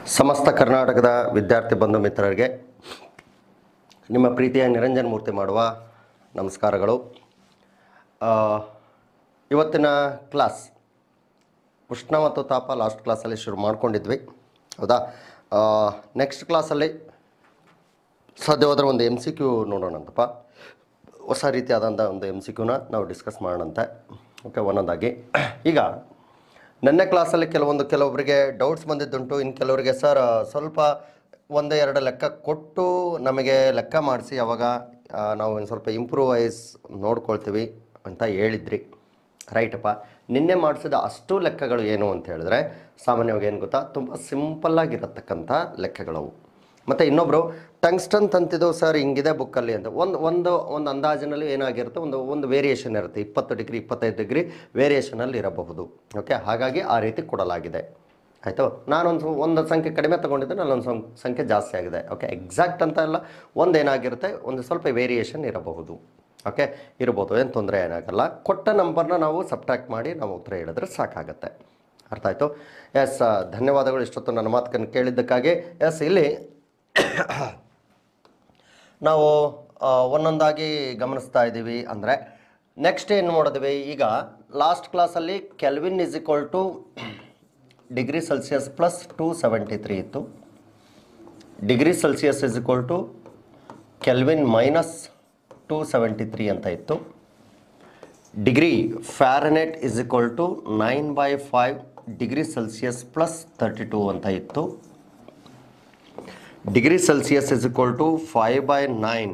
ಸಮಸ್ತ ಕರ್ನಾಟಕದ ವಿದ್ಯಾರ್ಥಿ ಬಂಧು ಮಿತ್ರರಿಗೆ ನಿಮ್ಮ ಪ್ರೀತಿಯ ನಿರಂಜನ್ ಮೂರ್ತಿ ಮಾಡುವ ನಮಸ್ಕಾರಗಳು ಆ, ಇವತ್ತಿನ ಕ್ಲಾಸ್ ಉಷ್ಣ ಮತ್ತು ತಾಪ ಲಾಸ್ಟ್ ಕ್ಲಾಸಲ್ಲಿ ಶುರು ಮಾಡ್ಕೊಂಡಿದ್ವಿ ಹೌದಾ ನೆಕ್ಸ್ಟ್ ಕ್ಲಾಸಲ್ಲಿ ಸಾಧ್ಯವಾದರೆ ಒಂದು ಎಮ್ ಸಿ ಕ್ಯೂ ನೋಡೋಣಂತಪ್ಪ ಹೊಸ ರೀತಿಯಾದಂಥ ಒಂದು ಎಮ್ ಸಿ ಕ್ಯೂನ ನಾವು ಡಿಸ್ಕಸ್ ಮಾಡೋಣಂತೆ ಓಕೆ ಒಂದೊಂದಾಗಿ ಈಗ ನೆನ್ನೆ ಕ್ಲಾಸಲ್ಲಿ ಕೆಲವೊಂದು ಕೆಲವೊಬ್ಬರಿಗೆ ಡೌಟ್ಸ್ ಬಂದಿದ್ದುಂಟು ಇನ್ನು ಕೆಲವರಿಗೆ ಸರ್ ಸ್ವಲ್ಪ ಒಂದು ಎರಡು ಲೆಕ್ಕ ಕೊಟ್ಟು ನಮಗೆ ಲೆಕ್ಕ ಮಾಡಿಸಿ ಅವಾಗ ಆ, ನಾವು ಒಂದು ಸ್ವಲ್ಪ ಇಂಪ್ರೂವೈಸ್ ನೋಡ್ಕೊಳ್ತೀವಿ ಅಂತ ಹೇಳಿದ್ರಿ ರೈಟಪ್ಪ ನಿನ್ನೆ ಮಾಡಿಸಿದ ಅಷ್ಟು ಲೆಕ್ಕಗಳು ಏನು ಅಂತ ಹೇಳಿದ್ರೆ ಸಾಮಾನ್ಯವಾಗಿ ಏನು ಗೊತ್ತಾ ತುಂಬ ಸಿಂಪಲ್ಲಾಗಿರತಕ್ಕಂಥ ಲೆಕ್ಕಗಳವು ಮತ್ತು ಇನ್ನೊಬ್ಬರು ಟಂಗ್ಸ್ಟನ್ ತಂತಿದ್ದು ಸರ್ ಹಿಂಗಿದೆ ಬುಕ್ಕಲ್ಲಿ ಅಂತ ಒಂದು ಒಂದು ಒಂದು ಅಂದಾಜಿನಲ್ಲಿ ಏನಾಗಿರುತ್ತೆ ಒಂದು ಒಂದು ವೇರಿಯೇಷನ್ ಇರುತ್ತೆ ಇಪ್ಪತ್ತು ಡಿಗ್ರಿ ಇಪ್ಪತ್ತೈದು ಡಿಗ್ರಿ ವೇರಿಯೇಷನಲ್ಲಿ ಇರಬಹುದು ಓಕೆ ಹಾಗಾಗಿ ಆ ರೀತಿ ಕೊಡಲಾಗಿದೆ ಆಯಿತು ನಾನೊಂದು ಒಂದು ಸಂಖ್ಯೆ ಕಡಿಮೆ ತೊಗೊಂಡಿದ್ದೆ ನಾನೊಂದು ಸಂ ಸಂಖ್ಯೆ ಜಾಸ್ತಿ ಆಗಿದೆ ಓಕೆ ಎಕ್ಸಾಕ್ಟ್ ಅಂತ ಎಲ್ಲ ಒಂದು ಏನಾಗಿರುತ್ತೆ ಒಂದು ಸ್ವಲ್ಪ ವೇರಿಯೇಷನ್ ಇರಬಹುದು ಓಕೆ ಇರ್ಬೋದು ಏನು ತೊಂದರೆ ಏನಾಗಲ್ಲ ಕೊಟ್ಟ ನಂಬರ್ನ ನಾವು ಸಬ್ಟ್ರಾಕ್ಟ್ ಮಾಡಿ ನಾವು ಉತ್ತರ ಹೇಳಿದ್ರೆ ಸಾಕಾಗತ್ತೆ ಅರ್ಥ ಆಯಿತು ಎಸ್ ಧನ್ಯವಾದಗಳು ಇಷ್ಟೊತ್ತು ನನ್ನ ಮಾತುಕನ್ನು ಕೇಳಿದ್ದಕ್ಕಾಗಿ ಎಸ್ ಇಲ್ಲಿ ನಾವು ಆ, ಒಂದೊಂದಾಗಿ ಗಮನಿಸ್ತಾ ಇದ್ದೀವಿ ಅಂದರೆ ನೆಕ್ಸ್ಟ್ ಏನು ನೋಡಿದ್ವಿ ಈಗ ಲಾಸ್ಟ್ ಕ್ಲಾಸಲ್ಲಿ kelvin is equal to degree Celsius plus two seventy three ಇತ್ತು degree Celsius is equal to kelvin minus two seventy three ಅಂತ ಇತ್ತು degree Fahrenheit is equal to nine by five degree Celsius plus thirty two ಅಂತ ಇತ್ತು degree Celsius is equal to five by nine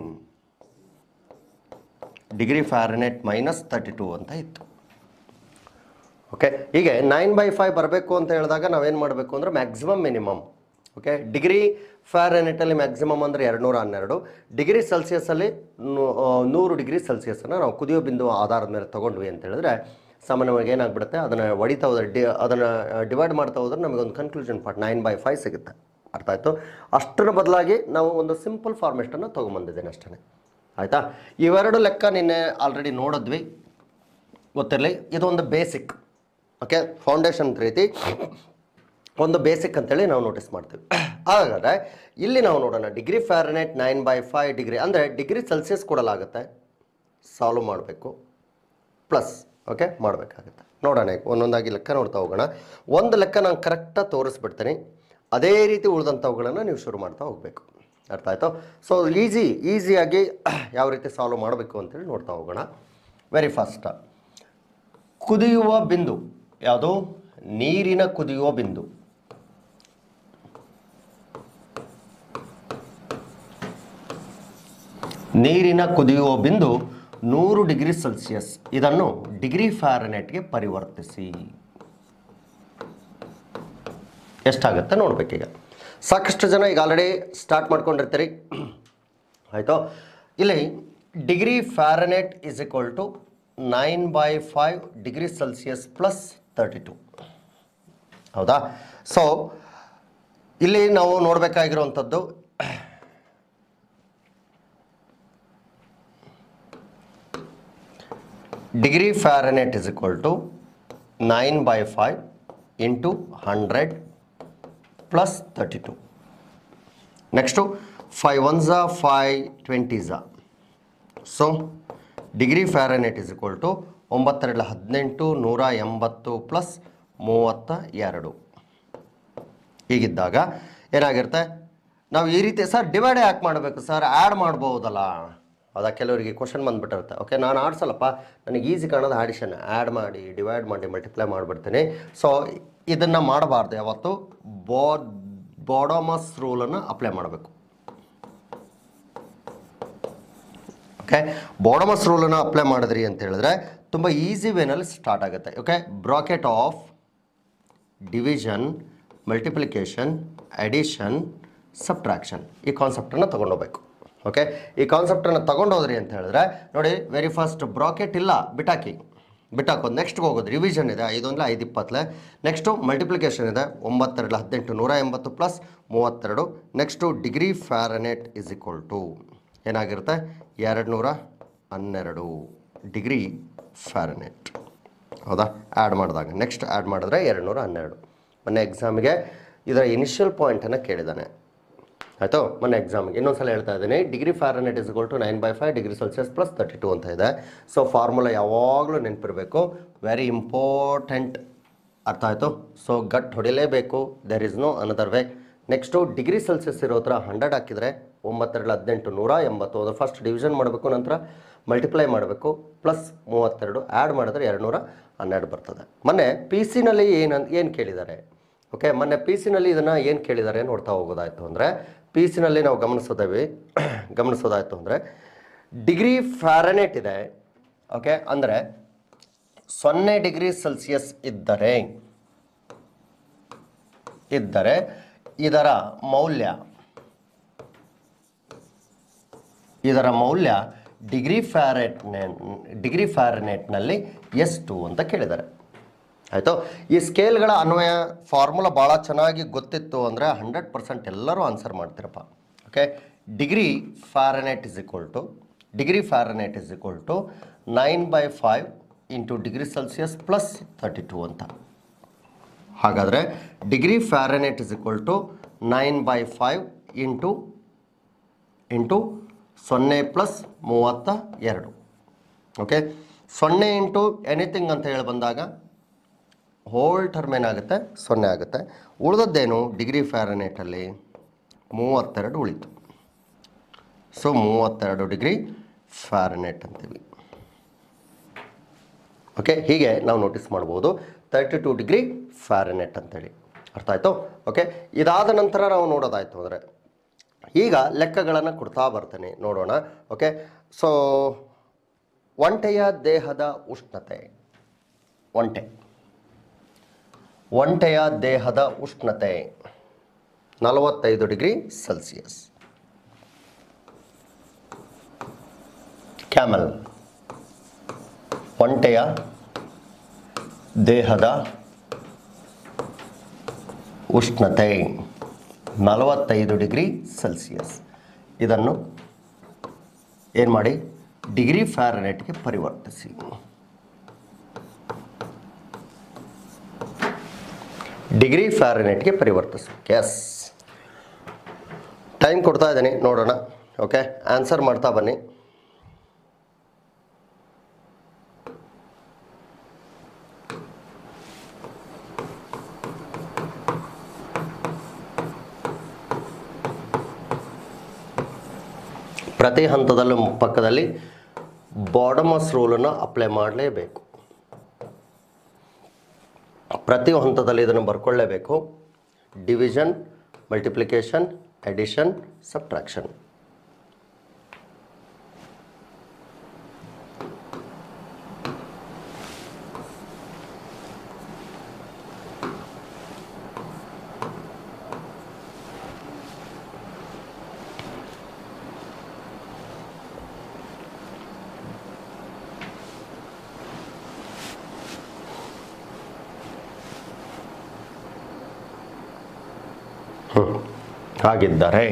degree Fahrenheit minus thirty two ಅಂತ ಇತ್ತು okay ಹೀಗೆ nine by five ಬರಬೇಕು ಅಂತ ಹೇಳಿದಾಗ ನಾವೇನು ಮಾಡಬೇಕು ಅಂದರೆ ಮ್ಯಾಕ್ಸಿಮಮ್ ಮಿನಿಮಮ್ ಓಕೆ ಡಿಗ್ರಿ ಫ್ಯಾರನೆಟಲ್ಲಿ ಮ್ಯಾಕ್ಸಿಮಮ್ ಅಂದರೆ ಎರಡುನೂರ ಹನ್ನೆರಡು ಡಿಗ್ರಿ ಸೆಲ್ಸಿಯಸ್ಸಲ್ಲಿ ನೂ- ಆ, ನೂರು ಡಿಗ್ರಿ ಸೆಲ್ಸಿಯಸ್ಸನ್ನು ನಾವು ಕುದಿಯೋ ಬಿಂದು ಆಧಾರದ ಮೇಲೆ ತೊಗೊಂಡ್ವಿ ಅಂತ ಹೇಳಿದ್ರೆ ಸಾಮಾನ್ಯವಾಗಿ ಏನಾಗ್ಬಿಡುತ್ತೆ ಅದನ್ನು ಹೊಡಿತಾ ಹೋದ್ರೆ ಡಿ ಅದನ್ನು ಡಿವೈಡ್ ಮಾಡ್ತಾ ಹೋದ್ರೆ ನಮಗೊಂದು conclusion part nine by five ಸಿಗುತ್ತೆ ಅರ್ಥ ಆಯಿತು ಅಷ್ಟರ ಬದಲಾಗಿ ನಾವು ಒಂದು ಸಿಂಪಲ್ ಫಾರ್ಮೆಟನ್ನು ತೊಗೊಂಬಂದಿದ್ದೇನೆ ಅಷ್ಟೇ ಆಯಿತಾ ಇವೆರಡು ಲೆಕ್ಕ ನಿನ್ನೆ ಆಲ್ರೆಡಿ ನೋಡಿದ್ವಿ ಗೊತ್ತಿರಲಿ ಇದೊಂದು ಬೇಸಿಕ್ ಓಕೆ ಫೌಂಡೇಶನ್ ರೀತಿ ಒಂದು ಬೇಸಿಕ್ ಅಂತೇಳಿ ನಾವು ನೋಟಿಸ್ ಮಾಡ್ತೀವಿ ಹಾಗಾದರೆ ಇಲ್ಲಿ ನಾವು ನೋಡೋಣ degree Fahrenheit nine by five degree ಅಂದರೆ ಡಿಗ್ರಿ ಸೆಲ್ಸಿಯಸ್ ಕೊಡಲಾಗುತ್ತೆ ಸಾಲ್ವ್ ಮಾಡಬೇಕು ಪ್ಲಸ್ ಓಕೆ ಮಾಡಬೇಕಾಗುತ್ತೆ ನೋಡೋಣ ಈಗ ಒಂದೊಂದಾಗಿ ಲೆಕ್ಕ ನೋಡ್ತಾ ಹೋಗೋಣ ಒಂದು ಲೆಕ್ಕ ನಾನು ಕರೆಕ್ಟಾಗಿ ತೋರಿಸ್ಬಿಡ್ತೀನಿ ಅದೇ ರೀತಿ ಉಳಿದಂಥವುಗಳನ್ನು ನೀವು ಶುರು ಮಾಡ್ತಾ ಹೋಗಬೇಕು ಅರ್ಥ ಆಯಿತು ಸೊ ಈಸಿ ಈಸಿಯಾಗಿ ಯಾವ ರೀತಿ ಸಾಲ್ವ್ ಮಾಡಬೇಕು ಅಂತೇಳಿ ನೋಡ್ತಾ ಹೋಗೋಣ ವೆರಿ ಫಸ್ಟ್ ಕುದಿಯುವ ಬಿಂದು ಯಾವುದು ನೀರಿನ ಕುದಿಯುವ ಬಿಂದು ನೀರಿನ ಕುದಿಯುವ ಬಿಂದು ನೂರು ಡಿಗ್ರಿ ಸೆಲ್ಸಿಯಸ್ ಇದನ್ನು ಡಿಗ್ರಿ ಫ್ಯಾರನೆಟ್ಗೆ ಪರಿವರ್ತಿಸಿ ಎಷ್ಟಾಗುತ್ತೆ ನೋಡ್ಬೇಕೀಗ ಸಾಕಷ್ಟು ಜನ ಈಗ ಆಲ್ರೆಡಿ ಸ್ಟಾರ್ಟ್ ಮಾಡ್ಕೊಂಡಿರ್ತೀರಿ ಆಯಿತು ಇಲ್ಲಿ degree Fahrenheit is equal to nine by five degree Celsius plus thirty two ಹೌದಾ ಸೊ ಇಲ್ಲಿ ನಾವು ನೋಡಬೇಕಾಗಿರುವಂಥದ್ದು degree Fahrenheit is equal to nine by five into hundred plus thirty two next five one ಝಾ five twenty ಝಾ so degree Fahrenheit is equal to ಒಂಬತ್ತೆರಡು ಹದಿನೆಂಟು ನೂರ ಎಂಬತ್ತು ಪ್ಲಸ್ ಮೂವತ್ತ ಎರಡು ಹೀಗಿದ್ದಾಗ ಏನಾಗಿರುತ್ತೆ ನಾವು ಈ ರೀತಿ ಸರ್ ಡಿವೈಡ್ ಯಾಕೆ ಮಾಡಬೇಕು ಸರ್ ಆ್ಯಡ್ ಮಾಡ್ಬೋದಲ್ಲ ಅದ ಕೆಲವರಿಗೆ ಕ್ವಶನ್ ಬಂದುಬಿಟ್ಟಿರುತ್ತೆ ಓಕೆ ನಾನು ಆಡ್ಸಲ್ಲಪ್ಪ ನನಗೆ ಈಸಿ ಕಾಣೋದು ಆಡಿಷನ್ ಆ್ಯಡ್ ಮಾಡಿ ಡಿವೈಡ್ ಮಾಡಿ ಮಲ್ಟಿಪ್ಲೈ ಮಾಡಿಬಿಡ್ತೀನಿ ಸೊ ಇದನ್ನು ಮಾಡಬಾರ್ದು ಯಾವತ್ತು ಬೋ ಬಾಡೋಮಸ್ ರೂಲನ್ನು ಅಪ್ಲೈ ಮಾಡಬೇಕು ಓಕೆ ಬಾಡಮಸ್ ರೂಲನ್ನು ಅಪ್ಲೈ ಮಾಡಿದ್ರಿ ಅಂತ ಹೇಳಿದ್ರೆ ತುಂಬ ಈಸಿ ವೇನಲ್ಲಿ ಸ್ಟಾರ್ಟ್ ಆಗುತ್ತೆ okay bracket of division multiplication addition subtraction ಈ ಕಾನ್ಸೆಪ್ಟನ್ನು ತೊಗೊಂಡೋಗ್ಬೇಕು ಓಕೆ ಈ ಕಾನ್ಸೆಪ್ಟನ್ನು ತೊಗೊಂಡೋದ್ರಿ ಅಂತ ಹೇಳಿದ್ರೆ ನೋಡಿ ವೆರಿ ಫಸ್ಟ್ ಬ್ರಾಕೆಟ್ ಇಲ್ಲ ಬಿಟಾಕಿ ಬಿಟ್ಟಾಕೋದು ನೆಕ್ಸ್ಟ್ಗೆ ಹೋಗೋದು ರಿವಿಷನ್ ಇದೆ ಐದು ಅಂದರೆ ಐದು ಇಪ್ಪತ್ತಲೆ ನೆಕ್ಸ್ಟು ಮಲ್ಟಿಪ್ಲಿಕೇಶನ್ ಇದೆ ಒಂಬತ್ತೆರಡು ಹದಿನೆಂಟು ನೂರ ಎಂಬತ್ತು ಪ್ಲಸ್ ಮೂವತ್ತೆರಡು next degree Fahrenheit is equal to ಏನಾಗಿರುತ್ತೆ ಎರಡು ನೂರ ಹನ್ನೆರಡು ಡಿಗ್ರಿ ಫ್ಯಾರನೆಟ್ ಹೌದಾ ಆ್ಯಡ್ ಮಾಡಿದಾಗ ನೆಕ್ಸ್ಟ್ ಆ್ಯಡ್ ಮಾಡಿದ್ರೆ ಎರಡು ನೂರ ಹನ್ನೆರಡು ಮೊನ್ನೆ ಎಕ್ಸಾಮಿಗೆ ಇದರ ಇನಿಷಿಯಲ್ ಪಾಯಿಂಟನ್ನು ಕೇಳಿದ್ದಾನೆ ಆಯಿತು ಮೊನ್ನೆ ಎಕ್ಸಾಮ್ಗೆ ಇನ್ನೊಂದ್ಸಲ ಹೇಳ್ತಾ ಇದ್ದೀನಿ degree Fahrenheit is to nine by five degree Celsius plus thirty two ಅಂತ ಇದೆ ಸೊ ಫಾರ್ಮುಲಾ ಯಾವಾಗಲೂ ನೆನಪಿರಬೇಕು ವೆರಿ ಇಂಪಾರ್ಟೆಂಟ್ ಅರ್ಥ ಆಯಿತು ಸೊ ಗಟ್ ಹೊಡಿಲೇಬೇಕು there is no another way next degree Celsius ಇರೋ ಹತ್ರ ಹಂಡ್ರೆಡ್ ಹಾಕಿದರೆ ಒಂಬತ್ತೆರಡು ಹದಿನೆಂಟು ನೂರ ಎಂಬತ್ತು ಅದು ಫಸ್ಟ್ ಡಿವಿಷನ್ ಮಾಡಬೇಕು ನಂತರ ಮಲ್ಟಿಪ್ಲೈ ಮಾಡಬೇಕು ಪ್ಲಸ್ ಮೂವತ್ತೆರಡು ಆ್ಯಡ್ ಮಾಡಿದ್ರೆ ಎರಡು ನೂರ ಹನ್ನೆರಡು ಬರ್ತದೆ ಮೊನ್ನೆ ಪಿ ಸಿನಲ್ಲಿ ಏನು ಏನು ಕೇಳಿದ್ದಾರೆ ಓಕೆ ಮೊನ್ನೆ ಪಿ ಸಿನಲ್ಲಿ ಇದನ್ನು ಏನು ಕೇಳಿದ್ದಾರೆ ನೋಡ್ತಾ ಹೋಗೋದಾಯಿತು ಅಂದರೆ ಪಿ ಸಿನಲ್ಲಿ ನಾವು ಗಮನಿಸೋದೇವಿ ಗಮನಿಸೋದಾಯಿತು ಅಂದರೆ ಡಿಗ್ರಿ ಫ್ಯಾರನೆಟ್ ಇದೆ ಓಕೆ ಅಂದರೆ ಸೊನ್ನೆ ಡಿಗ್ರಿ ಸೆಲ್ಸಿಯಸ್ ಇದ್ದರೆ ಇದ್ದರೆ ಇದರ ಮೌಲ್ಯ ಇದರ ಮೌಲ್ಯ ಡಿಗ್ರಿ ಫ್ಯಾರೆಟ್ನೆ ಡಿಗ್ರಿ ಫ್ಯಾರನೆಟ್ನಲ್ಲಿ ಎಷ್ಟು ಅಂತ ಕೇಳಿದ್ದಾರೆ ಆಯಿತು ಈ ಸ್ಕೇಲ್ಗಳ ಅನ್ವಯ ಫಾರ್ಮುಲಾ ಭಾಳ ಚೆನ್ನಾಗಿ ಗೊತ್ತಿತ್ತು ಅಂದರೆ ಹಂಡ್ರೆಡ್ ಪರ್ಸೆಂಟ್ ಎಲ್ಲರೂ ಆನ್ಸರ್ ಮಾಡ್ತೀರಪ್ಪ okay degree Fahrenheit is equal to degree Fahrenheit is equal to nine by five into degree Celsius plus thirty two ಅಂತ ಹಾಗಾದರೆ degree Fahrenheit is equal to nine by five into into ಸೊನ್ನೆ plus ಮೂವತ್ತ ಎರಡು okay ಸೊನ್ನೆ into anything ಅಂತ ಹೇಳಿ ಬಂದಾಗ hole term ಏನಾಗುತ್ತೆ ಸೊನ್ನೆ ಆಗುತ್ತೆ ಉಳಿದದ್ದೇನು ಡಿಗ್ರಿ ಫ್ಯಾರನೇಟಲ್ಲಿ ಮೂವತ್ತೆರಡು ಉಳಿತು ಸೊ ಮೂವತ್ತೆರಡು ಡಿಗ್ರಿ ಫ್ಯಾರನೇಟ್ ಅಂತೀವಿ ಓಕೆ ಹೀಗೆ ನಾವು ನೋಟಿಸ್ ಮಾಡ್ಬೋದು ತರ್ಟಿ ಟು ಡಿಗ್ರಿ ಫ್ಯಾರನೆಟ್ ಅಂತೇಳಿ ಅರ್ಥ ಆಯಿತು ಓಕೆ ಇದಾದ ನಂತರ ನಾವು ನೋಡೋದಾಯಿತು ಅಂದರೆ ಈಗ ಲೆಕ್ಕಗಳನ್ನು ಕೊಡ್ತಾ ಬರ್ತೇನೆ ನೋಡೋಣ ಓಕೆ ಸೊ ಒಂಟೆಯ ದೇಹದ ಉಷ್ಣತೆ ಒಂಟೆ ಒಂಟೆಯ ದೇಹದ ಉಷ್ಣತೆ ನಲವತ್ತೈದು ಡಿಗ್ರಿ ಸೆಲ್ಸಿಯಸ್ ಕ್ಯಾಮಲ್ ಒಂಟೆಯ ದೇಹದ ಉಷ್ಣತೆ ನಲವತ್ತೈದು ಡಿಗ್ರಿ ಸೆಲ್ಸಿಯಸ್ ಇದನ್ನು ಏನು ಮಾಡಿ ಡಿಗ್ರಿ ಫ್ಯಾರನೆಟ್ಗೆ ಪರಿವರ್ತಿಸಿ ಡಿಗ್ರಿ ಫ್ಯಾರನೆಟ್ಗೆ ಪರಿವರ್ತಿಸಿ ಎಸ್ ಟೈಮ್ ಕೊಡ್ತಾ ಇದ್ದೀನಿ ನೋಡೋಣ ಓಕೆ ಆನ್ಸರ್ ಮಾಡ್ತಾ ಬನ್ನಿ ಪ್ರತಿ ಹಂತದಲ್ಲೂ ಪಕ್ಕದಲ್ಲಿ ಬಾಡಮಸ್ ರೂಲನ್ನು ಅಪ್ಲೈ ಮಾಡಲೇಬೇಕು ಪ್ರತಿ ಹಂತದಲ್ಲಿ ಇದನ್ನು ಬರ್ಕೊಳ್ಳೇಬೇಕು ಡಿವಿಷನ್ ಮಲ್ಟಿಪ್ಲಿಕೇಶನ್ ಎಡಿಷನ್ ಸಬ್ಟ್ರಾಕ್ಷನ್ ಹಾಗಿದ್ದರೆ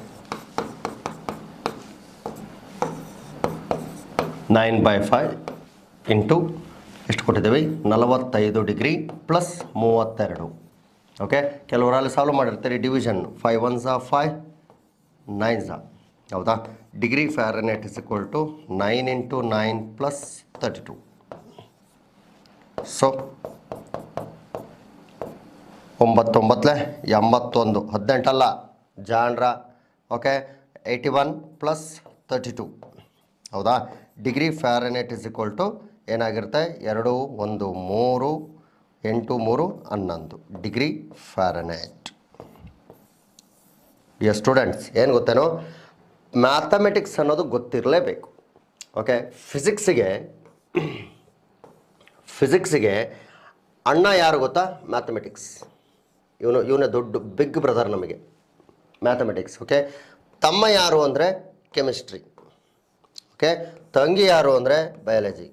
ನೈನ್ ಬೈ ಫೈವ್ ಇಂಟು ಎಷ್ಟು ಕೊಟ್ಟಿದ್ದೀವಿ ನಲವತ್ತೈದು ಡಿಗ್ರಿ ಪ್ಲಸ್ ಮೂವತ್ತೆರಡು ಓಕೆ ಕೆಲವರಲ್ಲಿ ಸಾಲ್ವ್ ಮಾಡಿರ್ತೀರಿ ಡಿವಿಷನ್ ಫೈವ್ ಒನ್ ಝಾ ಫೈವ್ ನೈನ್ ಝಾ ಹೌದಾ degree Fahrenheit is equal to nine into nine plus thirty two so ಒಂಬತ್ತೊಂಬತ್ತಲೆ ಎಂಬತ್ತೊಂದು ಹದಿನೆಂಟಲ್ಲ ಜಾನ್ರ okay eighty one plus thirty two ಹೌದಾ degree Fahrenheit is equal to ಏನಾಗಿರುತ್ತೆ ಎರಡು ಒಂದು ಮೂರು ಎಂಟು ಮೂರು ಹನ್ನೊಂದು ಡಿಗ್ರಿ ಫ್ಯಾರನೆಟ್ ಡಿಯರ್ ಸ್ಟೂಡೆಂಟ್ಸ್ ಏನು ಗೊತ್ತೇನೋ ಮ್ಯಾಥಮೆಟಿಕ್ಸ್ ಅನ್ನೋದು ಗೊತ್ತಿರಲೇಬೇಕು ಓಕೆ ಫಿಸಿಕ್ಸಿಗೆ ಫಿಸಿಕ್ಸಿಗೆ ಅಣ್ಣ ಯಾರು ಗೊತ್ತಾ ಮ್ಯಾಥಮೆಟಿಕ್ಸ್ ಇವನು ಇವನೇ ದೊಡ್ಡ ಬಿಗ್ ಬ್ರದರ್ ನಮಗೆ ಮ್ಯಾಥಮೆಟಿಕ್ಸ್ ಓಕೆ ತಮ್ಮ ಯಾರು ಅಂದರೆ ಕೆಮಿಸ್ಟ್ರಿ ಓಕೆ ತಂಗಿ ಯಾರು ಅಂದರೆ ಬಯಾಲಜಿ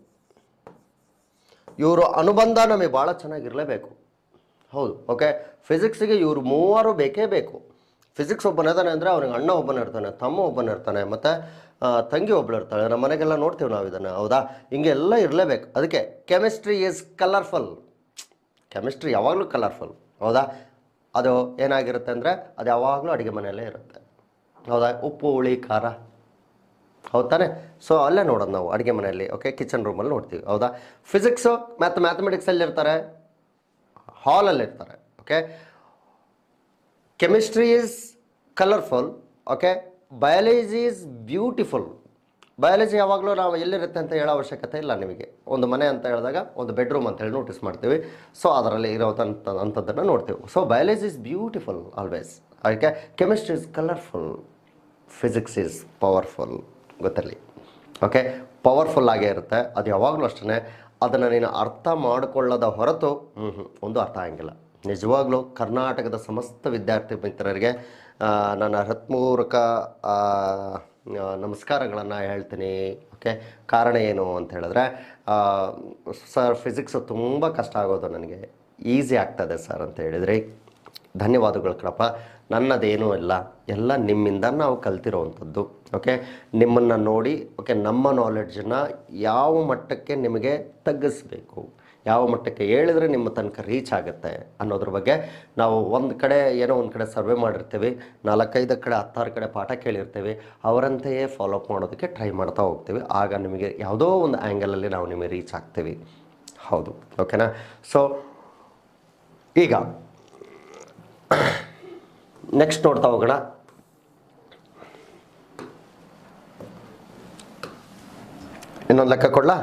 ಇವರು ಅನುಬಂಧ ನಮಗೆ ಭಾಳ ಚೆನ್ನಾಗಿರಲೇಬೇಕು ಹೌದು ಓಕೆ ಫಿಸಿಕ್ಸಿಗೆ ಇವರು ಮೂವರು ಬೇಕೇ ಬೇಕು ಫಿಸಿಕ್ಸ್ ಒಬ್ಬನಿದಾನೆ ಅಂದರೆ ಅವ್ನಿಗೆ ಅಣ್ಣ ಒಬ್ಬನ ಇರ್ತಾನೆ ತಮ್ಮ ಒಬ್ಬನ ಇರ್ತಾನೆ ಮತ್ತು ತಂಗಿ ಒಬ್ಬಳು ಇರ್ತಾಳೆ ನಮ್ಮ ಮನೆಗೆಲ್ಲ ನೋಡ್ತೀವಿ ನಾವು ಇದನ್ನು ಹೌದಾ ಹಿಂಗೆಲ್ಲ ಇರಲೇಬೇಕು ಅದಕ್ಕೆ ಕೆಮಿಸ್ಟ್ರಿ ಈಸ್ ಕಲರ್ಫುಲ್ ಕೆಮಿಸ್ಟ್ರಿ ಯಾವಾಗಲೂ ಕಲರ್ಫುಲ್ ಹೌದಾ ಅದು ಏನಾಗಿರುತ್ತೆ ಅಂದರೆ ಅದು ಯಾವಾಗಲೂ ಅಡುಗೆ ಮನೆಯಲ್ಲೇ ಇರುತ್ತೆ ಹೌದಾ ಉಪ್ಪು ಹುಳಿ ಖಾರ ಹೌದು ತಾನೆ ಸೊ ಅಲ್ಲೇ ನೋಡೋದು ನಾವು ಅಡುಗೆ ಮನೆಯಲ್ಲಿ ಓಕೆ ಕಿಚನ್ ರೂಮಲ್ಲಿ ನೋಡ್ತೀವಿ ಹೌದಾ ಫಿಸಿಕ್ಸು ಮ್ಯಾಥ್ ಮ್ಯಾಥಮೆಟಿಕ್ಸಲ್ಲಿ ಇರ್ತಾರೆ ಹಾಲಲ್ಲಿ ಇರ್ತಾರೆ okay chemistry is colourful okay biology is beautiful biology ಯಾವಾಗಲೂ ನಾವು ಎಲ್ಲಿರುತ್ತೆ ಅಂತ ಹೇಳೋ ಅವಶ್ಯಕತೆ ಇಲ್ಲ ನಿಮಗೆ ಒಂದು ಮನೆ ಅಂತ ಹೇಳಿದಾಗ ಒಂದು ಬೆಡ್ರೂಮ್ ಅಂತ ಹೇಳಿ ನೋಟಿಸ್ ಮಾಡ್ತೀವಿ ಸೊ ಅದರಲ್ಲಿ ಇರೋದಂಥ ಅಂಥದ್ದನ್ನು ನೋಡ್ತೀವಿ so biology is beautiful always ಅದಕ್ಕೆ chemistry is colourful physics is powerful ಗೊತ್ತಲ್ಲಿ ಓಕೆ ಪವರ್ಫುಲ್ ಆಗೇ ಇರುತ್ತೆ ಅದು ಯಾವಾಗಲೂ ಅಷ್ಟೇ ಅದನ್ನು ನೀನು ಅರ್ಥ ಮಾಡಿಕೊಳ್ಳದ ಹೊರತು ಹ್ಮ್, ಹ್ಮ್, ಒಂದು ಅರ್ಥ ಆಗಂಗಿಲ್ಲ ನಿಜವಾಗ್ಲೂ ಕರ್ನಾಟಕದ ಸಮಸ್ತ ವಿದ್ಯಾರ್ಥಿ ಮಿತ್ರರಿಗೆ ಆ, ನನ್ನ ಹೃತ್ಪೂರ್ವಕ ಆ, ಆ, ನಮಸ್ಕಾರಗಳನ್ನು ಹೇಳ್ತೀನಿ ಓಕೆ ಕಾರಣ ಏನು ಅಂತ ಹೇಳಿದ್ರೆ ಸರ್ ಫಿಸಿಕ್ಸು ತುಂಬ ಕಷ್ಟ ಆಗೋದು ನನಗೆ ಈಸಿ ಆಗ್ತದೆ ಸರ್ ಅಂತ ಹೇಳಿದ್ರಿ ಧನ್ಯವಾದಗಳು ಕಣಪ್ಪ ನನ್ನದೇನೂ ಇಲ್ಲ ಎಲ್ಲ ನಿಮ್ಮಿಂದ ನಾವು ಕಲ್ತಿರೋವಂಥದ್ದು ಓಕೆ ನಿಮ್ಮನ್ನು ನೋಡಿ ಓಕೆ ನಮ್ಮ ನಾಲೆಡ್ಜನ್ನು ಯಾವ ಮಟ್ಟಕ್ಕೆ ನಿಮಗೆ ತಗ್ಗಿಸ್ಬೇಕು ಯಾವ ಮಟ್ಟಕ್ಕೆ ಹೇಳಿದ್ರೆ ನಿಮ್ಮ ತನಕ ರೀಚ್ ಆಗುತ್ತೆ ಅನ್ನೋದ್ರ ಬಗ್ಗೆ ನಾವು ಒಂದು ಕಡೆ ಏನೋ ಒಂದು ಕಡೆ ಸರ್ವೆ ಮಾಡಿರ್ತೀವಿ ನಾಲ್ಕೈದು ಕಡೆ ಹತ್ತಾರು ಕಡೆ ಪಾಠ ಕೇಳಿರ್ತೀವಿ ಅವರಂತೆಯೇ ಫಾಲೋ ಅಪ್ ಮಾಡೋದಕ್ಕೆ ಟ್ರೈ ಮಾಡ್ತಾ ಹೋಗ್ತೀವಿ ಆಗ ನಿಮಗೆ ಯಾವುದೋ ಒಂದು ಆ್ಯಂಗಲಲ್ಲಿ ನಾವು ನಿಮಗೆ ರೀಚ್ ಆಗ್ತೀವಿ ಹೌದು ಓಕೆನಾ ಸೊ ಈಗ ನೆಕ್ಸ್ಟ್ ನೋಡ್ತಾ ಹೋಗೋಣ ಇನ್ನೊಂದು ಲೆಕ್ಕ ಕೊಡ್ಲಾ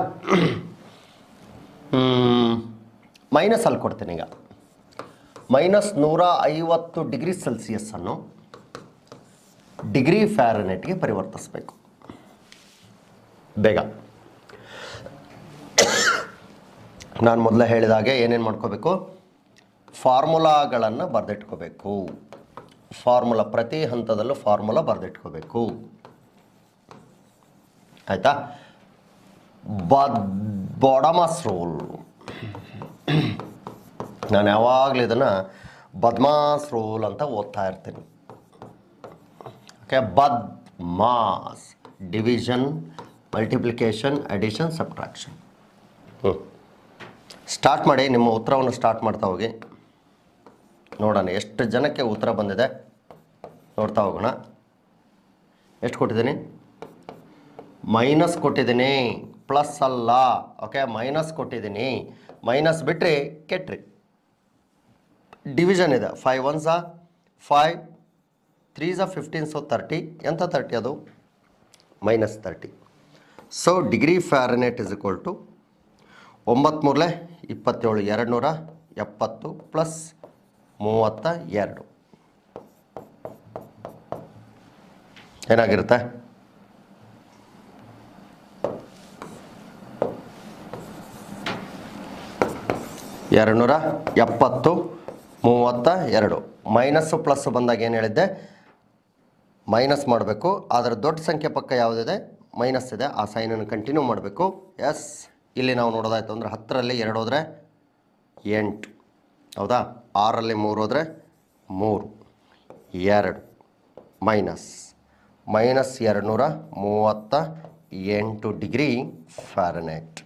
ಮೈನಸ್ ಅಲ್ಲಿ ಕೊಡ್ತೀನಿ ಈಗ ಮೈನಸ್ ನೂರ ಐವತ್ತು ಡಿಗ್ರಿ ಸೆಲ್ಸಿಯಸ್ಸನ್ನು ಡಿಗ್ರಿ ಫ್ಯಾರನೆಟ್ಗೆ ಪರಿವರ್ತಿಸಬೇಕು ಬೇಗ ನಾನು ಮೊದಲೇ ಹೇಳಿದ ಹಾಗೆ ಏನೇನು ಮಾಡ್ಕೋಬೇಕು ಫಾರ್ಮುಲಾಗಳನ್ನು ಬರೆದಿಟ್ಕೋಬೇಕು ಫಾರ್ಮುಲಾ ಪ್ರತಿ ಹಂತದಲ್ಲೂ ಫಾರ್ಮುಲಾ ಬರೆದಿಟ್ಕೋಬೇಕು ಆಯಿತಾ ಬದ್ ಬಾಡಮಸ್ ರೂಲ್ ನಾನು ಯಾವಾಗಲೂ ಇದನ್ನು ಬದ್ಮಾಸ್ ರೂಲ್ ಅಂತ ಓದ್ತಾ ಇರ್ತೀನಿ okay BODMAS division multiplication addition subtraction ಹ್ಞೂ ಸ್ಟಾರ್ಟ್ ಮಾಡಿ ನಿಮ್ಮ ಉತ್ತರವನ್ನು ಸ್ಟಾರ್ಟ್ ಮಾಡ್ತಾ ಹೋಗಿ ನೋಡೋಣ ಎಷ್ಟು ಜನಕ್ಕೆ ಉತ್ತರ ಬಂದಿದೆ ನೋಡ್ತಾ ಹೋಗೋಣ ಎಷ್ಟು ಕೊಟ್ಟಿದ್ದೀನಿ ಮೈನಸ್ ಕೊಟ್ಟಿದ್ದೀನಿ ಪ್ಲಸ್ ಅಲ್ಲ ಓಕೆ ಮೈನಸ್ ಕೊಟ್ಟಿದ್ದೀನಿ ಮೈನಸ್ ಬಿಟ್ಟರೆ ಕೆಟ್ರಿ ಡಿವಿಷನ್ ಇದೆ ಫೈವ್ ಒನ್ ಝಾ ಫೈವ್ ತ್ರೀ ಝಾ ಫಿಫ್ಟೀನ್ ಸೊ ತರ್ಟಿ ಎಂಥ ತರ್ಟಿ ಅದು minus thirty so degree Fahrenheit is equal to ಒಂಬತ್ಮೂರಲೆ ಇಪ್ಪತ್ತೇಳು ಎರಡು ನೂರ ಎಪ್ಪತ್ತು ಪ್ಲಸ್ ಮೂವತ್ತ ಎರಡು ಏನಾಗಿರುತ್ತೆ ಎರಡು ನೂರ ಎಪ್ಪತ್ತು ಮೂವತ್ತ ಎರಡು ಮೈನಸ್ಸು ಪ್ಲಸ್ ಬಂದಾಗ ಏನು ಹೇಳಿದ್ದೆ ಮೈನಸ್ ಮಾಡಬೇಕು ಅದರ ದೊಡ್ಡ ಸಂಖ್ಯೆ ಪಕ್ಕ ಯಾವುದಿದೆ ಮೈನಸ್ ಇದೆ ಆ ಸೈನನ್ನು ಕಂಟಿನ್ಯೂ ಮಾಡಬೇಕು ಎಸ್ ಇಲ್ಲಿ ನಾವು ನೋಡೋದಾಯ್ತು ಅಂದರೆ ಹತ್ತರಲ್ಲಿ ಎರಡು ಹೋದರೆ ಎಂಟು ಹೌದಾ ಆರಲ್ಲಿ ಮೂರು ಹೋದರೆ ಮೂರು ಎರಡು ಮೈನಸ್ ಮೈನಸ್ ಎರಡು ನೂರ ಮೂವತ್ತ ಎಂಟು ಡಿಗ್ರಿ ಫ್ಯಾರನೆಟ್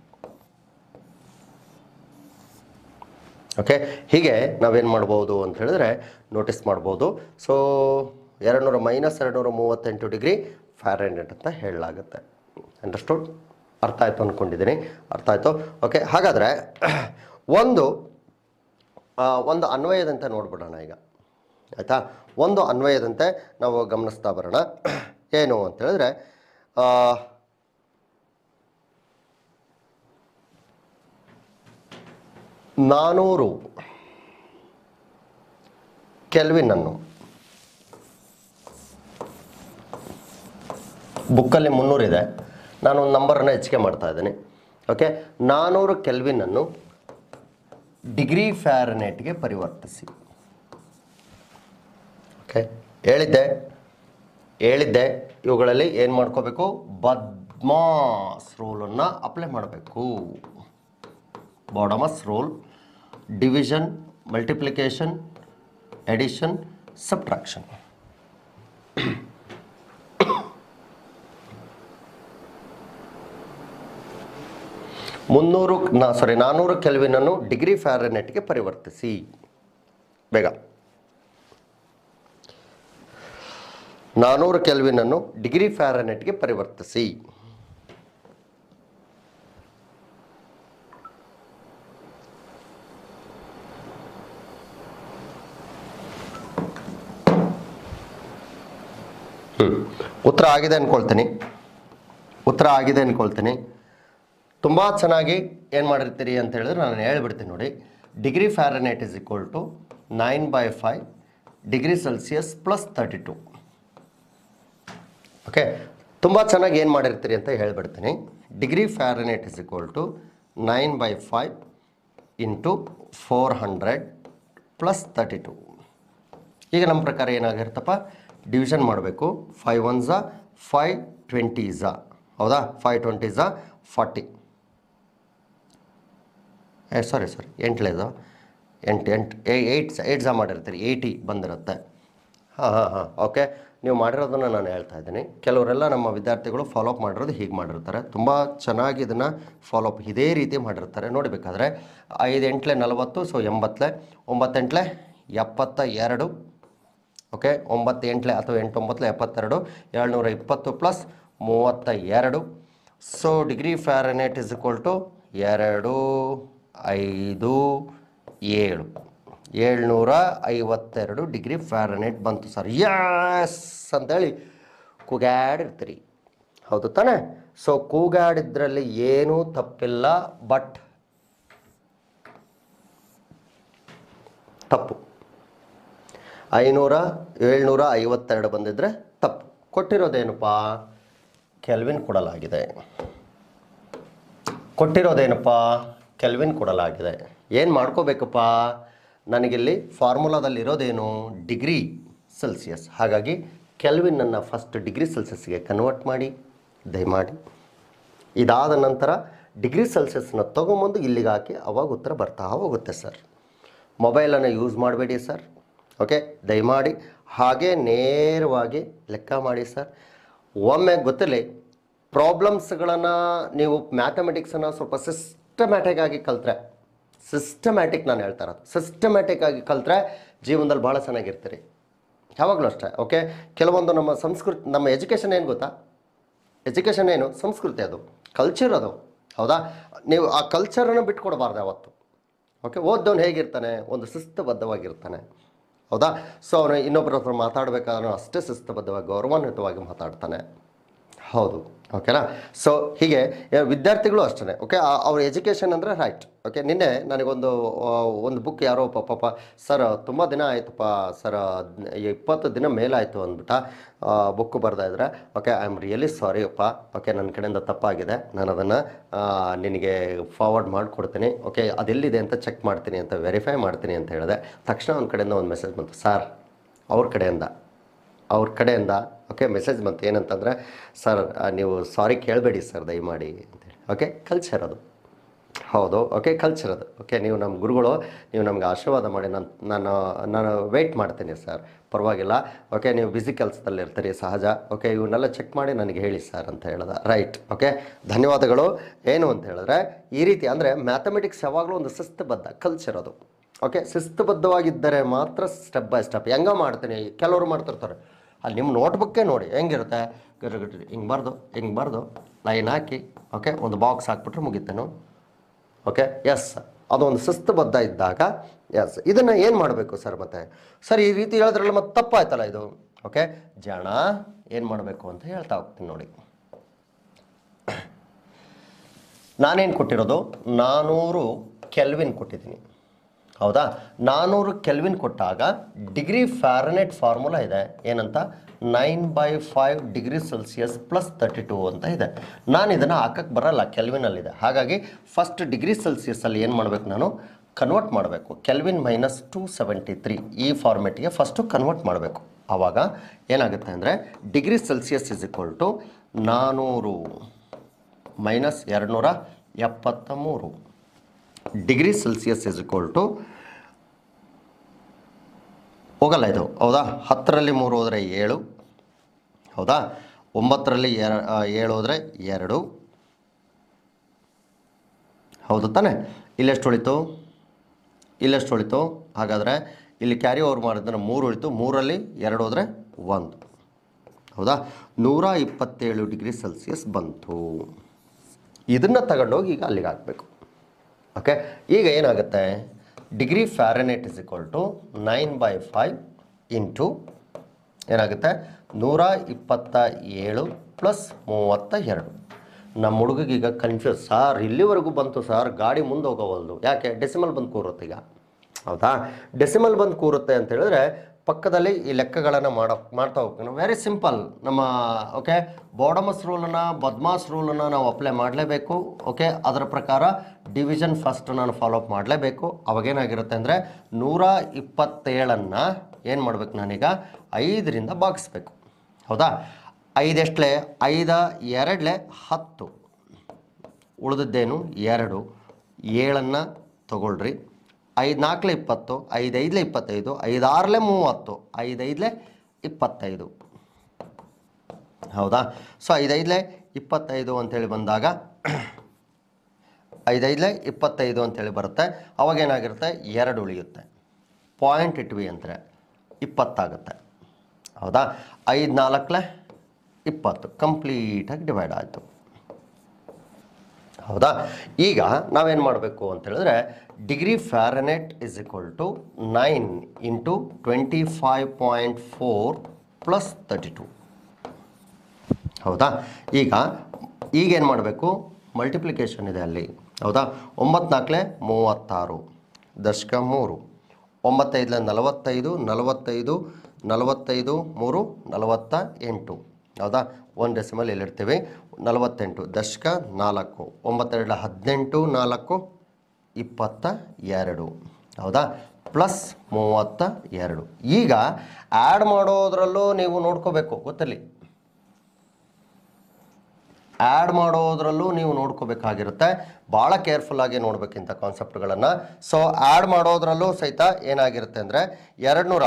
ಓಕೆ ಹೀಗೆ ನಾವೇನು ಮಾಡ್ಬೋದು ಅಂತ ಹೇಳಿದ್ರೆ ನೋಟಿಸ್ ಮಾಡ್ಬೋದು ಸೊ ಎರಡು ನೂರ ಮೈನಸ್ ಎರಡು ನೂರ ಮೂವತ್ತೆಂಟು ಡಿಗ್ರಿ ಫ್ಯಾರೆನೆಟ್ ಅಂತ ಹೇಳಲಾಗುತ್ತೆ ಅಂಡರ್ಸ್ಟುಡ್ ಅರ್ಥ ಆಯಿತು ಅಂದ್ಕೊಂಡಿದ್ದೀನಿ ಅರ್ಥ ಆಯಿತು ಓಕೆ ಹಾಗಾದರೆ ಒಂದು ಆ, ಒಂದು ಅನ್ವಯದಂತೆ ನೋಡ್ಬಿಡೋಣ ಈಗ ಆಯಿತಾ ಒಂದು ಅನ್ವಯದಂತೆ ನಾವು ಗಮನಿಸ್ತಾ ಬರೋಣ ಏನು ಅಂತ ಹೇಳಿದ್ರೆ ಆ, ನಾನೂರು ಕೆಲ್ವಿನನ್ನು ಬುಕ್ಕಲ್ಲಿ ಮುನ್ನೂರಿದೆ ನಾನು ಒಂದು ನಂಬರನ್ನು ಹೆಚ್ಚಿಗೆ ಮಾಡ್ತಾ ಇದ್ದೀನಿ ಓಕೆ ನಾನೂರು ಕೆಲ್ವಿನನ್ನು ಡಿಗ್ರಿ ಫ್ಯಾರನೇಟ್ಗೆ ಪರಿವರ್ತಿಸಿ ಓಕೆ ಹೇಳಿದ್ದೆ ಹೇಳಿದ್ದೆ ಇವುಗಳಲ್ಲಿ ಏನು ಮಾಡ್ಕೋಬೇಕು ಬದ್ಮಾಸ್ ರೂಲನ್ನು ಅಪ್ಲೈ ಮಾಡಬೇಕು BODMAS rule division multiplication addition subtraction ಮುನ್ನೂರು ನಾ ಸಾರಿ ನಾನ್ನೂರು ಕೆಲ್ವಿನನ್ನು ಡಿಗ್ರಿ ಫ್ಯಾರನೆಟ್ಗೆ ಪರಿವರ್ತಿಸಿ ಬೇಗ ನಾನ್ನೂರು ಕೆಲ್ವಿನನ್ನು ಡಿಗ್ರಿ ಫ್ಯಾರನೆಟ್ಗೆ ಪರಿವರ್ತಿಸಿ ಹ್ಮ್. ಉತ್ತರ ಆಗಿದೆ ಅಂದ್ಕೊಳ್ತೀನಿ ಉತ್ತರ ಆಗಿದೆ ಅಂದ್ಕೊಳ್ತೀನಿ ತುಂಬ ಚೆನ್ನಾಗಿ ಏನು ಮಾಡಿರ್ತೀರಿ ಅಂತ ಹೇಳಿದ್ರೆ ನಾನು ಹೇಳ್ಬಿಡ್ತೀನಿ ನೋಡಿ degree Fahrenheit is equal to nine by five degree Celsius plus thirty two okay ತುಂಬ ಚೆನ್ನಾಗಿ ಏನು ಮಾಡಿರ್ತೀರಿ ಅಂತ ಹೇಳ್ಬಿಡ್ತೀನಿ degree Fahrenheit is equal to nine by five into four hundred plus thirty two ಈಗ ನಮ್ಮ ಪ್ರಕಾರ ಏನಾಗಿರ್ತಪ್ಪ ಡಿವಿಷನ್ ಮಾಡಬೇಕು ಫೈವ್ ಒನ್ ಝಾ ಫೈವ್ ಟ್ವೆಂಟಿ ಝಾ ಹೌದಾ ಫೈವ್ ಟ್ವೆಂಟಿ ಝಾ ಫಾರ್ಟಿ ಏ ಸಾರಿ ಸಾರಿ ಎಂಟ್ಲೇದು ಎಂಟು ಎಂಟು ಏಯ್ಟ್ ಏಯ್ಟ್ ಝಾ ಮಾಡಿರ್ತೀರಿ ಏಯ್ಟಿ ಬಂದಿರುತ್ತೆ ಹಾಂ ಹಾಂ ಹಾಂ ಓಕೆ ನೀವು ಮಾಡಿರೋದನ್ನು ನಾನು ಹೇಳ್ತಾ ಇದ್ದೀನಿ ಕೆಲವರೆಲ್ಲ ನಮ್ಮ ವಿದ್ಯಾರ್ಥಿಗಳು ಫಾಲೋಅಪ್ ಮಾಡಿರೋದು ಹೀಗೆ ಮಾಡಿರ್ತಾರೆ ತುಂಬ ಚೆನ್ನಾಗಿ ಇದನ್ನು ಫಾಲೋಅಪ್ ಇದೇ ರೀತಿ ಮಾಡಿರ್ತಾರೆ ನೋಡಬೇಕಾದ್ರೆ ಐದು ಎಂಟ್ಲೆ ನಲವತ್ತು ಸೊ ಎಂಬತ್ತಲೆ ಒಂಬತ್ತೆಂಟ್ಲೆ ಎಪ್ಪತ್ತ ಎರಡು ಓಕೆ ಒಂಬತ್ತು ಎಂಟ್ಲೆ ಅಥವಾ ಎಂಟೊಂಬತ್ತಲೆ ಎಪ್ಪತ್ತೆರಡು ಏಳ್ನೂರ ಇಪ್ಪತ್ತು ಪ್ಲಸ್ ಮೂವತ್ತ ಎರಡು so degree Fahrenheit is equal to ಎರಡು ಐದು ಏಳು ಏಳ್ನೂರ ಐವತ್ತೆರಡು ಡಿಗ್ರಿ ಫ್ಯಾರನೇಟ್ ಬಂತು ಸರ್ ಯಸ್ ಅಂತೇಳಿ ಕೂಗಾಡಿರ್ತೀರಿ ಹೌದು ತಾನೇ ಸೊ ಕೂಗಾಡಿದ್ರಲ್ಲಿ ಏನೂ ತಪ್ಪಿಲ್ಲ ಬಟ್ ತಪ್ಪು ಐನೂರ ಏಳ್ನೂರ ಐವತ್ತೆರಡು ಬಂದಿದ್ರೆ ತಪ್ಪು ಕೊಟ್ಟಿರೋದೇನಪ್ಪ ಕೆಲ್ವಿನ್ ಕೊಡಲಾಗಿದೆ ಕೊಟ್ಟಿರೋದೇನಪ್ಪ ಕೆಲ್ವಿನ್ ಕೊಡಲಾಗಿದೆ ಏನು ಮಾಡ್ಕೋಬೇಕಪ್ಪ ನನಗಿಲ್ಲಿ ಫಾರ್ಮುಲಾದಲ್ಲಿ ಇರೋದೇನು ಡಿಗ್ರಿ ಸೆಲ್ಸಿಯಸ್ ಹಾಗಾಗಿ ಕೆಲ್ವಿನನ್ನು ಫಸ್ಟ್ ಡಿಗ್ರಿ ಸೆಲ್ಸಿಯಸ್ಗೆ ಕನ್ವರ್ಟ್ ಮಾಡಿ ದಯಮಾಡಿ ಇದಾದ ನಂತರ ಡಿಗ್ರಿ ಸೆಲ್ಸಿಯಸ್ನ ತೊಗೊಂಬಂದು ಇಲ್ಲಿಗೆ ಹಾಕಿ ಅವಾಗ ಉತ್ತರ ಬರ್ತಾ ಹೋಗುತ್ತೆ ಸರ್ ಮೊಬೈಲನ್ನು ಯೂಸ್ ಮಾಡಬೇಡಿ ಸರ್ ಓಕೆ ದಯಮಾಡಿ ಹಾಗೆ ನೇರವಾಗಿ ಲೆಕ್ಕ ಮಾಡಿ ಸರ್ ಒಮ್ಮೆ ಗೊತ್ತಿರಲಿ ಪ್ರಾಬ್ಲಮ್ಸ್ಗಳನ್ನು ನೀವು ಮ್ಯಾಥಮೆಟಿಕ್ಸನ್ನು ಸ್ವಲ್ಪ ಸಿಸ್ಟಮ್ಯಾಟಿಕ್ ಆಗಿ ಕಲ್ತ್ರೆ ಸಿಸ್ಟಮ್ಯಾಟಿಕ್ ನಾನು ಹೇಳ್ತಾ ಇರೋದು ಸಿಸ್ಟಮ್ಯಾಟಿಕ್ ಆಗಿ ಕಲ್ತ್ರೆ ಜೀವನದಲ್ಲಿ ಭಾಳ ಚೆನ್ನಾಗಿರ್ತೀರಿ ಯಾವಾಗಲೂ ಅಷ್ಟೇ ಓಕೆ ಕೆಲವೊಂದು ನಮ್ಮ ಸಂಸ್ಕೃತಿ ನಮ್ಮ ಎಜುಕೇಷನ್ ಏನು ಗೊತ್ತಾ ಎಜುಕೇಷನ್ ಏನು ಸಂಸ್ಕೃತಿ ಅದು ಕಲ್ಚರ್ ಅದು ಹೌದಾ ನೀವು ಆ ಕಲ್ಚರನ್ನು ಬಿಟ್ಕೊಡ್ಬಾರ್ದು ಯಾವತ್ತು ಓಕೆ ಓದ್ದವನು ಹೇಗಿರ್ತಾನೆ ಒಂದು ಶಿಸ್ತುಬದ್ಧವಾಗಿರ್ತಾನೆ ಹೌದಾ ಸೊ ಅವನು ಇನ್ನೊಬ್ಬರ ಹತ್ರ ಮಾತಾಡಬೇಕಾದ್ರೂ ಅಷ್ಟೇ ಶಿಸ್ತುಬದ್ಧವಾಗಿ ಗೌರವಾನ್ವಿತವಾಗಿ ಮಾತಾಡ್ತಾನೆ ಹೌದು ಓಕೆನಾ ಸೊ ಹೀಗೆ ಯ- ವಿದ್ಯಾರ್ಥಿಗಳು ಅಷ್ಟೇ ಓಕೆ ಅವ್ರ ಎಜುಕೇಷನ್ ಅಂದರೆ ರೈಟ್ ಓಕೆ ನಿನ್ನೆ ನನಗೊಂದು ಆ, ಒಂದು ಬುಕ್ ಯಾರೋ ಪ- ಪಾಪ ಸರ್ ತುಂಬ ದಿನ ಆಯ್ತಪ್ಪ ಸರ್ ಇಪ್ಪತ್ತು ದಿನ ಮೇಲಾಯಿತು ಅಂದ್ಬಿಟ್ಟ ಬುಕ್ ಬರ್ತಾ ಇದ್ರೆ okay I am really sorry ಅಪ್ಪ ಓಕೆ ನನ್ನ ಕಡೆಯಿಂದ ತಪ್ಪಾಗಿದೆ ನಾನು ಅದನ್ನು ನಿನಗೆ ಫಾರ್ವರ್ಡ್ ಮಾಡಿಕೊಡ್ತೀನಿ ಓಕೆ ಅದೆಲ್ಲಿದೆ ಅಂತ ಚೆಕ್ ಮಾಡ್ತೀನಿ ಅಂತ ವೆರಿಫೈ ಮಾಡ್ತೀನಿ ಅಂತ ಹೇಳಿದೆ ತಕ್ಷಣ ಒಂದು ಕಡೆಯಿಂದ ಒಂದು ಮೆಸೇಜ್ ಬಂತು ಸರ್ ಅವ್ರ ಕಡೆಯಿಂದ ಅವ್ರ ಕಡೆಯಿಂದ ಓಕೆ ಮೆಸೇಜ್ ಬಂತು ಏನಂತಂದರೆ ಸರ್ ಆ, ನೀವು ಸಾರಿ ಕೇಳಬೇಡಿ ಸರ್ ದಯಮಾಡಿ ಅಂತೇಳಿ ಓಕೆ ಕಲ್ಚರ್ ಅದು ಹೌದು ಓಕೆ ಕಲ್ಚರ್ ಅದು ಓಕೆ ನೀವು ನಮ್ಮ ಗುರುಗಳು ನೀವು ನಮ್ಗೆ ಆಶೀರ್ವಾದ ಮಾಡಿ ನಾನು ನಾನು ನಾನು ವೆಯ್ಟ್ ಮಾಡ್ತೀನಿ ಸರ್ ಪರವಾಗಿಲ್ಲ ಓಕೆ ನೀವು ಬ್ಯುಸಿ ಕೆಲಸದಲ್ಲಿ ಇರ್ತೀರಿ ಸಹಜ ಓಕೆ ಇವನ್ನೆಲ್ಲ ಚೆಕ್ ಮಾಡಿ ನನಗೆ ಹೇಳಿ ಸರ್ ಅಂತ ಹೇಳ್ದೆ ರೈಟ್ ಓಕೆ ಧನ್ಯವಾದಗಳು ಏನು ಅಂತ ಹೇಳಿದ್ರೆ ಈ ರೀತಿ ಅಂದರೆ ಮ್ಯಾಥಮೆಟಿಕ್ಸ್ ಯಾವಾಗಲೂ ಒಂದು ಶಿಸ್ತುಬದ್ಧ ಕಲ್ಚರ್ ಅದು ಓಕೆ ಶಿಸ್ತುಬದ್ಧವಾಗಿದ್ದರೆ ಮಾತ್ರ ಸ್ಟೆಪ್ ಬೈ ಸ್ಟೆಪ್ ಹೆಂಗ ಮಾಡ್ತೀನಿ ಕೆಲವರು ಮಾಡ್ತಿರ್ತಾರೆ ಅಲ್ಲಿ ನಿಮ್ಮ ನೋಟ್ಬುಕ್ಕೇ ನೋಡಿ ಹೆಂಗಿರುತ್ತೆ ಗರ್ಗಟ್ಟಿ ಹಿಂಗೆ ಬರ್ದು ಹಿಂಗೆ ಬರ್ದು ಲೈನ್ ಹಾಕಿ ಓಕೆ ಒಂದು ಬಾಕ್ಸ್ ಹಾಕ್ಬಿಟ್ರೆ ಮುಗಿತೇನು ಓಕೆ ಎಸ್ ಅದೊಂದು ಶಿಸ್ತುಬದ್ಧ ಇದ್ದಾಗ ಎಸ್ ಇದನ್ನು ಏನು ಮಾಡಬೇಕು ಸರ್ ಮತ್ತೆ ಸರ್ ಈ ರೀತಿ ಹೇಳಿದ್ರಲ್ಲ ಮತ್ತೆ ತಪ್ಪಾಯ್ತಲ್ಲ ಇದು ಓಕೆ ಜಾಣ ಏನು ಮಾಡಬೇಕು ಅಂತ ಹೇಳ್ತಾ ಹೋಗ್ತೀನಿ ನೋಡಿ ನಾನೇನು ಕೊಟ್ಟಿರೋದು ನಾನ್ನೂರು ಕೆಲ್ವಿನ್ ಕೊಟ್ಟಿದ್ದೀನಿ ಹೌದಾ ನಾನ್ನೂರು ಕೆಲ್ವಿನ್ ಕೊಟ್ಟಾಗ ಡಿಗ್ರಿ ಫ್ಯಾರನೆಟ್ ಫಾರ್ಮುಲಾ ಇದೆ ಏನಂತ nine by five degree Celsius plus thirty two ಅಂತ ಇದೆ ನಾನು ಇದನ್ನು ಹಾಕಕ್ಕೆ ಬರಲ್ಲ ಕೆಲ್ವಿನಲ್ಲಿದೆ ಹಾಗಾಗಿ ಫಸ್ಟ್ ಡಿಗ್ರಿ ಸೆಲ್ಸಿಯಸ್ಸಲ್ಲಿ ಏನು ಮಾಡಬೇಕು ನಾನು ಕನ್ವರ್ಟ್ ಮಾಡಬೇಕು kelvin minus two seventy three ಈ ಫಾರ್ಮೆಟ್ಗೆ ಫಸ್ಟು ಕನ್ವರ್ಟ್ ಮಾಡಬೇಕು ಆವಾಗ ಏನಾಗುತ್ತೆ ಅಂದರೆ degree Celsius is equal to ನಾನ್ನೂರು ಮೈನಸ್ ಎರಡುನೂರ ಎಪ್ಪತ್ತ ಮೂರು degree Celsius is equal to ಹೋಗಲ್ಲ ಇದು ಹೌದಾ ಹತ್ತರಲ್ಲಿ ಮೂರು ಹೋದರೆ ಏಳು ಹೌದಾ ಒಂಬತ್ತರಲ್ಲಿ ಎರ ಆ, ಏಳು ಹೋದರೆ ಎರಡು ಹೌದು ತಾನೆ ಇಲ್ಲೆಷ್ಟು ಉಳಿತು ಇಲ್ಲೆಷ್ಟು ಉಳಿತು ಹಾಗಾದರೆ ಇಲ್ಲಿ ಕ್ಯಾರಿ ಓವರ್ ಮಾಡಿದ್ರೆ ಮೂರು ಉಳಿತು ಮೂರಲ್ಲಿ ಎರಡು ಹೋದರೆ ಒಂದು ಹೌದಾ ನೂರ ಇಪ್ಪತ್ತೇಳು ಡಿಗ್ರಿ ಸೆಲ್ಸಿಯಸ್ ಬಂತು ಇದನ್ನು ತಗೊಂಡೋಗಿ ಈಗ ಅಲ್ಲಿಗೆ ಹಾಕಬೇಕು ಓಕೆ ಈಗ ಏನಾಗುತ್ತೆ degree Fahrenheit is equal to nine by five into ಏನಾಗುತ್ತೆ ನೂರ ಇಪ್ಪತ್ತ ಏಳು ಪ್ಲಸ್ ಮೂವತ್ತ ಎರಡು ನಮ್ಮ ಹುಡುಗಿಗೆ ಈಗ ಕನ್ಫ್ಯೂಸ್ ಸಾರ್ ಇಲ್ಲಿವರೆಗೂ ಬಂತು ಸಾರ್ ಗಾಡಿ ಮುಂದೆ ಹೋಗೋವಲ್ದು ಯಾಕೆ ಡೆಸಿಮಲ್ ಬಂದು ಕೂರುತ್ತೆ ಈಗ ಹೌದಾ ಡೆಸಿಮಲ್ ಬಂದು ಕೂರುತ್ತೆ ಅಂತ ಹೇಳಿದ್ರೆ ಪಕ್ಕದಲ್ಲಿ ಈ ಲೆಕ್ಕಗಳನ್ನು ಮಾಡೋ ಮಾಡ್ತಾ ಹೋಗ್ತೀನಿ ವೆರಿ ಸಿಂಪಲ್ ನಮ್ಮ ಓಕೆ ಬಾಡಮಸ್ ರೂಲನ್ನು ಬದ್ಮಾಸ್ ರೂಲನ್ನು ನಾವು ಅಪ್ಲೈ ಮಾಡಲೇಬೇಕು ಓಕೆ ಅದರ ಪ್ರಕಾರ ಡಿವಿಷನ್ ಫಸ್ಟ್ ನಾನು ಫಾಲೋ ಅಪ್ ಮಾಡಲೇಬೇಕು ಅವಾಗೇನಾಗಿರುತ್ತೆ ಅಂದರೆ ನೂರ ಇಪ್ಪತ್ತೇಳನ್ನು ಏನು ಮಾಡ್ಬೇಕು ನಾನೀಗ ಐದರಿಂದ ಭಾಗಿಸ್ಬೇಕು ಹೌದಾ ಐದೆಷ್ಟಲೆ ಐದ ಎರಡಲೆ ಹತ್ತು ಉಳಿದದ್ದೇನು ಎರಡು ಏಳನ್ನು ತಗೊಳ್ರಿ ಐದು ನಾಲ್ಕಲೆ ಇಪ್ಪತ್ತು ಐದೈದಲೆ ಇಪ್ಪತ್ತೈದು ಐದಾರಲೆ ಮೂವತ್ತು ಐದೈದಲೆ ಇಪ್ಪತ್ತೈದು ಹೌದಾ ಸೊ ಐದೈದಲೆ ಇಪ್ಪತ್ತೈದು ಅಂತೇಳಿ ಬಂದಾಗ ಐದೈದಲೆ ಇಪ್ಪತ್ತೈದು ಅಂತೇಳಿ ಬರುತ್ತೆ ಅವಾಗೇನಾಗಿರುತ್ತೆ ಎರಡು ಉಳಿಯುತ್ತೆ ಪಾಯಿಂಟ್ ಇಟ್ವಿ ಅಂದರೆ ಇಪ್ಪತ್ತಾಗುತ್ತೆ ಹೌದಾ ಐದು ನಾಲ್ಕಲೆ ಇಪ್ಪತ್ತು ಕಂಪ್ಲೀಟಾಗಿ ಡಿವೈಡ್ ಆಯಿತು ಹೌದಾ ಈಗ ನಾವೇನು ಮಾಡಬೇಕು ಅಂತ ಹೇಳಿದ್ರೆ degree Fahrenheit is equal to nine into twenty five point four plus thirty two ಹೌದಾ ಈಗ ಈಗೇನು ಮಾಡಬೇಕು ಮಲ್ಟಿಪ್ಲಿಕೇಶನ್ ಇದೆ ಅಲ್ಲಿ ಹೌದಾ ಒಂಬತ್ತು ನಾಲ್ಕಲೆ ಮೂವತ್ತಾರು ದಶಕ ಮೂರು ಒಂಬತ್ತೈದಲೆ ನಲವತ್ತೈದು ನಲವತ್ತೈದು ನಲವತ್ತೈದು ಮೂರು ನಲವತ್ತ ಎಂಟು ಹೌದಾ ಒಂದು ಡೆಸಿಮಲ್ ಇಲ್ಲಿಡ್ತೀವಿ ನಲವತ್ತೆಂಟು ದಶಕ ನಾಲ್ಕು ಒಂಬತ್ತೆರಡಲ ಹದಿನೆಂಟು ನಾಲ್ಕು ಇಪ್ಪತ್ತ ಎರಡು ಹೌದಾ ಪ್ಲಸ್ ಮೂವತ್ತ ಎರಡು ಈಗ ಆ್ಯಡ್ ಮಾಡೋದ್ರಲ್ಲೂ ನೀವು ನೋಡ್ಕೋಬೇಕು ಗೊತ್ತಲ್ಲಿ ಆ್ಯಡ್ ಮಾಡೋದ್ರಲ್ಲೂ ನೀವು ನೋಡ್ಕೋಬೇಕಾಗಿರುತ್ತೆ ಭಾಳ ಕೇರ್ಫುಲ್ಲಾಗಿ ನೋಡ್ಬೇಕಿಂತ ಕಾನ್ಸೆಪ್ಟ್ಗಳನ್ನು ಸೊ ಆ್ಯಡ್ ಮಾಡೋದ್ರಲ್ಲೂ ಸಹಿತ ಏನಾಗಿರುತ್ತೆ ಅಂದರೆ ಎರಡು ನೂರ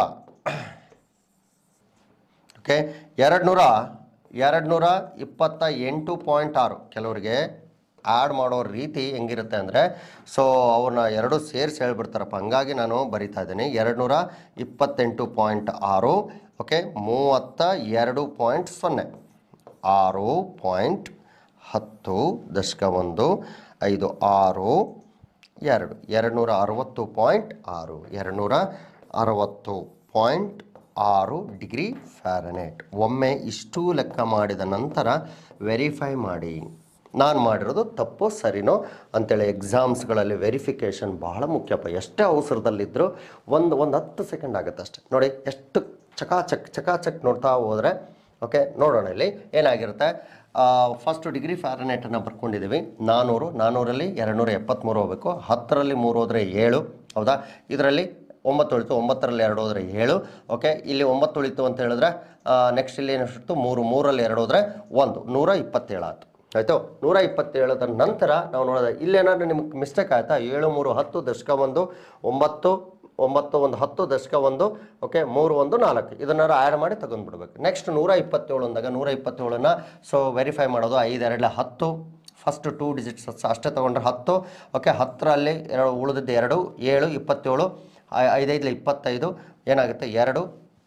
ಓಕೆ ಎರಡು ನೂರ ಎರಡು ನೂರ ಇಪ್ಪತ್ತ ಎಂಟು ಪಾಯಿಂಟ್ ಆರು ಕೆಲವರಿಗೆ ಆ್ಯಡ್ ಮಾಡೋ ರೀತಿ ಹೆಂಗಿರುತ್ತೆ ಅಂದರೆ ಸೊ ಅವ್ರನ್ನ ಎರಡು ಸೇರಿಸಿ ಹೇಳ್ಬಿಡ್ತಾರಪ್ಪ ಹಂಗಾಗಿ ನಾನು ಬರಿತಾ ಇದ್ದೀನಿ ಎರಡು ನೂರ ಇಪ್ಪತ್ತೆಂಟು ಪಾಯಿಂಟ್ ಆರು ಓಕೆ ಮೂವತ್ತ ಎರಡು ಪಾಯಿಂಟ್ ಸೊನ್ನೆ ಆರು ಪಾಯಿಂಟ್ ಹತ್ತು ದಶಕ ಒಂದು ಐದು ಆರು ಎರಡು ಎರಡು ನೂರ ಅರವತ್ತು ಪಾಯಿಂಟ್ ಆರು ಎರಡು ನೂರ ಅರವತ್ತು ಪಾಯಿಂಟ್ ಆರು ಡಿಗ್ರಿ ಫ್ಯಾರನೇಟ್ ಒಮ್ಮೆ ಇಷ್ಟು ಲೆಕ್ಕ ಮಾಡಿದ ನಂತರ ವೆರಿಫೈ ಮಾಡಿ ನಾನು ಮಾಡಿರೋದು ತಪ್ಪು ಸರಿನೋ ಅಂತೇಳಿ ಎಕ್ಸಾಮ್ಸ್ಗಳಲ್ಲಿ ವೆರಿಫಿಕೇಷನ್ ಬಹಳ ಮುಖ್ಯಪ್ಪ ಎಷ್ಟೇ ಅವಸರದಲ್ಲಿದ್ದರೂ ಒಂದು ಒಂದು ಹತ್ತು ಸೆಕೆಂಡ್ ಆಗುತ್ತೆ ಅಷ್ಟೆ ನೋಡಿ ಎಷ್ಟು ಚಕಾಚಕ್ ಚಕಾಚಕ್ ನೋಡ್ತಾ ಹೋದರೆ ಓಕೆ ನೋಡೋಣ ಇಲ್ಲಿ ಏನಾಗಿರುತ್ತೆ ಫಸ್ಟ್ ಡಿಗ್ರಿ ಫ್ಯಾರನೇಟನ್ನು ಬರ್ಕೊಂಡಿದ್ದೀವಿ ನಾನ್ನೂರು ನಾನ್ನೂರಲ್ಲಿ ಎರಡುನೂರ ಎಪ್ಪತ್ತ್ಮೂರು ಹೋಗಬೇಕು ಹತ್ತರಲ್ಲಿ ಮೂರು ಹೋದರೆ ಏಳು ಹೌದಾ ಇದರಲ್ಲಿ ಒಂಬತ್ತು ಉಳಿತು ಒಂಬತ್ತರಲ್ಲಿ ಎರಡು ಹೋದರೆ ಏಳು ಓಕೆ ಇಲ್ಲಿ ಒಂಬತ್ತು ಉಳಿತು ಅಂತ ಹೇಳಿದ್ರೆ ನೆಕ್ಸ್ಟ್ ಇಲ್ಲಿ ಏನಿಷ್ಟು ಮೂರು ಮೂರಲ್ಲಿ ಎರಡು ಹೋದರೆ ಒಂದು ನೂರ ಇಪ್ಪತ್ತೇಳು ಆಯ್ತು ಆಯಿತು ನೂರ ಇಪ್ಪತ್ತೇಳದ ನಂತರ ನಾವು ನೋಡೋದು ಇಲ್ಲೇನಾದ್ರೂ ನಿಮ್ಗೆ ಮಿಸ್ಟೇಕ್ ಆಯಿತಾ ಏಳು ಮೂರು ಹತ್ತು ದಶಕ ಒಂದು ಒಂಬತ್ತು ಒಂಬತ್ತು ಒಂದು ಹತ್ತು ದಶಕ ಒಂದು ಓಕೆ ಮೂರು ಒಂದು ನಾಲ್ಕು ಇದನ್ನಾರು ಆ್ಯಡ್ ಮಾಡಿ ತಗೊಂಡ್ಬಿಡ್ಬೇಕು ನೆಕ್ಸ್ಟ್ ನೂರ ಇಪ್ಪತ್ತೇಳು ಅಂದಾಗ ನೂರ ಇಪ್ಪತ್ತೇಳನ್ನ ಸೊ ವೆರಿಫೈ ಮಾಡೋದು ಐದು ಎರಡಲೆ ಹತ್ತು ಫಸ್ಟ್ ಟೂ ಡಿಜಿಟ್ಸ್ ಅಷ್ಟೇ ತೊಗೊಂಡ್ರೆ ಹತ್ತು ಓಕೆ ಹತ್ತರಲ್ಲಿ ಎರಡು ಉಳಿದಿದ್ದು ಎರಡು ಏಳು ಇಪ್ಪತ್ತೇಳು ಐ- ಐದೈದಲೆ ಇಪ್ಪತ್ತೈದು ಏನಾಗುತ್ತೆ ಎರಡು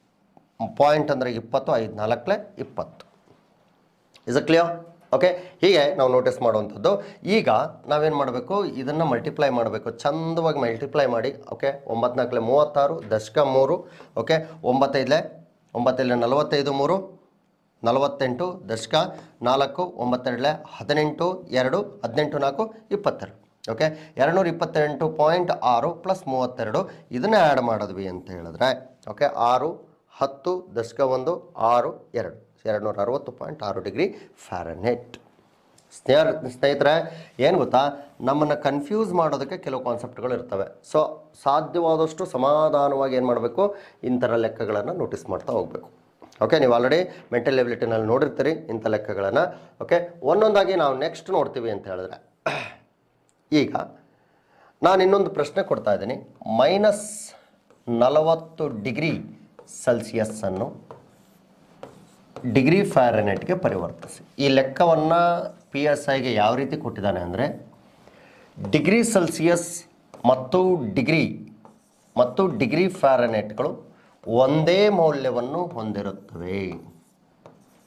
ಪಾಯಿಂಟ್ ಅಂದರೆ ಇಪ್ಪತ್ತು ಐದು ನಾಲ್ಕಲೆ ಇಪ್ಪತ್ತು ಇಸ್ ಅ ಕ್ಲಿಯರ್ ಓಕೆ ಹೀಗೆ ನಾವು ನೋಟಿಸ್ ಮಾಡುವಂಥದ್ದು ಈಗ ನಾವೇನು ಮಾಡಬೇಕು ಇದನ್ನು ಮಲ್ಟಿಪ್ಲೈ ಮಾಡಬೇಕು ಚಂದವಾಗಿ ಮಲ್ಟಿಪ್ಲೈ ಮಾಡಿ ಓಕೆ ಒಂಬತ್ನಾಲ್ಕಲೆ ಮೂವತ್ತಾರು ದಶಕ ಮೂರು ಓಕೆ ಒಂಬತ್ತೈದಲೆ ಒಂಬತ್ತೈದಲೆ ನಲವತ್ತೈದು ಮೂರು ನಲವತ್ತೆಂಟು ದಶಕ ನಾಲ್ಕು ಒಂಬತ್ತೆರಡಲೆ ಹದಿನೆಂಟು ಎರಡು ಹದಿನೆಂಟು ನಾಲ್ಕು ಇಪ್ಪತ್ತೆರಡು ಓಕೆ ಎರಡುನೂರ ಇಪ್ಪತ್ತೆಂಟು ಪಾಯಿಂಟ್ ಆರು ಪ್ಲಸ್ ಮೂವತ್ತೆರಡು ಇದನ್ನೇ ಆ್ಯಡ್ ಮಾಡಿದ್ವಿ ಅಂತ ಹೇಳಿದ್ರೆ ಓಕೆ ಆರು ಹತ್ತು ದಶಕ ಒಂದು ಆರು ಎರಡು ಎರಡು ನೂರ ಅರವತ್ತು ಪಾಯಿಂಟ್ ಆರು ಡಿಗ್ರಿ ಫ್ಯಾರನೆಟ್ ಸ್ನೇಹ ಸ್ನೇಹಿತರೆ ಏನು ಗೊತ್ತಾ ನಮ್ಮನ್ನು ಕನ್ಫ್ಯೂಸ್ ಮಾಡೋದಕ್ಕೆ ಕೆಲವು ಕಾನ್ಸೆಪ್ಟ್ಗಳು ಇರ್ತವೆ ಸೊ ಸಾಧ್ಯವಾದಷ್ಟು ಸಮಾಧಾನವಾಗಿ ಏನು ಮಾಡಬೇಕು ಇಂಥರ ಲೆಕ್ಕಗಳನ್ನು ನೋಟಿಸ್ ಮಾಡ್ತಾ ಹೋಗಬೇಕು ಓಕೆ ನೀವು ಆಲ್ರೆಡಿ ಮೆಂಟಲ್ ಎಬಿಲಿಟಿನಲ್ಲಿ ನೋಡಿರ್ತೀರಿ ಇಂಥ ಲೆಕ್ಕಗಳನ್ನು ಓಕೆ ಒಂದೊಂದಾಗಿ ನಾವು ನೆಕ್ಸ್ಟ್ ನೋಡ್ತೀವಿ ಅಂತ ಹೇಳಿದ್ರೆ ಈಗ ನಾನು ಇನ್ನೊಂದು ಪ್ರಶ್ನೆ ಕೊಡ್ತಾ ಇದ್ದೀನಿ ಮೈನಸ್ ನಲವತ್ತು ಡಿಗ್ರಿ ಸೆಲ್ಸಿಯಸ್ಸನ್ನು ಡಿಗ್ರಿ ಫ್ಯಾರನೆಟ್ಗೆ ಪರಿವರ್ತಿಸಿ ಈ ಲೆಕ್ಕವನ್ನು ಪಿ ಎಸ್ ಐಗೆ ಯಾವ ರೀತಿ ಕೊಟ್ಟಿದ್ದಾನೆ ಅಂದರೆ ಡಿಗ್ರಿ ಸೆಲ್ಸಿಯಸ್ ಮತ್ತು ಡಿಗ್ರಿ ಮತ್ತು ಡಿಗ್ರಿ ಫ್ಯಾರನೆಟ್ಗಳು ಒಂದೇ ಮೌಲ್ಯವನ್ನು ಹೊಂದಿರುತ್ತವೆ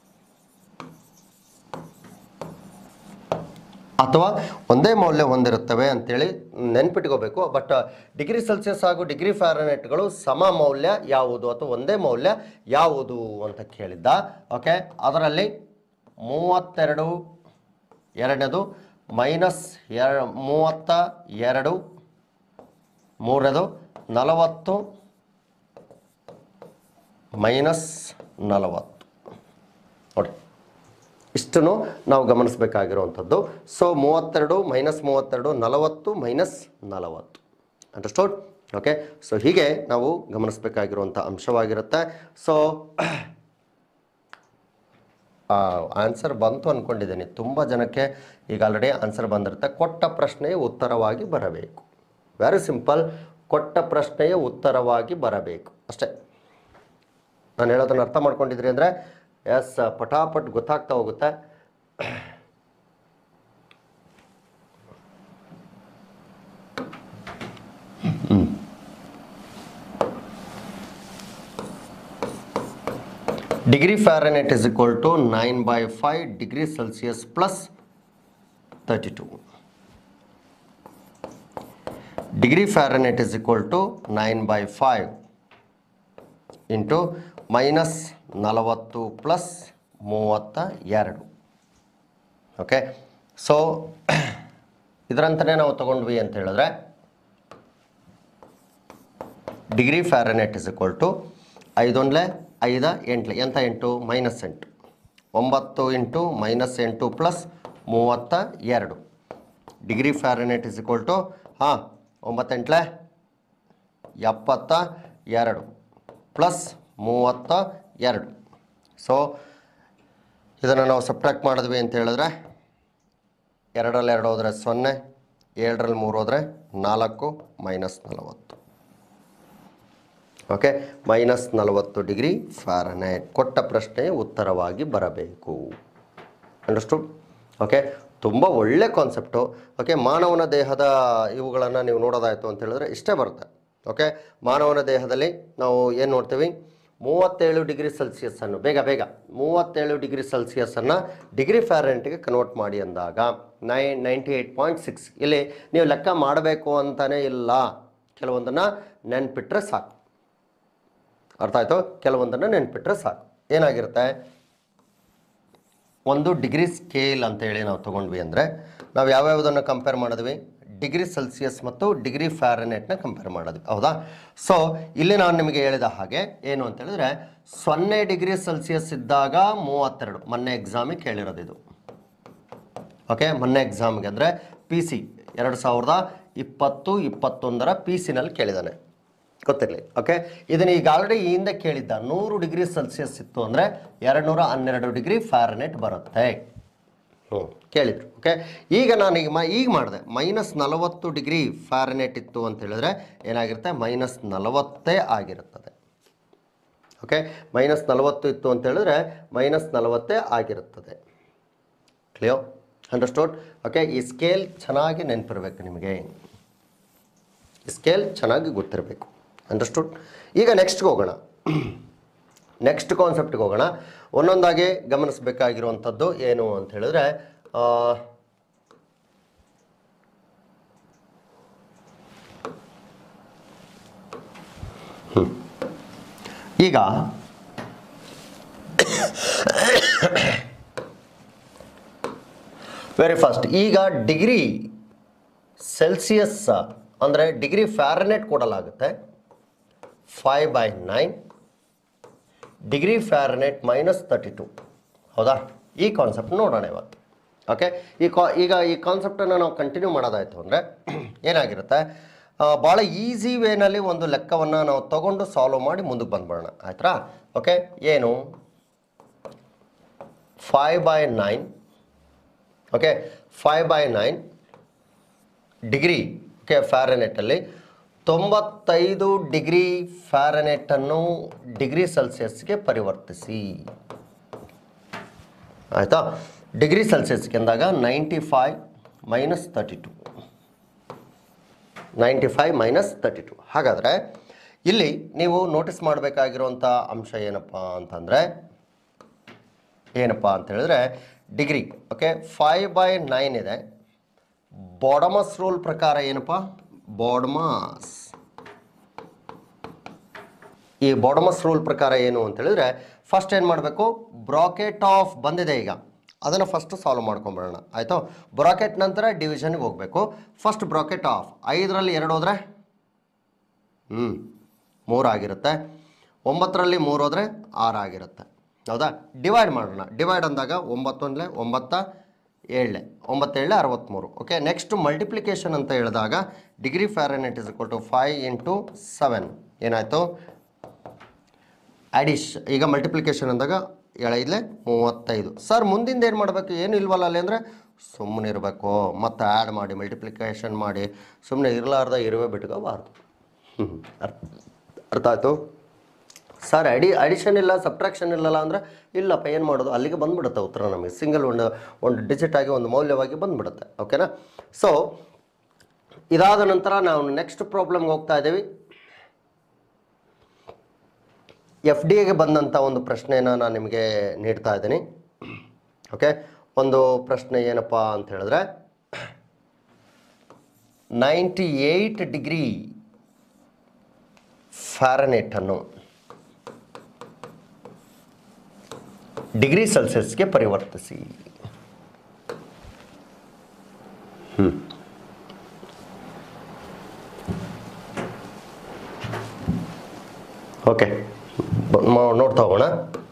ಅಥವಾ ಒಂದೇ ಮೌಲ್ಯ ಹೊಂದಿರುತ್ತವೆ ಅಂತೇಳಿ ನೆನ್ಪಿಟ್ಕೋಬೇಕು ಬಟ್ ಡಿಗ್ರಿ ಸೆಲ್ಸಿಯಸ್ ಹಾಗೂ ಡಿಗ್ರಿ ಫ್ಯಾರನೆಟ್ಗಳು ಸಮ ಮೌಲ್ಯ ಯಾವುದು ಅಥವಾ ಒಂದೇ ಮೌಲ್ಯ ಯಾವುದು ಅಂತ ಕೇಳಿದ್ದ ಓಕೆ ಅದರಲ್ಲಿ ಮೂವತ್ತೆರಡು ಎರಡನೇದು ಮೈನಸ್ ಎರ ಮೂವತ್ತ ಎರಡು ಮೂರನೇದು ನಲವತ್ತು ಮೈನಸ್ ನಲವತ್ತು ನೋಡಿ ಇಷ್ಟನ್ನು ನಾವು ಗಮನಿಸಬೇಕಾಗಿರುವಂಥದ್ದು ಸೊ ಮೂವತ್ತೆರಡು ಮೈನಸ್ ಮೂವತ್ತೆರಡು ನಲವತ್ತು ಮೈನಸ್ ನಲವತ್ತು ಅಂಡರ್ಸ್ಟೋಡ್ ಓಕೆ ಸೊ ಹೀಗೆ ನಾವು ಗಮನಿಸಬೇಕಾಗಿರುವಂಥ ಅಂಶವಾಗಿರುತ್ತೆ ಸೊ ಆನ್ಸರ್ ಬಂತು ಅಂದ್ಕೊಂಡಿದ್ದೀನಿ ತುಂಬ ಜನಕ್ಕೆ ಈಗ ಆಲ್ರೆಡಿ ಆನ್ಸರ್ ಬಂದಿರುತ್ತೆ ಕೊಟ್ಟ ಪ್ರಶ್ನೆಯ ಉತ್ತರವಾಗಿ ಬರಬೇಕು ವೆರಿ ಸಿಂಪಲ್ ಕೊಟ್ಟ ಪ್ರಶ್ನೆಯ ಉತ್ತರವಾಗಿ ಬರಬೇಕು ಅಷ್ಟೇ ನಾನು ಹೇಳೋದನ್ನು ಅರ್ಥ ಮಾಡ್ಕೊಂಡಿದ್ರಿ ಅಂದರೆ ಎಸ್ ಪಟಾಪಟ್ ಗೊತ್ತಾಗ್ತಾ ಹೋಗುತ್ತೆ degree Fahrenheit is equal to nine by five degree Celsius plus thirty two degree Fahrenheit is equal to nine by five into minus ನಲವತ್ತು ಪ್ಲಸ್ ಮೂವತ್ತ ಎರಡು ಓಕೆ ಸೊ ಇದರಂತಲೇ ನಾವು ತಗೊಂಡ್ವಿ ಅಂತ ಹೇಳಿದ್ರೆ degree Fahrenheit is equal to ಐದೊಂದ್ಲೆ ಐದ ಎಂಟ್ಲೆ ಎಂತ ಎಂಟು ಮೈನಸ್ ಎಂಟು ಒಂಬತ್ತು ಇಂಟು ಮೈನಸ್ ಎಂಟು ಪ್ಲಸ್ ಮೂವತ್ತ ಎರಡು degree Fahrenheit is equal to ಹಾಂ ಒಂಬತ್ತೆಂಟ್ಲೆ ಎಪ್ಪತ್ತ ಎರಡು ಪ್ಲಸ್ ಮೂವತ್ತ ಎರಡು ಸೊ ಇದನ್ನು ನಾವು ಸಬ್ಟ್ರಾಕ್ಟ್ ಮಾಡಿದ್ವಿ ಅಂತ ಹೇಳಿದ್ರೆ ಎರಡರಲ್ಲಿ ಎರಡು ಹೋದರೆ ಸೊನ್ನೆ ಏಳರಲ್ಲಿ ಮೂರು ಹೋದರೆ ನಾಲ್ಕು ಮೈನಸ್ ನಲವತ್ತು ಓಕೆ ಮೈನಸ್ ನಲವತ್ತು ಡಿಗ್ರಿ ಫ್ಯಾರನೈಟ್ ಕೊಟ್ಟ ಪ್ರಶ್ನೆ ಉತ್ತರವಾಗಿ ಬರಬೇಕು ಅಂಡರ್ಸ್ಟುಡ್ ಓಕೆ ತುಂಬ ಒಳ್ಳೆ ಕಾನ್ಸೆಪ್ಟು ಓಕೆ ಮಾನವನ ದೇಹದ ಇವುಗಳನ್ನು ನೀವು ನೋಡೋದಾಯಿತು ಅಂತ ಹೇಳಿದ್ರೆ ಇಷ್ಟೇ ಬರುತ್ತೆ ಓಕೆ ಮಾನವನ ದೇಹದಲ್ಲಿ ನಾವು ಏನು ನೋಡ್ತೀವಿ ಮೂವತ್ತೇಳು ಡಿಗ್ರಿ ಸೆಲ್ಸಿಯಸ್ಸನ್ನು ಬೇಗ ಬೇಗ ಮೂವತ್ತೇಳು ಡಿಗ್ರಿ ಸೆಲ್ಸಿಯಸ್ಸನ್ನು ಡಿಗ್ರಿ ಫ್ಯಾರೆಂಟ್ಗೆ ಕನ್ವರ್ಟ್ ಮಾಡಿ ಅಂದಾಗ nine ninety eight point six ಇಲ್ಲಿ ನೀವು ಲೆಕ್ಕ ಮಾಡಬೇಕು ಅಂತಲೇ ಇಲ್ಲ ಕೆಲವೊಂದನ್ನು ನೆನ್ಪಿಟ್ರೆ ಸಾಕು ಅರ್ಥ ಆಯಿತು ಕೆಲವೊಂದನ್ನು ನೆನ್ಪಿಟ್ರೆ ಸಾಕು ಏನಾಗಿರುತ್ತೆ ಒಂದು ಡಿಗ್ರಿ ಸ್ಕೇಲ್ ಅಂತ ಹೇಳಿ ನಾವು ತೊಗೊಂಡ್ವಿ ಅಂದರೆ ನಾವು ಯಾವ್ಯಾವುದನ್ನು ಕಂಪೇರ್ ಮಾಡಿದ್ವಿ ಡಿಗ್ರಿ ಸೆಲ್ಸಿಯಸ್ ಮತ್ತು ಡಿಗ್ರಿ ಫ್ಯಾರನೆಟ್ನ ಕಂಪೇರ್ ಮಾಡಿದ್ವಿ ಹೌದಾ ಸೊ ಇಲ್ಲಿ ನಾನು ನಿಮಗೆ ಹೇಳಿದ ಹಾಗೆ ಏನು ಅಂತ ಹೇಳಿದ್ರೆ ಸೊನ್ನೆ ಡಿಗ್ರಿ ಸೆಲ್ಸಿಯಸ್ ಇದ್ದಾಗ ಮೂವತ್ತೆರಡು ಮೊನ್ನೆ ಎಕ್ಸಾಮಿಗೆ ಕೇಳಿರೋದು ಇದು ಓಕೆ ಮೊನ್ನೆ ಎಕ್ಸಾಮ್ಗೆ ಅಂದರೆ ಪಿ ಸಿ ಎರಡು ಸಾವಿರದ ಇಪ್ಪತ್ತು ಇಪ್ಪತ್ತೊಂದರ ಪಿ ಸಿನಲ್ಲಿ ಕೇಳಿದ್ದಾನೆ ಗೊತ್ತಿರಲಿ ಓಕೆ ಇದನ್ನು ಈಗ ಆಲ್ರೆಡಿ ಈ ಹಿಂದೆ ಕೇಳಿದ್ದ ನೂರು ಡಿಗ್ರಿ ಸೆಲ್ಸಿಯಸ್ ಇತ್ತು ಅಂದರೆ ಎರಡು ನೂರ ಹನ್ನೆರಡು ಡಿಗ್ರಿ ಫ್ಯಾರನೆಟ್ ಬರುತ್ತೆ ಹ್ಞೂ ಕೇಳಿದ್ರು ಓಕೆ ಈಗ ನಾನು ಈಗ ಮ ಈಗ ಮಾಡಿದೆ ಮೈನಸ್ ನಲವತ್ತು ಡಿಗ್ರಿ ಫ್ಯಾರನೆಟ್ ಇತ್ತು ಅಂತ ಹೇಳಿದ್ರೆ ಏನಾಗಿರುತ್ತೆ ಮೈನಸ್ ನಲವತ್ತೇ ಆಗಿರುತ್ತದೆ ಓಕೆ ಮೈನಸ್ ನಲವತ್ತು ಇತ್ತು ಅಂತ ಹೇಳಿದ್ರೆ ಮೈನಸ್ ನಲವತ್ತೇ ಆಗಿರುತ್ತದೆ ಕ್ಲಿಯರ್ ಅಂಡರ್ಸ್ಟೋಡ್ ಓಕೆ ಈ ಸ್ಕೇಲ್ ಚೆನ್ನಾಗಿ ನೆನಪಿರ್ಬೇಕು ನಿಮಗೆ ಈ ಸ್ಕೇಲ್ ಚೆನ್ನಾಗಿ ಗೊತ್ತಿರಬೇಕು ಅಂಡರ್ಸ್ಟುಡ್ ಈಗ ನೆಕ್ಸ್ಟ್ಗೆ ಹೋಗೋಣ ನೆಕ್ಸ್ಟ್ ಕಾನ್ಸೆಪ್ಟ್ಗೆ ಹೋಗೋಣ ಒಂದೊಂದಾಗಿ ಗಮನಿಸಬೇಕಾಗಿರುವಂಥದ್ದು ಏನು ಅಂತ ಹೇಳಿದ್ರೆ ಆ, ಹ್ಮ್. ಈಗ ವೆರಿ ಫಾಸ್ಟ್ ಈಗ ಡಿಗ್ರಿ ಸೆಲ್ಸಿಯಸ್ ಅಂದರೆ ಡಿಗ್ರಿ ಫ್ಯಾರನೆಟ್ ಕೊಡಲಾಗುತ್ತೆ five by nine degree Fahrenheit minus thirty two ಹೌದಾ ಈ ಕಾನ್ಸೆಪ್ಟ್ ನೋಡೋಣ ಇವತ್ತು ಓಕೆ ಈ ಕಾ ಈಗ ಈ ಕಾನ್ಸೆಪ್ಟನ್ನು ನಾವು ಕಂಟಿನ್ಯೂ ಮಾಡೋದಾಯಿತು ಅಂದರೆ ಏನಾಗಿರುತ್ತೆ ಆ, ಭಾಳ ಈಸಿ ವೇನಲ್ಲಿ ಒಂದು ಲೆಕ್ಕವನ್ನು ನಾವು ತಗೊಂಡು ಸಾಲ್ವ್ ಮಾಡಿ ಮುಂದಕ್ಕೆ ಬಂದ್ಬಿಡೋಣ ಆಯ್ತಾ ಓಕೆ ಏನು five by nine okay five by nine degree okay ಫ್ಯಾರನೆಟ್ಟಲ್ಲಿ ತೊಂಬತ್ತೈದು ಡಿಗ್ರಿ ಫ್ಯಾರನೆಟ್ಟನ್ನು ಡಿಗ್ರಿ ಸೆಲ್ಸಿಯಸ್ಗೆ ಪರಿವರ್ತಿಸಿ ಆಯಿತಾ ಡಿಗ್ರಿ ಸೆಲ್ಸಿಯಸ್ಗೆ ಅಂದಾಗ ninety five minus thirty two ninety five minus thirty two ಹಾಗಾದರೆ ಇಲ್ಲಿ ನೀವು ನೋಟಿಸ್ ಮಾಡಬೇಕಾಗಿರುವಂಥ ಅಂಶ ಏನಪ್ಪ ಅಂತಂದರೆ ಏನಪ್ಪ ಅಂತ ಹೇಳಿದ್ರೆ degree okay five by nine ಇದೆ ಬಾಡಮಸ್ ರೂಲ್ ಪ್ರಕಾರ ಏನಪ್ಪ ಬಾಡಮಸ್ ಈ ಬಾಡಮಸ್ ರೂಲ್ ಪ್ರಕಾರ ಏನು ಅಂತ ಹೇಳಿದ್ರೆ ಫಸ್ಟ್ ಏನು ಮಾಡಬೇಕು ಬ್ರಾಕೆಟ್ ಆಫ್ ಬಂದಿದೆ ಈಗ ಅದನ್ನು ಫಸ್ಟ್ ಸಾಲ್ವ್ ಮಾಡ್ಕೊಂಬಿಡೋಣ ಆಯಿತು ಬ್ರಾಕೆಟ್ ನಂತರ ಡಿವಿಷನ್ಗೆ ಹೋಗಬೇಕು ಫಸ್ಟ್ ಬ್ರಾಕೆಟ್ ಆಫ್ ಐದರಲ್ಲಿ ಎರಡು ಹೋದರೆ ಹ್ಞೂ ಮೂರು ಆಗಿರುತ್ತೆ ಒಂಬತ್ತರಲ್ಲಿ ಮೂರು ಹೋದರೆ ಆರು ಆಗಿರುತ್ತೆ ಹೌದಾ ಡಿವೈಡ್ ಮಾಡೋಣ ಡಿವೈಡ್ ಅಂದಾಗ ಒಂಬತ್ತೊಂದಲೇ ಒಂಬತ್ತ ಏಳಲೆ ಒಂಬತ್ತೇಳಲೆ ಅರವತ್ತ್ಮೂರು ಓಕೆ ನೆಕ್ಸ್ಟ್ ಮಲ್ಟಿಪ್ಲಿಕೇಶನ್ ಅಂತ ಹೇಳಿದಾಗ degree Fahrenheit is equal to five into seven ಏನಾಯಿತು ಅಡಿಶ್ ಈಗ ಮಲ್ಟಿಪ್ಲಿಕೇಶನ್ ಅಂದಾಗ ಏಳೈದಲೆ ಮೂವತ್ತೈದು ಸರ್ ಮುಂದಿಂದ ಏನು ಮಾಡಬೇಕು ಏನು ಇಲ್ವಲ್ಲ ಅಲ್ಲಿ ಅಂದರೆ ಸುಮ್ಮನೆ ಇರಬೇಕು ಮತ್ತು ಆ್ಯಡ್ ಮಾಡಿ ಮಲ್ಟಿಪ್ಲಿಕೇಶನ್ ಮಾಡಿ ಸುಮ್ಮನೆ ಇರಲಾರ್ದ ಇರುವೆ ಬಿಟ್ಕೋಬಾರ್ದು ಹ್ಮ್. ಅರ್ಥ ಅರ್ಥ ಆಯಿತು ಸರ್ ಅಡಿ ಅಡಿಷನ್ ಇಲ್ಲ ಸಬ್ಟ್ರಾಕ್ಷನ್ ಇಲ್ಲಲ್ಲ ಅಂದರೆ ಇಲ್ಲಪ್ಪ ಏನು ಮಾಡೋದು ಅಲ್ಲಿಗೆ ಬಂದ್ಬಿಡುತ್ತೆ ಉತ್ತರ ನಮಗೆ ಸಿಂಗಲ್ ಒಂದು ಒಂದು ಡಿಜಿಟ್ ಆಗಿ ಒಂದು ಮೌಲ್ಯವಾಗಿ ಬಂದ್ಬಿಡುತ್ತೆ ಓಕೆನಾ ಸೊ ಇದಾದ ನಂತರ ನಾವು ನೆಕ್ಸ್ಟ್ ಪ್ರಾಬ್ಲಮ್ಗೆ ಹೋಗ್ತಾ ಇದ್ದೀವಿ ಎಫ್ ಡಿ ಎಗೆ ಬಂದಂಥ ಒಂದು ಪ್ರಶ್ನೆಯನ್ನು ನಾನು ನಿಮಗೆ ನೀಡ್ತಾ ಇದ್ದೀನಿ ಓಕೆ ಒಂದು ಪ್ರಶ್ನೆ ಏನಪ್ಪ ಅಂತ ಹೇಳಿದ್ರೆ ನೈಂಟಿ ಏಯ್ಟ್ ಡಿಗ್ರಿ ಫ್ಯಾರನೇಟನ್ನು ಡಿಗ್ರಿ ಸೆಲ್ಸಿಯಸ್ಗೆ ಪರಿವರ್ತಿಸಿ ಹ್ಮ್. ಓಕೆ ಬ- ಮ- ನೋಡ್ತಾ ಹೋಗೋಣ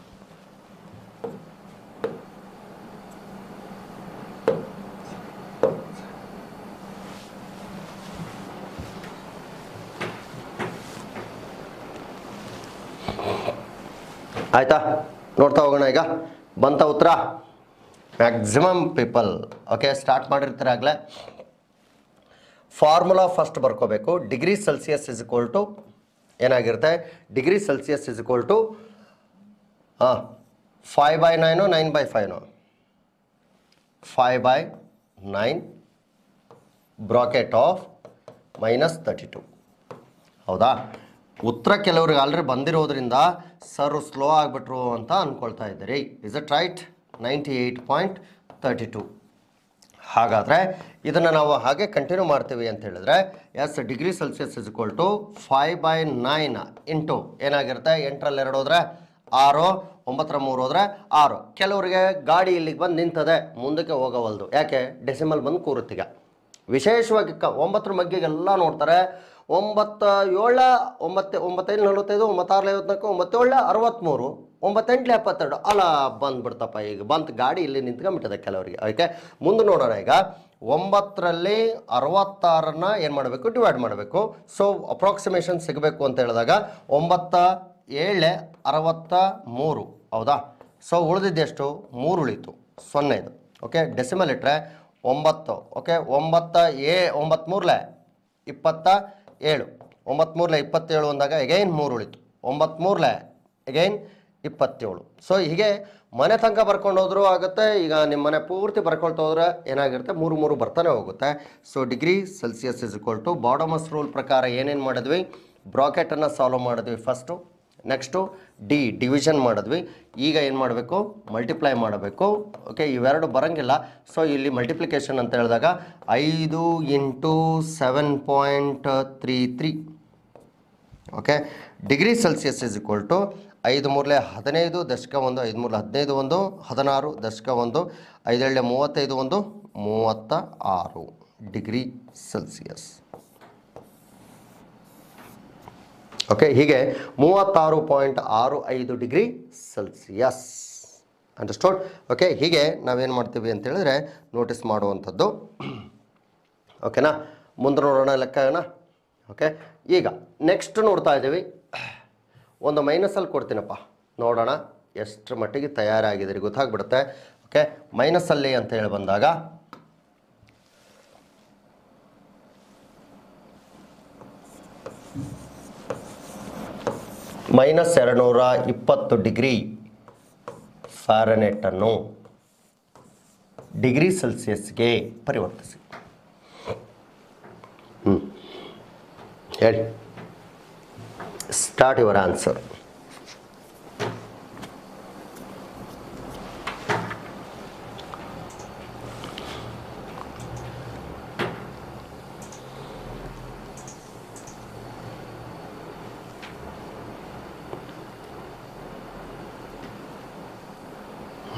ಆಯ್ತಾ ನೋಡ್ತಾ ಹೋಗೋಣ ಈಗ ಬಂತ ಉತ್ತರ ಮ್ಯಾಕ್ಸಿಮಮ್ ಪೀಪಲ್ ಓಕೆ ಸ್ಟಾರ್ಟ್ ಮಾಡಿರ್ತಾರೆ ಆಗಲೇ ಫಾರ್ಮುಲಾ ಫಸ್ಟ್ ಬರ್ಕೋಬೇಕು degree Celsius is equal to ಏನಾಗಿರುತ್ತೆ degree Celsius is equal to ಹಾಂ five by nine nine by ಫೈವ್ನು five by nine bracket of minus thirty two ಹೌದಾ ಉತ್ತರ ಕೆಲವ್ರಿಗೆ ಆಲ್ರೆಡಿ ಬಂದಿರೋದ್ರಿಂದ ಸರ್ ಸ್ಲೋ ಆಗಿಬಿಟ್ರು ಅಂತ ಅಂದ್ಕೊಳ್ತಾ ಇದ್ದೀರಿ is it right ninety eight point thirty two ಹಾಗಾದರೆ ಇದನ್ನು ನಾವು ಹಾಗೆ ಕಂಟಿನ್ಯೂ ಮಾಡ್ತೀವಿ ಅಂತ ಹೇಳಿದ್ರೆ yes degree Celsius is equal to five by nine into ಏನಾಗಿರುತ್ತೆ ಎಂಟರಲ್ಲಿ ಎರಡು ಹೋದ್ರೆ ಆರು ಒಂಬತ್ತರ ಮೂರು ಹೋದ್ರೆ ಆರು ಕೆಲವರಿಗೆ ಗಾಡಿ ಇಲ್ಲಿಗೆ ಬಂದು ನಿಂತದೆ ಮುಂದಕ್ಕೆ ಹೋಗವಲ್ದು ಯಾಕೆ ಡೆಸಿಮಲ್ ಬಂದು ಕೂರುತ್ತೀಗ ವಿಶೇಷವಾಗಿ ಕ ಒಂಬತ್ತರ ಮಗ್ಗೆಗೆಲ್ಲ ನೋಡ್ತಾರೆ ಒಂಬತ್ತ ಏಳ ಒಂಬತ್ತು ಒಂಬತ್ತೈದು ನಲವತ್ತೈದು ಒಂಬತ್ತಾರು ಐವತ್ನಾಲ್ಕು ಒಂಬತ್ತೇಳ ಅರವತ್ತ್ಮೂರು ಒಂಬತ್ತೆಂಟ್ಲೆ ಎಪ್ಪತ್ತೆರಡು ಅಲ್ಲ ಬಂದ್ಬಿಡ್ತಪ್ಪ ಈಗ ಬಂತು ಗಾಡಿ ಇಲ್ಲಿ ನಿಂತ್ಕೊಂಡ್ಬಿಟ್ಟಿದೆ ಕೆಲವರಿಗೆ ಓಕೆ ಮುಂದೆ ನೋಡೋಣ ಈಗ ಒಂಬತ್ತರಲ್ಲಿ ಅರವತ್ತಾರನ್ನ ಏನು ಮಾಡಬೇಕು ಡಿವೈಡ್ ಮಾಡಬೇಕು ಸೊ ಅಪ್ರಾಕ್ಸಿಮೇಷನ್ ಸಿಗಬೇಕು ಅಂತ ಹೇಳಿದಾಗ ಒಂಬತ್ತ ಏಳೆ ಅರವತ್ತ ಮೂರು ಹೌದಾ ಸೊ ಉಳಿದಿದ್ದೆಷ್ಟು ಮೂರು ಉಳಿತು ಸೊನ್ನೆದು ಓಕೆ ಡೆಸಿಮಲ್ ಇಟ್ಟರೆ ಒಂಬತ್ತು ಓಕೆ ಒಂಬತ್ತ ಏ ಒಂಬತ್ತ್ಮೂರಲೆ ಇಪ್ಪತ್ತ ಏಳು ಒಂಬತ್ತ್ಮೂರಲೆ ಇಪ್ಪತ್ತೇಳು ಅಂದಾಗ ಎಗೈನ್ ಮೂರು ಉಳಿತು ಒಂಬತ್ತ್ಮೂರಲೆ ಎಗೈನ್ ಇಪ್ಪತ್ತೇಳು ಸೊ ಹೀಗೆ ಮನೆ ತನಕ ಬರ್ಕೊಂಡು ಹೋದ್ರೂ ಆಗುತ್ತೆ ಈಗ ನಿಮ್ಮ ಮನೆ ಪೂರ್ತಿ ಬರ್ಕೊಳ್ತಾ ಹೋದ್ರೆ ಏನಾಗಿರುತ್ತೆ ಮೂರು ಮೂರು ಬರ್ತಾನೆ ಹೋಗುತ್ತೆ so degree Celsius is equal to BODMAS rule ಪ್ರಕಾರ ಏನೇನು ಮಾಡಿದ್ವಿ ಬ್ರಾಕೆಟನ್ನು ಸಾಲ್ವ್ ಮಾಡಿದ್ವಿ ಫಸ್ಟು ನೆಕ್ಸ್ಟು ಡಿ ಡಿವಿಷನ್ ಮಾಡಿದ್ವಿ ಈಗ ಏನು ಮಾಡಬೇಕು ಮಲ್ಟಿಪ್ಲೈ ಮಾಡಬೇಕು ಓಕೆ ಇವೆರಡು ಬರೋಂಗಿಲ್ಲ ಸೊ ಇಲ್ಲಿ ಮಲ್ಟಿಪ್ಲಿಕೇಶನ್ ಅಂತ ಹೇಳಿದಾಗ ಐದು into seven point three three okay degree Celsius is equal to ಐದು ಮೂರಲೆ ಹದಿನೈದು ದಶಕ ಒಂದು ಐದು ಮೂರಲೆ ಹದಿನೈದು ಒಂದು ಹದಿನಾರು ದಶಕ ಒಂದು ಐದೇಳೆ ಮೂವತ್ತೈದು ಒಂದು ಮೂವತ್ತ ಆರು ಡಿಗ್ರಿ ಸೆಲ್ಸಿಯಸ್ ಓಕೆ ಹೀಗೆ ಮೂವತ್ತಾರು ಪಾಯಿಂಟ್ ಆರು ಐದು ಡಿಗ್ರಿ ಸೆಲ್ಸಿಯಸ್ ಅಂಡರ್ಸ್ಟೋಡ್ ಓಕೆ ಹೀಗೆ ನಾವೇನು ಮಾಡ್ತೀವಿ ಅಂತ ಹೇಳಿದ್ರೆ ನೋಟಿಸ್ ಮಾಡುವಂಥದ್ದು ಓಕೆನಾ ಮುಂದೆ ನೋಡೋಣ ಲೆಕ್ಕನ ಓಕೆ ಈಗ ನೆಕ್ಸ್ಟ್ ನೋಡ್ತಾ ಇದ್ದೀವಿ ಒಂದು ಮೈನಸಲ್ಲಿ ಕೊಡ್ತೀನಪ್ಪ ನೋಡೋಣ ಎಷ್ಟು ಮಟ್ಟಿಗೆ ತಯಾರಾಗಿದ್ದೀರಿ ಗೊತ್ತಾಗ್ಬಿಡುತ್ತೆ ಓಕೆ ಮೈನಸಲ್ಲಿ ಅಂತ ಹೇಳಿ ಬಂದಾಗ ಮೈನಸ್ ಎರಡುನೂರ ಇಪ್ಪತ್ತು ಡಿಗ್ರಿ ಫ್ಯಾರನೆಟನ್ನು ಡಿಗ್ರಿ ಸೆಲ್ಸಿಯಸ್ಗೆ ಪರಿವರ್ತಿಸಿ ಹ್ಞೂ ಹೇಳಿ ಸ್ಟಾರ್ಟ್ ಯುವರ್ ಆನ್ಸರ್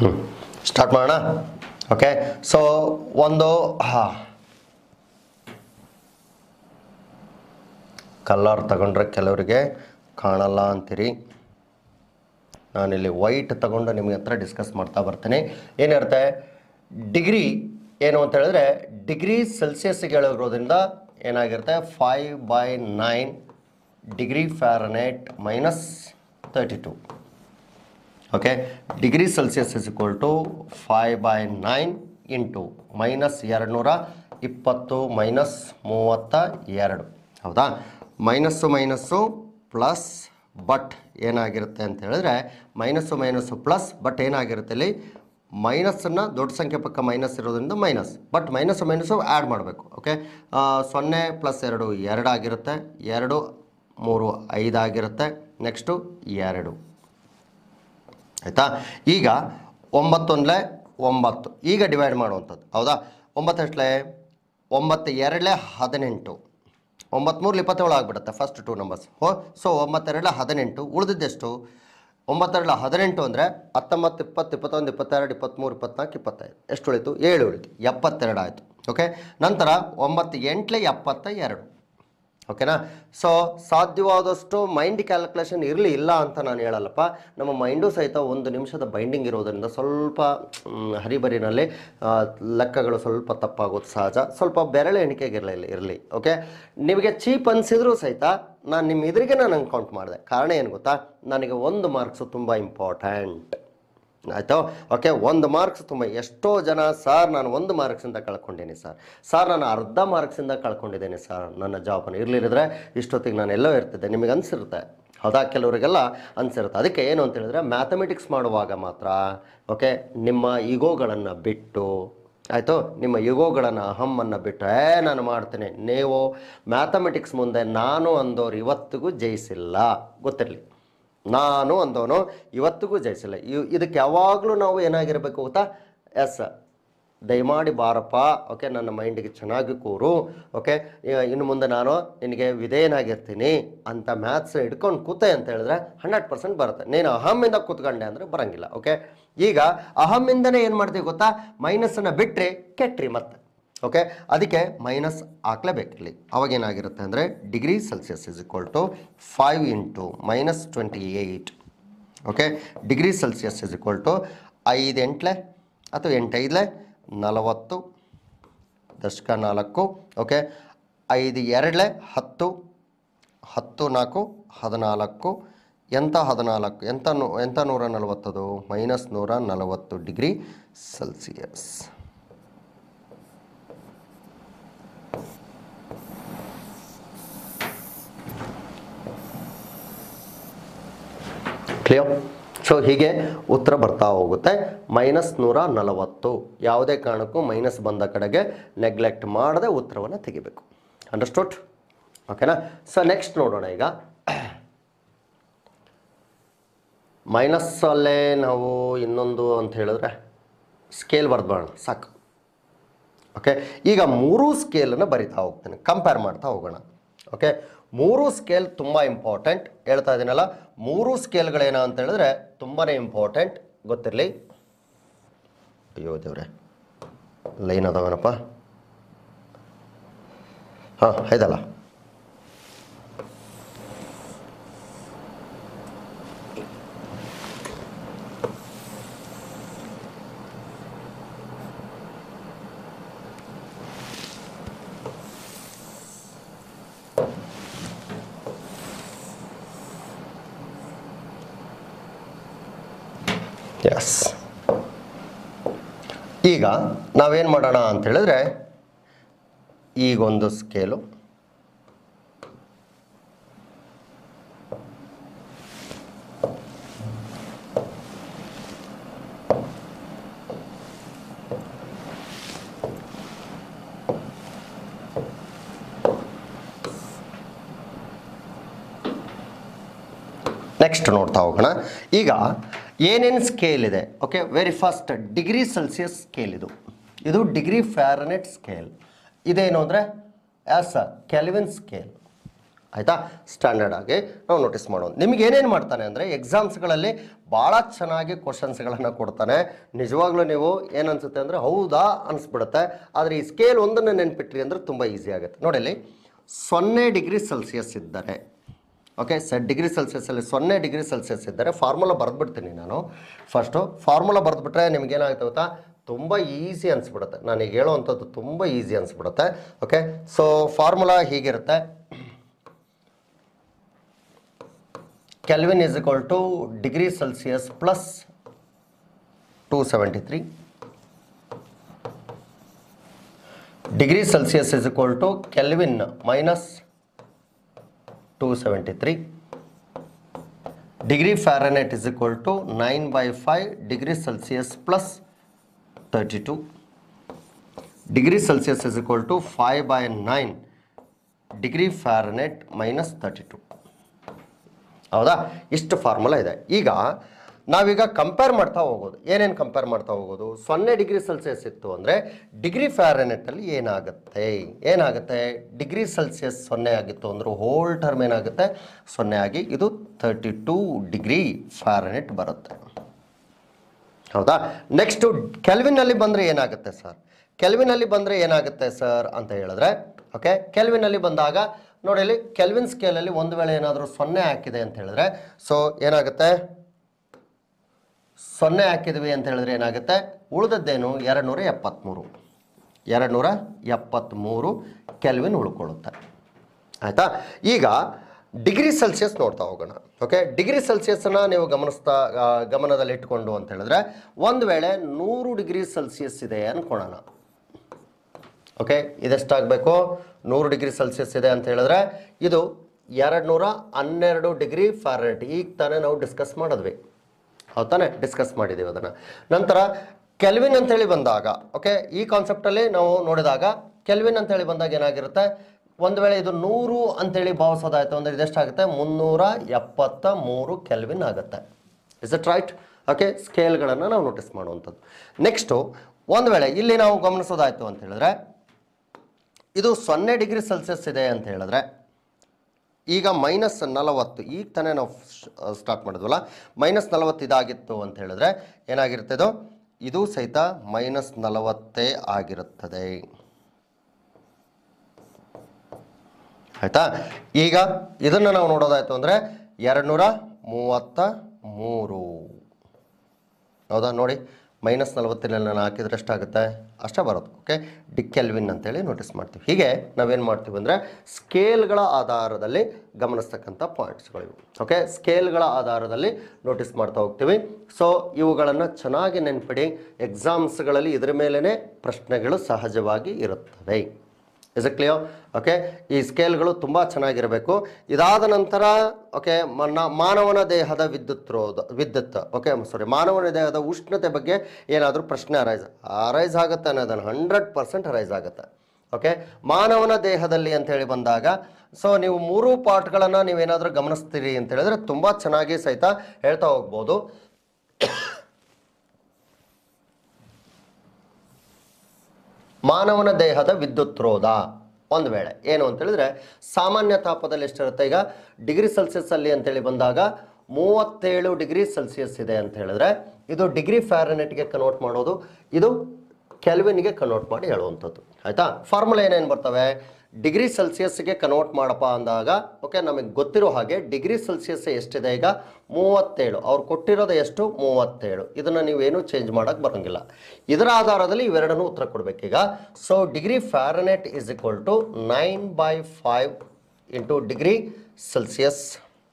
ಹ್ಞೂ ಸ್ಟಾರ್ಟ್ ಮಾಡೋಣ ಓಕೆ ಸೊ ಒಂದು ಹಾಂ ಕಲರ್ ತಗೊಂಡ್ರೆ ಕೆಲವರಿಗೆ ಕಾಣಲ್ಲ ಅಂತೀರಿ ನಾನಿಲ್ಲಿ ವೈಟ್ ತಗೊಂಡು ನಿಮಗೆ ಹತ್ರ ಡಿಸ್ಕಸ್ ಮಾಡ್ತಾ ಬರ್ತೀನಿ ಏನಿರುತ್ತೆ ಡಿಗ್ರಿ ಏನು ಅಂತ ಹೇಳಿದ್ರೆ ಡಿಗ್ರಿ ಸೆಲ್ಸಿಯಸ್ಗೆ ಹೇಳಿರೋದ್ರಿಂದ ಏನಾಗಿರುತ್ತೆ five by nine degree Fahrenheit minus thirty two okay degree Celsius is equal to five by nine into minus ಎರಡುನೂರ ಇಪ್ಪತ್ತು ಮೈನಸ್ ಮೂವತ್ತ ಎರಡು ಹೌದಾ ಮೈನಸ್ಸು ಮೈನಸ್ಸು ಪ್ಲಸ್ ಬಟ್ ಏನಾಗಿರುತ್ತೆ ಅಂತ ಹೇಳಿದ್ರೆ ಮೈನಸ್ಸು ಮೈನಸ್ಸು ಪ್ಲಸ್ ಬಟ್ ಏನಾಗಿರುತ್ತೆ ಇಲ್ಲಿ ಮೈನಸ್ಸನ್ನು ದೊಡ್ಡ ಸಂಖ್ಯೆ ಪಕ್ಕ ಮೈನಸ್ ಇರೋದ್ರಿಂದ minus but minus minus add ಮಾಡಬೇಕು ಓಕೆ ಸೊನ್ನೆ ಪ್ಲಸ್ ಎರಡು ಎರಡು ಆಗಿರುತ್ತೆ ಎರಡು ಮೂರು ಐದು ಆಗಿರುತ್ತೆ ನೆಕ್ಸ್ಟು ಎರಡು ಆಯಿತಾ ಈಗ ಒಂಬತ್ತೊಂದಲೇ ಒಂಬತ್ತು ಈಗ ಡಿವೈಡ್ ಮಾಡುವಂಥದ್ದು ಹೌದಾ ಒಂಬತ್ತೆಷ್ಟಲೇ ಒಂಬತ್ತು ಎರಡಲೇ ಹದಿನೆಂಟು ಒಂಬತ್ತ್ಮೂರು ಇಪ್ಪತ್ತೇಳು ಆಗಿಬಿಡುತ್ತೆ ಫಸ್ಟ್ ಟೂ ನಂಬರ್ಸ್ ಹೋ ಸೊ ಒಂಬತ್ತೆರಡಲ ಹದಿನೆಂಟು ಉಳಿದಿದ್ದೆಷ್ಟು ಒಂಬತ್ತೆರಡಲ ಹದಿನೆಂಟು ಅಂದರೆ ಹತ್ತೊಂಬತ್ತು ಇಪ್ಪತ್ತು ಇಪ್ಪತ್ತೊಂದು ಇಪ್ಪತ್ತೆರಡು ಇಪ್ಪತ್ತ್ಮೂರು ಇಪ್ಪತ್ನಾಲ್ಕು ಇಪ್ಪತ್ತೈದು ಎಷ್ಟು ಉಳಿತು ಏಳು ಉಳಿತು ಎಪ್ಪತ್ತೆರಡು ಆಯಿತು ಓಕೆ ನಂತರ ಒಂಬತ್ತು ಎಂಟ್ಲೆ ಎಪ್ಪತ್ತ ಎರಡು ಓಕೆನಾ ಸೊ ಸಾಧ್ಯವಾದಷ್ಟು ಮೈಂಡ್ ಕ್ಯಾಲ್ಕುಲೇಷನ್ ಇರಲಿ ಇಲ್ಲ ಅಂತ ನಾನು ಹೇಳಲ್ಲಪ್ಪ ನಮ್ಮ ಮೈಂಡು ಸಹಿತ ಒಂದು ನಿಮಿಷದ ಬೈಂಡಿಂಗ್ ಇರೋದರಿಂದ ಸ್ವಲ್ಪ ಮ್, ಹರಿಬರಿನಲ್ಲಿ ಆ, ಲೆಕ್ಕಗಳು ಸ್ವಲ್ಪ ತಪ್ಪಾಗೋದು ಸಹಜ ಸ್ವಲ್ಪ ಬೆರಳು ಎಣಿಕೆಗಿರಲಿ ಇರಲಿ ಓಕೆ ನಿಮಗೆ ಚೀಪ್ ಅನಿಸಿದ್ರು ಸಹಿತ ನಾನು ನಿಮ್ಮ ಎದುರಿಗೆ ನಾನು ಕೌಂಟ್ ಮಾಡಿದೆ ಕಾರಣ ಏನು ಗೊತ್ತಾ ನನಗೆ ಒಂದು ಮಾರ್ಕ್ಸು ತುಂಬ ಇಂಪಾರ್ಟೆಂಟ್ ಆಯಿತು ಓಕೆ ಒಂದು ಮಾರ್ಕ್ಸ್ ತುಂಬ ಎಷ್ಟೋ ಜನ ಸರ್ ನಾನು ಒಂದು ಮಾರ್ಕ್ಸಿಂದ ಕಳ್ಕೊಂಡೀನಿ ಸರ್ ಸರ್ ನಾನು ಅರ್ಧ ಮಾರ್ಕ್ಸಿಂದ ಕಳ್ಕೊಂಡಿದ್ದೇನೆ ಸರ್ ನನ್ನ ಜಾಬನ್ನು ಇರಲಿರಿದ್ರೆ ಇಷ್ಟೊತ್ತಿಗೆ ನಾನು ಎಲ್ಲೋ ಇರ್ತಿದ್ದೆ ನಿಮಗೆ ಅನಿಸಿರುತ್ತೆ ಹೌದಾ ಕೆಲವರಿಗೆಲ್ಲ ಅನಿಸಿರುತ್ತೆ ಅದಕ್ಕೆ ಏನು ಅಂತ ಹೇಳಿದ್ರೆ ಮ್ಯಾಥಮೆಟಿಕ್ಸ್ ಮಾಡುವಾಗ ಮಾತ್ರ ಓಕೆ ನಿಮ್ಮ ಈಗೋಗಳನ್ನು ಬಿಟ್ಟು ಆಯಿತು ನಿಮ್ಮ ಯುಗೋಗಳನ್ನು ಅಹಮ್ಮನ್ನು ಬಿಟ್ಟು ಏ ನಾನು ಮಾಡ್ತೇನೆ ನೀವು ಮ್ಯಾಥಮೆಟಿಕ್ಸ್ ಮುಂದೆ ನಾನು ಅಂದೋರು ಇವತ್ತಿಗೂ ಜಯಿಸಿಲ್ಲ ಗೊತ್ತಿರಲಿ ನಾನು ಅಂದವನು ಇವತ್ತಿಗೂ ಜಯಿಸಿಲ್ಲ ಇವ್ ಇದಕ್ಕೆ ಯಾವಾಗಲೂ ನಾವು ಏನಾಗಿರಬೇಕು ಗೊತ್ತಾ ಎಸ್ ದಯಮಾಡಿ ಬಾರಪ್ಪ ಓಕೆ ನನ್ನ ಮೈಂಡಿಗೆ ಚೆನ್ನಾಗಿ ಕೂರು ಓಕೆ ಇನ್ನು ಮುಂದೆ ನಾನು ನಿನಗೆ ವಿಧೇಯನಾಗಿರ್ತೀನಿ ಅಂತ ಮ್ಯಾಥ್ಸ್ ಹಿಡ್ಕೊಂಡು ಕೂತೆ ಅಂತ ಹೇಳಿದ್ರೆ ಹಂಡ್ರೆಡ್ ಪರ್ಸೆಂಟ್ ಬರುತ್ತೆ ನೀನು ಅಹಮ್ಮಿಂದ ಕೂತ್ಕೊಂಡೆ ಅಂದರೆ ಬರಂಗಿಲ್ಲ ಓಕೆ ಈಗ ಅಹಮ್ಮಿಂದನೇ ಏನು ಮಾಡ್ತೀವಿ ಗೊತ್ತಾ ಮೈನಸ್ಸನ್ನು ಬಿಟ್ಟರೆ ಕೆಟ್ರಿ ಮತ್ತೆ ಓಕೆ ಅದಕ್ಕೆ ಮೈನಸ್ ಹಾಕ್ಲೇಬೇಕಿರಲಿ ಅವಾಗ ಏನಾಗಿರುತ್ತೆ ಅಂದರೆ degree Celsius is equal to five into minus twenty eight okay degree Celsius is equal to ಐದು ಎಂಟ್ಲೆ ಅಥವಾ ಎಂಟೈದ್ಲೆ ನಲವತ್ತು ದಶಕ ನಾಲ್ಕು ಓಕೆ ಐದು ಎರಡಲೆ ಹತ್ತು ಹತ್ತು ನಾಲ್ಕು ಹದಿನಾಲ್ಕು ಎಂಥ ಹದಿನಾಲ್ಕು ಎಂಥ ನೂ ಎಂಥ ನೂರ ನಲವತ್ತದು ಮೈನಸ್ ನೂರ ನಲವತ್ತು ಡಿಗ್ರಿ ಸೆಲ್ಸಿಯಸ್ ಕ್ಲಿಯರ್ ಸೊ ಹೀಗೆ ಉತ್ತರ ಬರ್ತಾ ಹೋಗುತ್ತೆ ಮೈನಸ್ ನೂರ ನಲವತ್ತು ಯಾವುದೇ ಕಾರಣಕ್ಕೂ ಮೈನಸ್ ಬಂದ ಕಡೆಗೆ ನೆಗ್ಲೆಕ್ಟ್ ಮಾಡದೆ ಉತ್ತರವನ್ನು ತೆಗಿಬೇಕು ಅಂಡರ್ಸ್ಟುಡ್ ಓಕೆನಾ ಸೊ ನೆಕ್ಸ್ಟ್ ನೋಡೋಣ ಈಗ ಮೈನಸ್ಸಲ್ಲೇ ನಾವು ಇನ್ನೊಂದು ಅಂತ ಹೇಳಿದ್ರೆ ಸ್ಕೇಲ್ ಬರ್ದ್ಬೋಣ ಸಾಕು ಓಕೆ ಈಗ ಮೂರೂ ಸ್ಕೇಲನ್ನು ಬರಿತಾ ಹೋಗ್ತೇನೆ ಕಂಪೇರ್ ಮಾಡ್ತಾ ಹೋಗೋಣ ಓಕೆ ಮೂರು ಸ್ಕೇಲ್ ತುಂಬ ಇಂಪಾರ್ಟೆಂಟ್ ಹೇಳ್ತಾ ಇದ್ದೀನಲ್ಲ ಮೂರು ಸ್ಕೇಲ್ಗಳೇನ ಅಂತ ಹೇಳಿದ್ರೆ ತುಂಬಾ ಇಂಪಾರ್ಟೆಂಟ್ ಗೊತ್ತಿರಲಿ ಅಯ್ಯೋ ದೇವ್ರೆ ಲೈನ್ ಅದಾವನಪ್ಪ ಹಾಂ ಆಯ್ತಲ್ಲ ಎಸ್ ಈಗ ನಾವೇನು ಮಾಡೋಣ ಅಂತ ಹೇಳಿದ್ರೆ ಈಗೊಂದು ಸ್ಕೇಲು ನೆಕ್ಸ್ಟ್ ನೋಡ್ತಾ ಹೋಗೋಣ ಈಗ ಏನೇನು ಸ್ಕೇಲ್ ಇದೆ okay very first degree Celsius scale ಇದು ಇದು ಡಿಗ್ರಿ ಫ್ಯಾರನೆಟ್ ಸ್ಕೇಲ್ ಇದೇನು ಅಂದರೆ ಆ್ಯಸ್ ಅ ಕೆಲ್ವಿನ್ ಸ್ಕೇಲ್ ಆಯಿತಾ ಸ್ಟ್ಯಾಂಡರ್ಡ್ ಆಗಿ ನಾವು ನೋಟಿಸ್ ಮಾಡೋಣ ನಿಮ್ಗೆ ಏನೇನು ಮಾಡ್ತಾನೆ ಅಂದರೆ ಎಕ್ಸಾಮ್ಸ್ಗಳಲ್ಲಿ ಭಾಳ ಚೆನ್ನಾಗಿ ಕ್ವಶನ್ಸ್ಗಳನ್ನು ಕೊಡ್ತಾನೆ ನಿಜವಾಗ್ಲೂ ನೀವು ಏನು ಅನ್ಸುತ್ತೆ ಅಂದರೆ ಹೌದಾ ಅನಿಸ್ಬಿಡುತ್ತೆ ಆದರೆ ಈ ಸ್ಕೇಲ್ ಒಂದನ್ನು ನೆನ್ಪಿಟ್ರಿ ಅಂದರೆ ತುಂಬ ಈಸಿ ಆಗುತ್ತೆ ನೋಡಿ ಇಲ್ಲಿ ಸೊನ್ನೆ ಡಿಗ್ರಿ ಸೆಲ್ಸಿಯಸ್ ಇದ್ದರೆ ಓಕೆ ಸರ್ ಡಿಗ್ರಿ ಸೆಲ್ಸಿಯಸಲ್ಲಿ ಸೊನ್ನೆ ಡಿಗ್ರಿ ಸೆಲ್ಸಿಯಸ್ ಇದ್ದರೆ ಫಾರ್ಮುಲಾ ಬರೆದ್ಬಿಡ್ತೀನಿ ನಾನು ಫಸ್ಟು ಫಾರ್ಮುಲಾ ಬರೆದ್ಬಿಟ್ರೆ ನಿಮ್ಗೇನಾಗುತ್ತೆ ಗೊತ್ತಾ ತುಂಬ ಈಸಿ ಅನಿಸ್ಬಿಡುತ್ತೆ ನನಗೆ ಹೇಳೋವಂಥದ್ದು ತುಂಬ ಈಸಿ ಅನಿಸ್ಬಿಡುತ್ತೆ ಓಕೆ ಸೊ ಫಾರ್ಮುಲಾ ಹೀಗಿರುತ್ತೆ Kelvin is equal to degree Celsius plus two seventy three degree Celsius is equal to kelvin minus two seventy three degree Fahrenheit is equal to nine by five degree Celsius plus thirty two degree Celsius is equal to five by nine degree Fahrenheit minus thirty two ಹೌದಾ ಇಷ್ಟು formula ಇದೆ ಈಗ ನಾವೀಗ compare ಮಾಡ್ತಾ ಹೋಗೋದು ಏನೇನು compare ಮಾಡ್ತಾ ಹೋಗೋದು ಸೊನ್ನೆ ಡಿಗ್ರಿ ಸೆಲ್ಸಿಯಸ್ ಇತ್ತು ಅಂದರೆ ಡಿಗ್ರಿ ಫ್ಯಾರನೆಟ್ಟಲ್ಲಿ ಏನಾಗುತ್ತೆ ಏನಾಗುತ್ತೆ ಡಿಗ್ರಿ ಸೆಲ್ಸಿಯಸ್ ಸೊನ್ನೆ ಆಗಿತ್ತು ಅಂದ್ರೆ ಹೋಲ್ ಟರ್ಮ್ ಏನಾಗುತ್ತೆ ಸೊನ್ನೆ ಆಗಿ ಇದು ತರ್ಟಿ ಟೂ ಡಿಗ್ರಿ ಫ್ಯಾರನೆಟ್ ಬರುತ್ತೆ ಹೌದಾ ನೆಕ್ಸ್ಟು ಕೆಲ್ವಿನಲ್ಲಿ ಬಂದರೆ ಏನಾಗುತ್ತೆ ಸರ್ ಕೆಲ್ವಿನಲ್ಲಿ ಬಂದರೆ ಏನಾಗುತ್ತೆ ಸರ್ ಅಂತ ಹೇಳಿದ್ರೆ ಓಕೆ ಕೆಲ್ವಿನಲ್ಲಿ ಬಂದಾಗ ನೋಡಿ ಇಲ್ಲಿ ಕೆಲ್ವಿನ್ ಸ್ಕೇಲಲ್ಲಿ ಒಂದು ವೇಳೆ ಏನಾದರೂ ಸೊನ್ನೆ ಹಾಕಿದೆ ಅಂತ ಹೇಳಿದ್ರೆ ಸೊ ಏನಾಗುತ್ತೆ ಸೊನ್ನೆ ಹಾಕಿದ್ವಿ ಅಂತ ಹೇಳಿದ್ರೆ ಏನಾಗುತ್ತೆ ಉಳಿದದ್ದೇನು ಎರಡು ನೂರ ಎಪ್ಪತ್ತ್ಮೂರು ಎರಡು ನೂರ ಎಪ್ಪತ್ತ್ಮೂರು ಕೆಲ್ವಿನ್ ಉಳ್ಕೊಳ್ಳುತ್ತೆ ಆಯಿತಾ ಈಗ ಡಿಗ್ರಿ ಸೆಲ್ಸಿಯಸ್ ನೋಡ್ತಾ ಹೋಗೋಣ ಓಕೆ ಡಿಗ್ರಿ ಸೆಲ್ಸಿಯಸ್ನ ನೀವು ಗಮನಿಸ್ತಾ ಆ, ಗಮನದಲ್ಲಿ ಇಟ್ಕೊಂಡು ಅಂತ ಹೇಳಿದ್ರೆ ಒಂದು ವೇಳೆ ನೂರು ಡಿಗ್ರಿ ಸೆಲ್ಸಿಯಸ್ ಇದೆ ಅನ್ಕೊಳ್ಳೋಣ ಓಕೆ ಇದೆಷ್ಟಾಗಬೇಕು ನೂರು ಡಿಗ್ರಿ ಸೆಲ್ಸಿಯಸ್ ಇದೆ ಅಂತ ಹೇಳಿದ್ರೆ ಇದು ಎರಡು ನೂರ ಹನ್ನೆರಡು ಡಿಗ್ರಿ ಫ್ಯಾರನೆಟ್ ಈಗ ತಾನೇ ನಾವು ಡಿಸ್ಕಸ್ ಮಾಡಿದ್ವಿ ಹೌದ್ ತಾನೇ ಡಿಸ್ಕಸ್ ಮಾಡಿದ್ದೀವಿ ಅದನ್ನು ನಂತರ ಕೆಲ್ವಿನ್ ಅಂತೇಳಿ ಬಂದಾಗ ಓಕೆ ಈ ಕಾನ್ಸೆಪ್ಟಲ್ಲಿ ನಾವು ನೋಡಿದಾಗ ಕೆಲ್ವಿನ್ ಅಂತೇಳಿ ಬಂದಾಗ ಏನಾಗಿರುತ್ತೆ ಒಂದು ವೇಳೆ ಇದು ನೂರು ಅಂತೇಳಿ ಭಾವಿಸೋದಾಯ್ತು ಅಂದರೆ ಇದೆಷ್ಟಾಗುತ್ತೆ ಮುನ್ನೂರ ಎಪ್ಪತ್ತ ಮೂರು ಕೆಲ್ವಿನ್ ಆಗುತ್ತೆ ಇಸ್ ಇಟ್ ರೈಟ್ ಓಕೆ ಸ್ಕೇಲ್ಗಳನ್ನು ನಾವು ನೋಟಿಸ್ ಮಾಡುವಂಥದ್ದು ನೆಕ್ಸ್ಟು ಒಂದು ವೇಳೆ ಇಲ್ಲಿ ನಾವು ಗಮನಿಸೋದಾಯ್ತು ಅಂತ ಹೇಳಿದ್ರೆ ಇದು ಸೊನ್ನೆ ಡಿಗ್ರಿ ಸೆಲ್ಸಿಯಸ್ ಇದೆ ಅಂತ ಹೇಳಿದ್ರೆ ಈಗ ಮೈನಸ್ ನಲವತ್ತು ಈಗ ತಾನೇ ನಾವು ಸ್ಟಾರ್ಟ್ ಮಾಡಿದ್ವಲ್ಲ ಮೈನಸ್ ನಲವತ್ತು ಇದಾಗಿತ್ತು ಅಂತ ಹೇಳಿದ್ರೆ ಏನಾಗಿರುತ್ತೆ ಇದು ಇದು ಸಹಿತ ಮೈನಸ್ ನಲವತ್ತೇ ಆಗಿರುತ್ತದೆ ಆಯಿತಾ ಈಗ ಇದನ್ನು ನಾವು ನೋಡೋದಾಯ್ತು ಅಂದರೆ ಎರಡು ನೂರ ಮೂವತ್ತ ಮೂರು ಹೌದಾ ನೋಡಿ ಮೈನಸ್ ನಲವತ್ತರಲ್ಲಿ ನಾನು ಹಾಕಿದ್ರೆ ಎಷ್ಟಾಗುತ್ತೆ ಅಷ್ಟೇ ಬರೋದು ಓಕೆ ಡಿಕ್ಕೆಲ್ವಿನ್ ಅಂತೇಳಿ ನೋಟಿಸ್ ಮಾಡ್ತೀವಿ ಹೀಗೆ ನಾವೇನು ಮಾಡ್ತೀವಿ ಅಂದರೆ ಸ್ಕೇಲ್ಗಳ ಆಧಾರದಲ್ಲಿ ಗಮನಿಸ್ತಕ್ಕಂಥ ಪಾಯಿಂಟ್ಸ್ಗಳಿವು ಓಕೆ ಸ್ಕೇಲ್ಗಳ ಆಧಾರದಲ್ಲಿ ನೋಟಿಸ್ ಮಾಡ್ತಾ ಹೋಗ್ತೀವಿ ಸೊ ಇವುಗಳನ್ನು ಚೆನ್ನಾಗಿ ನೆನ್ಪಿಡಿ ಎಕ್ಸಾಮ್ಸ್ಗಳಲ್ಲಿ ಇದ್ರ ಮೇಲೇ ಪ್ರಶ್ನೆಗಳು ಸಹಜವಾಗಿ ಇರುತ್ತವೆ ಇಸ್ ಇಟ್ ಕ್ಲಿಯರ್ ಓಕೆ ಈ ಸ್ಕೇಲ್ಗಳು ತುಂಬ ಚೆನ್ನಾಗಿರಬೇಕು ಇದಾದ ನಂತರ ಓಕೆ ಮನ ಮಾನವನ ದೇಹದ ವಿದ್ಯುತ್ ರೋಧ ವಿದ್ಯುತ್ ಓಕೆ ಸಾರಿ ಮಾನವನ ದೇಹದ ಉಷ್ಣತೆ ಬಗ್ಗೆ ಏನಾದರೂ ಪ್ರಶ್ನೆ ಅರೈಸ್ ಅರೈಸ್ ಆಗುತ್ತೆ ಅನ್ನೋದನ್ನು ಹಂಡ್ರೆಡ್ ಪರ್ಸೆಂಟ್ ಅರೈಸ್ ಆಗುತ್ತೆ ಓಕೆ ಮಾನವನ ದೇಹದಲ್ಲಿ ಅಂತ ಹೇಳಿ ಬಂದಾಗ ಸೊ ನೀವು ಮೂರು ಪಾರ್ಟ್ಗಳನ್ನು ನೀವೇನಾದರೂ ಗಮನಿಸ್ತೀರಿ ಅಂತ ಹೇಳಿದ್ರೆ ತುಂಬ ಚೆನ್ನಾಗಿ ಸಹಿತ ಹೇಳ್ತಾ ಹೋಗ್ಬೋದು ಮಾನವನ ದೇಹದ ವಿದ್ಯುತ್ ರೋಧ ಒಂದು ವೇಳೆ ಏನು ಅಂತ ಹೇಳಿದ್ರೆ ಸಾಮಾನ್ಯ ತಾಪದಲ್ಲಿ ಎಷ್ಟಿರುತ್ತೆ ಈಗ ಡಿಗ್ರಿ ಸೆಲ್ಸಿಯಸ್ ಅಲ್ಲಿ ಅಂತೇಳಿ ಬಂದಾಗ ಮೂವತ್ತೇಳು ಡಿಗ್ರಿ ಸೆಲ್ಸಿಯಸ್ ಇದೆ ಅಂತ ಹೇಳಿದ್ರೆ ಇದು ಡಿಗ್ರಿ ಫ್ಯಾರನೆಟ್ಗೆ ಕನ್ವರ್ಟ್ ಮಾಡೋದು ಇದು ಕೆಲ್ವಿನ್ಗೆ ಕನ್ವರ್ಟ್ ಮಾಡಿ ಹೇಳುವಂಥದ್ದು ಆಯಿತಾ ಫಾರ್ಮುಲಾ ಏನೇನು ಬರ್ತವೆ ಡಿಗ್ರಿ ಸೆಲ್ಸಿಯಸ್ಗೆ ಕನ್ವರ್ಟ್ ಮಾಡಪ್ಪ ಅಂದಾಗ ಓಕೆ ನಮಗೆ ಗೊತ್ತಿರೋ ಹಾಗೆ ಡಿಗ್ರಿ ಸೆಲ್ಸಿಯಸ್ ಎಷ್ಟಿದೆ ಈಗ ಮೂವತ್ತೇಳು ಅವ್ರು ಕೊಟ್ಟಿರೋದು ಎಷ್ಟು ಮೂವತ್ತೇಳು ಇದನ್ನು ನೀವೇನು ಚೇಂಜ್ ಮಾಡೋಕ್ಕೆ ಬರೋಂಗಿಲ್ಲ ಇದರ ಆಧಾರದಲ್ಲಿ ಇವೆರಡನ್ನೂ ಉತ್ತರ ಕೊಡಬೇಕೀಗ so degree Fahrenheit is equal to nine by five into degree Celsius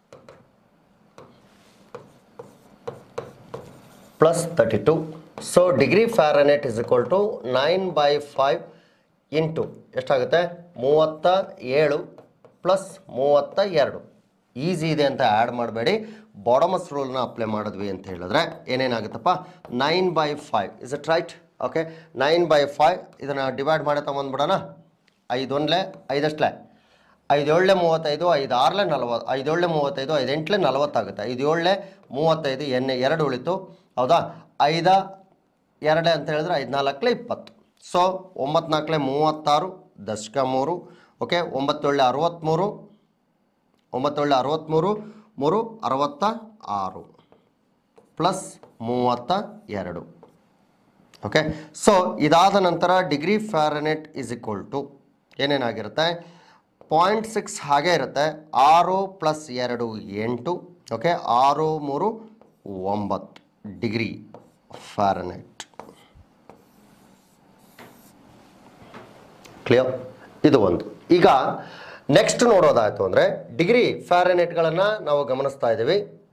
plus thirty two so degree Fahrenheit is equal to nine by five into ಎಷ್ಟಾಗುತ್ತೆ ಮೂವತ್ತ ಏಳು ಪ್ಲಸ್ ಮೂವತ್ತ ಎರಡು ಈಸಿ ಇದೆ ಅಂತ ಆ್ಯಡ್ ಮಾಡಬೇಡಿ ಬಾಡಮಸ್ ರೂಲ್ನ ಅಪ್ಲೈ ಮಾಡಿದ್ವಿ ಅಂತ ಹೇಳಿದ್ರೆ ಏನೇನಾಗುತ್ತಪ್ಪ nine by five is it right okay nine by five ಇದನ್ನು ಡಿವೈಡ್ ಮಾಡಿ ತಗೊಂಡ್ಬಿಡೋಣ ಐದು ಒಂದ್ಲೆ ಐದಷ್ಟಲೆ ಐದು ಏಳಲೆ ಮೂವತ್ತೈದು ಐದು ಆರಲೆ ನಲವತ್ತು ಐದು ಏಳಲೆ ಮೂವತ್ತೈದು ಐದು ಎಂಟ್ಲೆ ನಲವತ್ತಾಗುತ್ತೆ ಐದು ಏಳಲೆ ಮೂವತ್ತೈದು ಎಣ್ಣೆ ಎರಡು ಉಳಿತು ಹೌದಾ ಐದ ಎರಡೇ ಅಂತ ಹೇಳಿದ್ರೆ ಐದು ನಾಲ್ಕಲೆ ಇಪ್ಪತ್ತು ಸೊ ಒಂಬತ್ತು ನಾಲ್ಕಲೆ ಮೂವತ್ತಾರು ದಶಕ ಮೂರು ಓಕೆ ಒಂಬತ್ತೇಳಲೆ ಅರವತ್ತ್ಮೂರು ಒಂಬತ್ತೊಳ್ಳೆ ಅರವತ್ತ್ಮೂರು ಮೂರು ಅರವತ್ತ ಆರು ಪ್ಲಸ್ ಮೂವತ್ತ ಎರಡು ಓಕೆ ಸೊ ಇದಾದ ನಂತರ degree Fahrenheit is equal to ಏನೇನಾಗಿರುತ್ತೆ ಪಾಯಿಂಟ್ ಸಿಕ್ಸ್ ಹಾಗೆ ಇರುತ್ತೆ ಆರು ಪ್ಲಸ್ ಎರಡು ಎಂಟು ಓಕೆ ಆರು ಮೂರು ಒಂಬತ್ತು ಡಿಗ್ರಿ ಫ್ಯಾರನೆಟ್ ಕ್ಲಿಯರ್ ಇದು ಒಂದು ಈಗ ನೆಕ್ಸ್ಟ್ ನೋಡೋದಾಯಿತು ಅಂದರೆ ಡಿಗ್ರಿ ಫ್ಯಾರನೆಟ್ಗಳನ್ನು ನಾವು ಗಮನಿಸ್ತಾ ಇದ್ದೀವಿ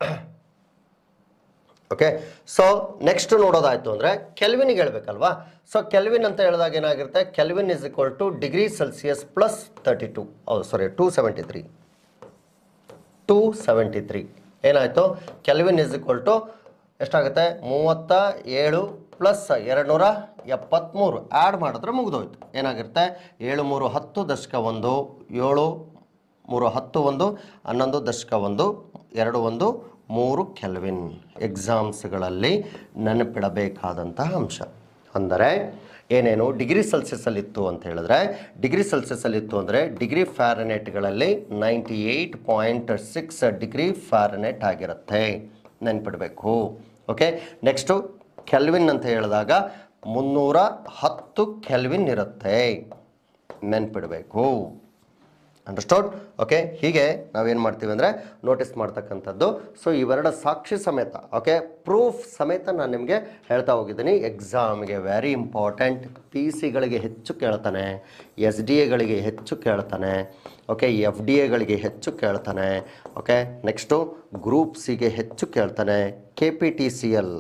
ಓಕೆ ಸೊ ನೆಕ್ಸ್ಟ್ ನೋಡೋದಾಯ್ತು ಅಂದರೆ ಕೆಲ್ವಿನಿಗೆ ಹೇಳ್ಬೇಕಲ್ವಾ ಸೊ ಕೆಲ್ವಿನ್ ಅಂತ ಹೇಳಿದಾಗ ಏನಾಗಿರುತ್ತೆ Kelvin is equal to degree Celsius plus thirty two ಹೌದು sorry two seventy three two seventy three ಏನಾಯಿತು ಕೆಲ್ವಿನ್ ಇಸ್ ಈಕ್ವಲ್ ಟು ಎಷ್ಟಾಗುತ್ತೆ ಮೂವತ್ತ ಏಳು ಪ್ಲಸ್ ಎರಡು ನೂರ ಎಪ್ಪತ್ತ್ಮೂರು ಆ್ಯಡ್ ಮಾಡಿದ್ರೆ ಮುಗಿದೋಯ್ತು ಏನಾಗಿರುತ್ತೆ ಏಳು ಮೂರು ಹತ್ತು ದಶಕ ಒಂದು ಏಳು ಮೂರು ಹತ್ತು ಒಂದು ಹನ್ನೊಂದು ದಶಕ ಒಂದು ಎರಡು ಒಂದು ಮೂರು ಕೆಲ್ವಿನ್ ಎಕ್ಸಾಮ್ಸ್ಗಳಲ್ಲಿ ನೆನಪಿಡಬೇಕಾದಂತಹ ಅಂಶ ಅಂದರೆ ಏನೇನು ಡಿಗ್ರಿ ಸೆಲ್ಸಿಯಸ್ಸಲ್ಲಿ ಇತ್ತು ಅಂತ ಹೇಳಿದ್ರೆ ಡಿಗ್ರಿ ಸೆಲ್ಸಿಯಸ್ಸಲ್ಲಿ ಇತ್ತು ಅಂದರೆ ಡಿಗ್ರಿ ಫ್ಯಾರನೆಟ್ಗಳಲ್ಲಿ ninety eight point six degree Fahrenheit ಆಗಿರುತ್ತೆ ನೆನ್ಪಿಡಬೇಕು ಓಕೆ ನೆಕ್ಸ್ಟು ಕೆಲ್ವಿನ್ ಅಂತ ಹೇಳಿದಾಗ ಮುನ್ನೂರ ಹತ್ತು ಕೆಲ್ವಿನ್ ಇರುತ್ತೆ ನೆನ್ಪಿಡಬೇಕು ಅಂಡರ್ಸ್ಟೋಡ್ ಓಕೆ ಹೀಗೆ ನಾವೇನು ಮಾಡ್ತೀವಿ ಅಂದರೆ ನೋಟಿಸ್ ಮಾಡ್ತಕ್ಕಂಥದ್ದು ಸೊ ಇವೆರಡ ಸಾಕ್ಷಿ ಸಮೇತ ಓಕೆ ಪ್ರೂಫ್ ಸಮೇತ ನಾನು ನಿಮಗೆ ಹೇಳ್ತಾ ಹೋಗಿದ್ದೀನಿ ಎಕ್ಸಾಮ್ಗೆ ವೆರಿ ಇಂಪಾರ್ಟೆಂಟ್ ಪಿ ಸಿಗಳಿಗೆ ಹೆಚ್ಚು ಕೇಳ್ತಾನೆ ಎಸ್ ಡಿ ಎಗಳಿಗೆ ಹೆಚ್ಚು ಕೇಳ್ತಾನೆ ಓಕೆ ಎಫ್ ಡಿ ಎಗಳಿಗೆ ಹೆಚ್ಚು ಕೇಳ್ತಾನೆ ಓಕೆ ನೆಕ್ಸ್ಟು ಗ್ರೂಪ್ ಸಿಗೆ ಹೆಚ್ಚು ಕೇಳ್ತಾನೆ K P T C L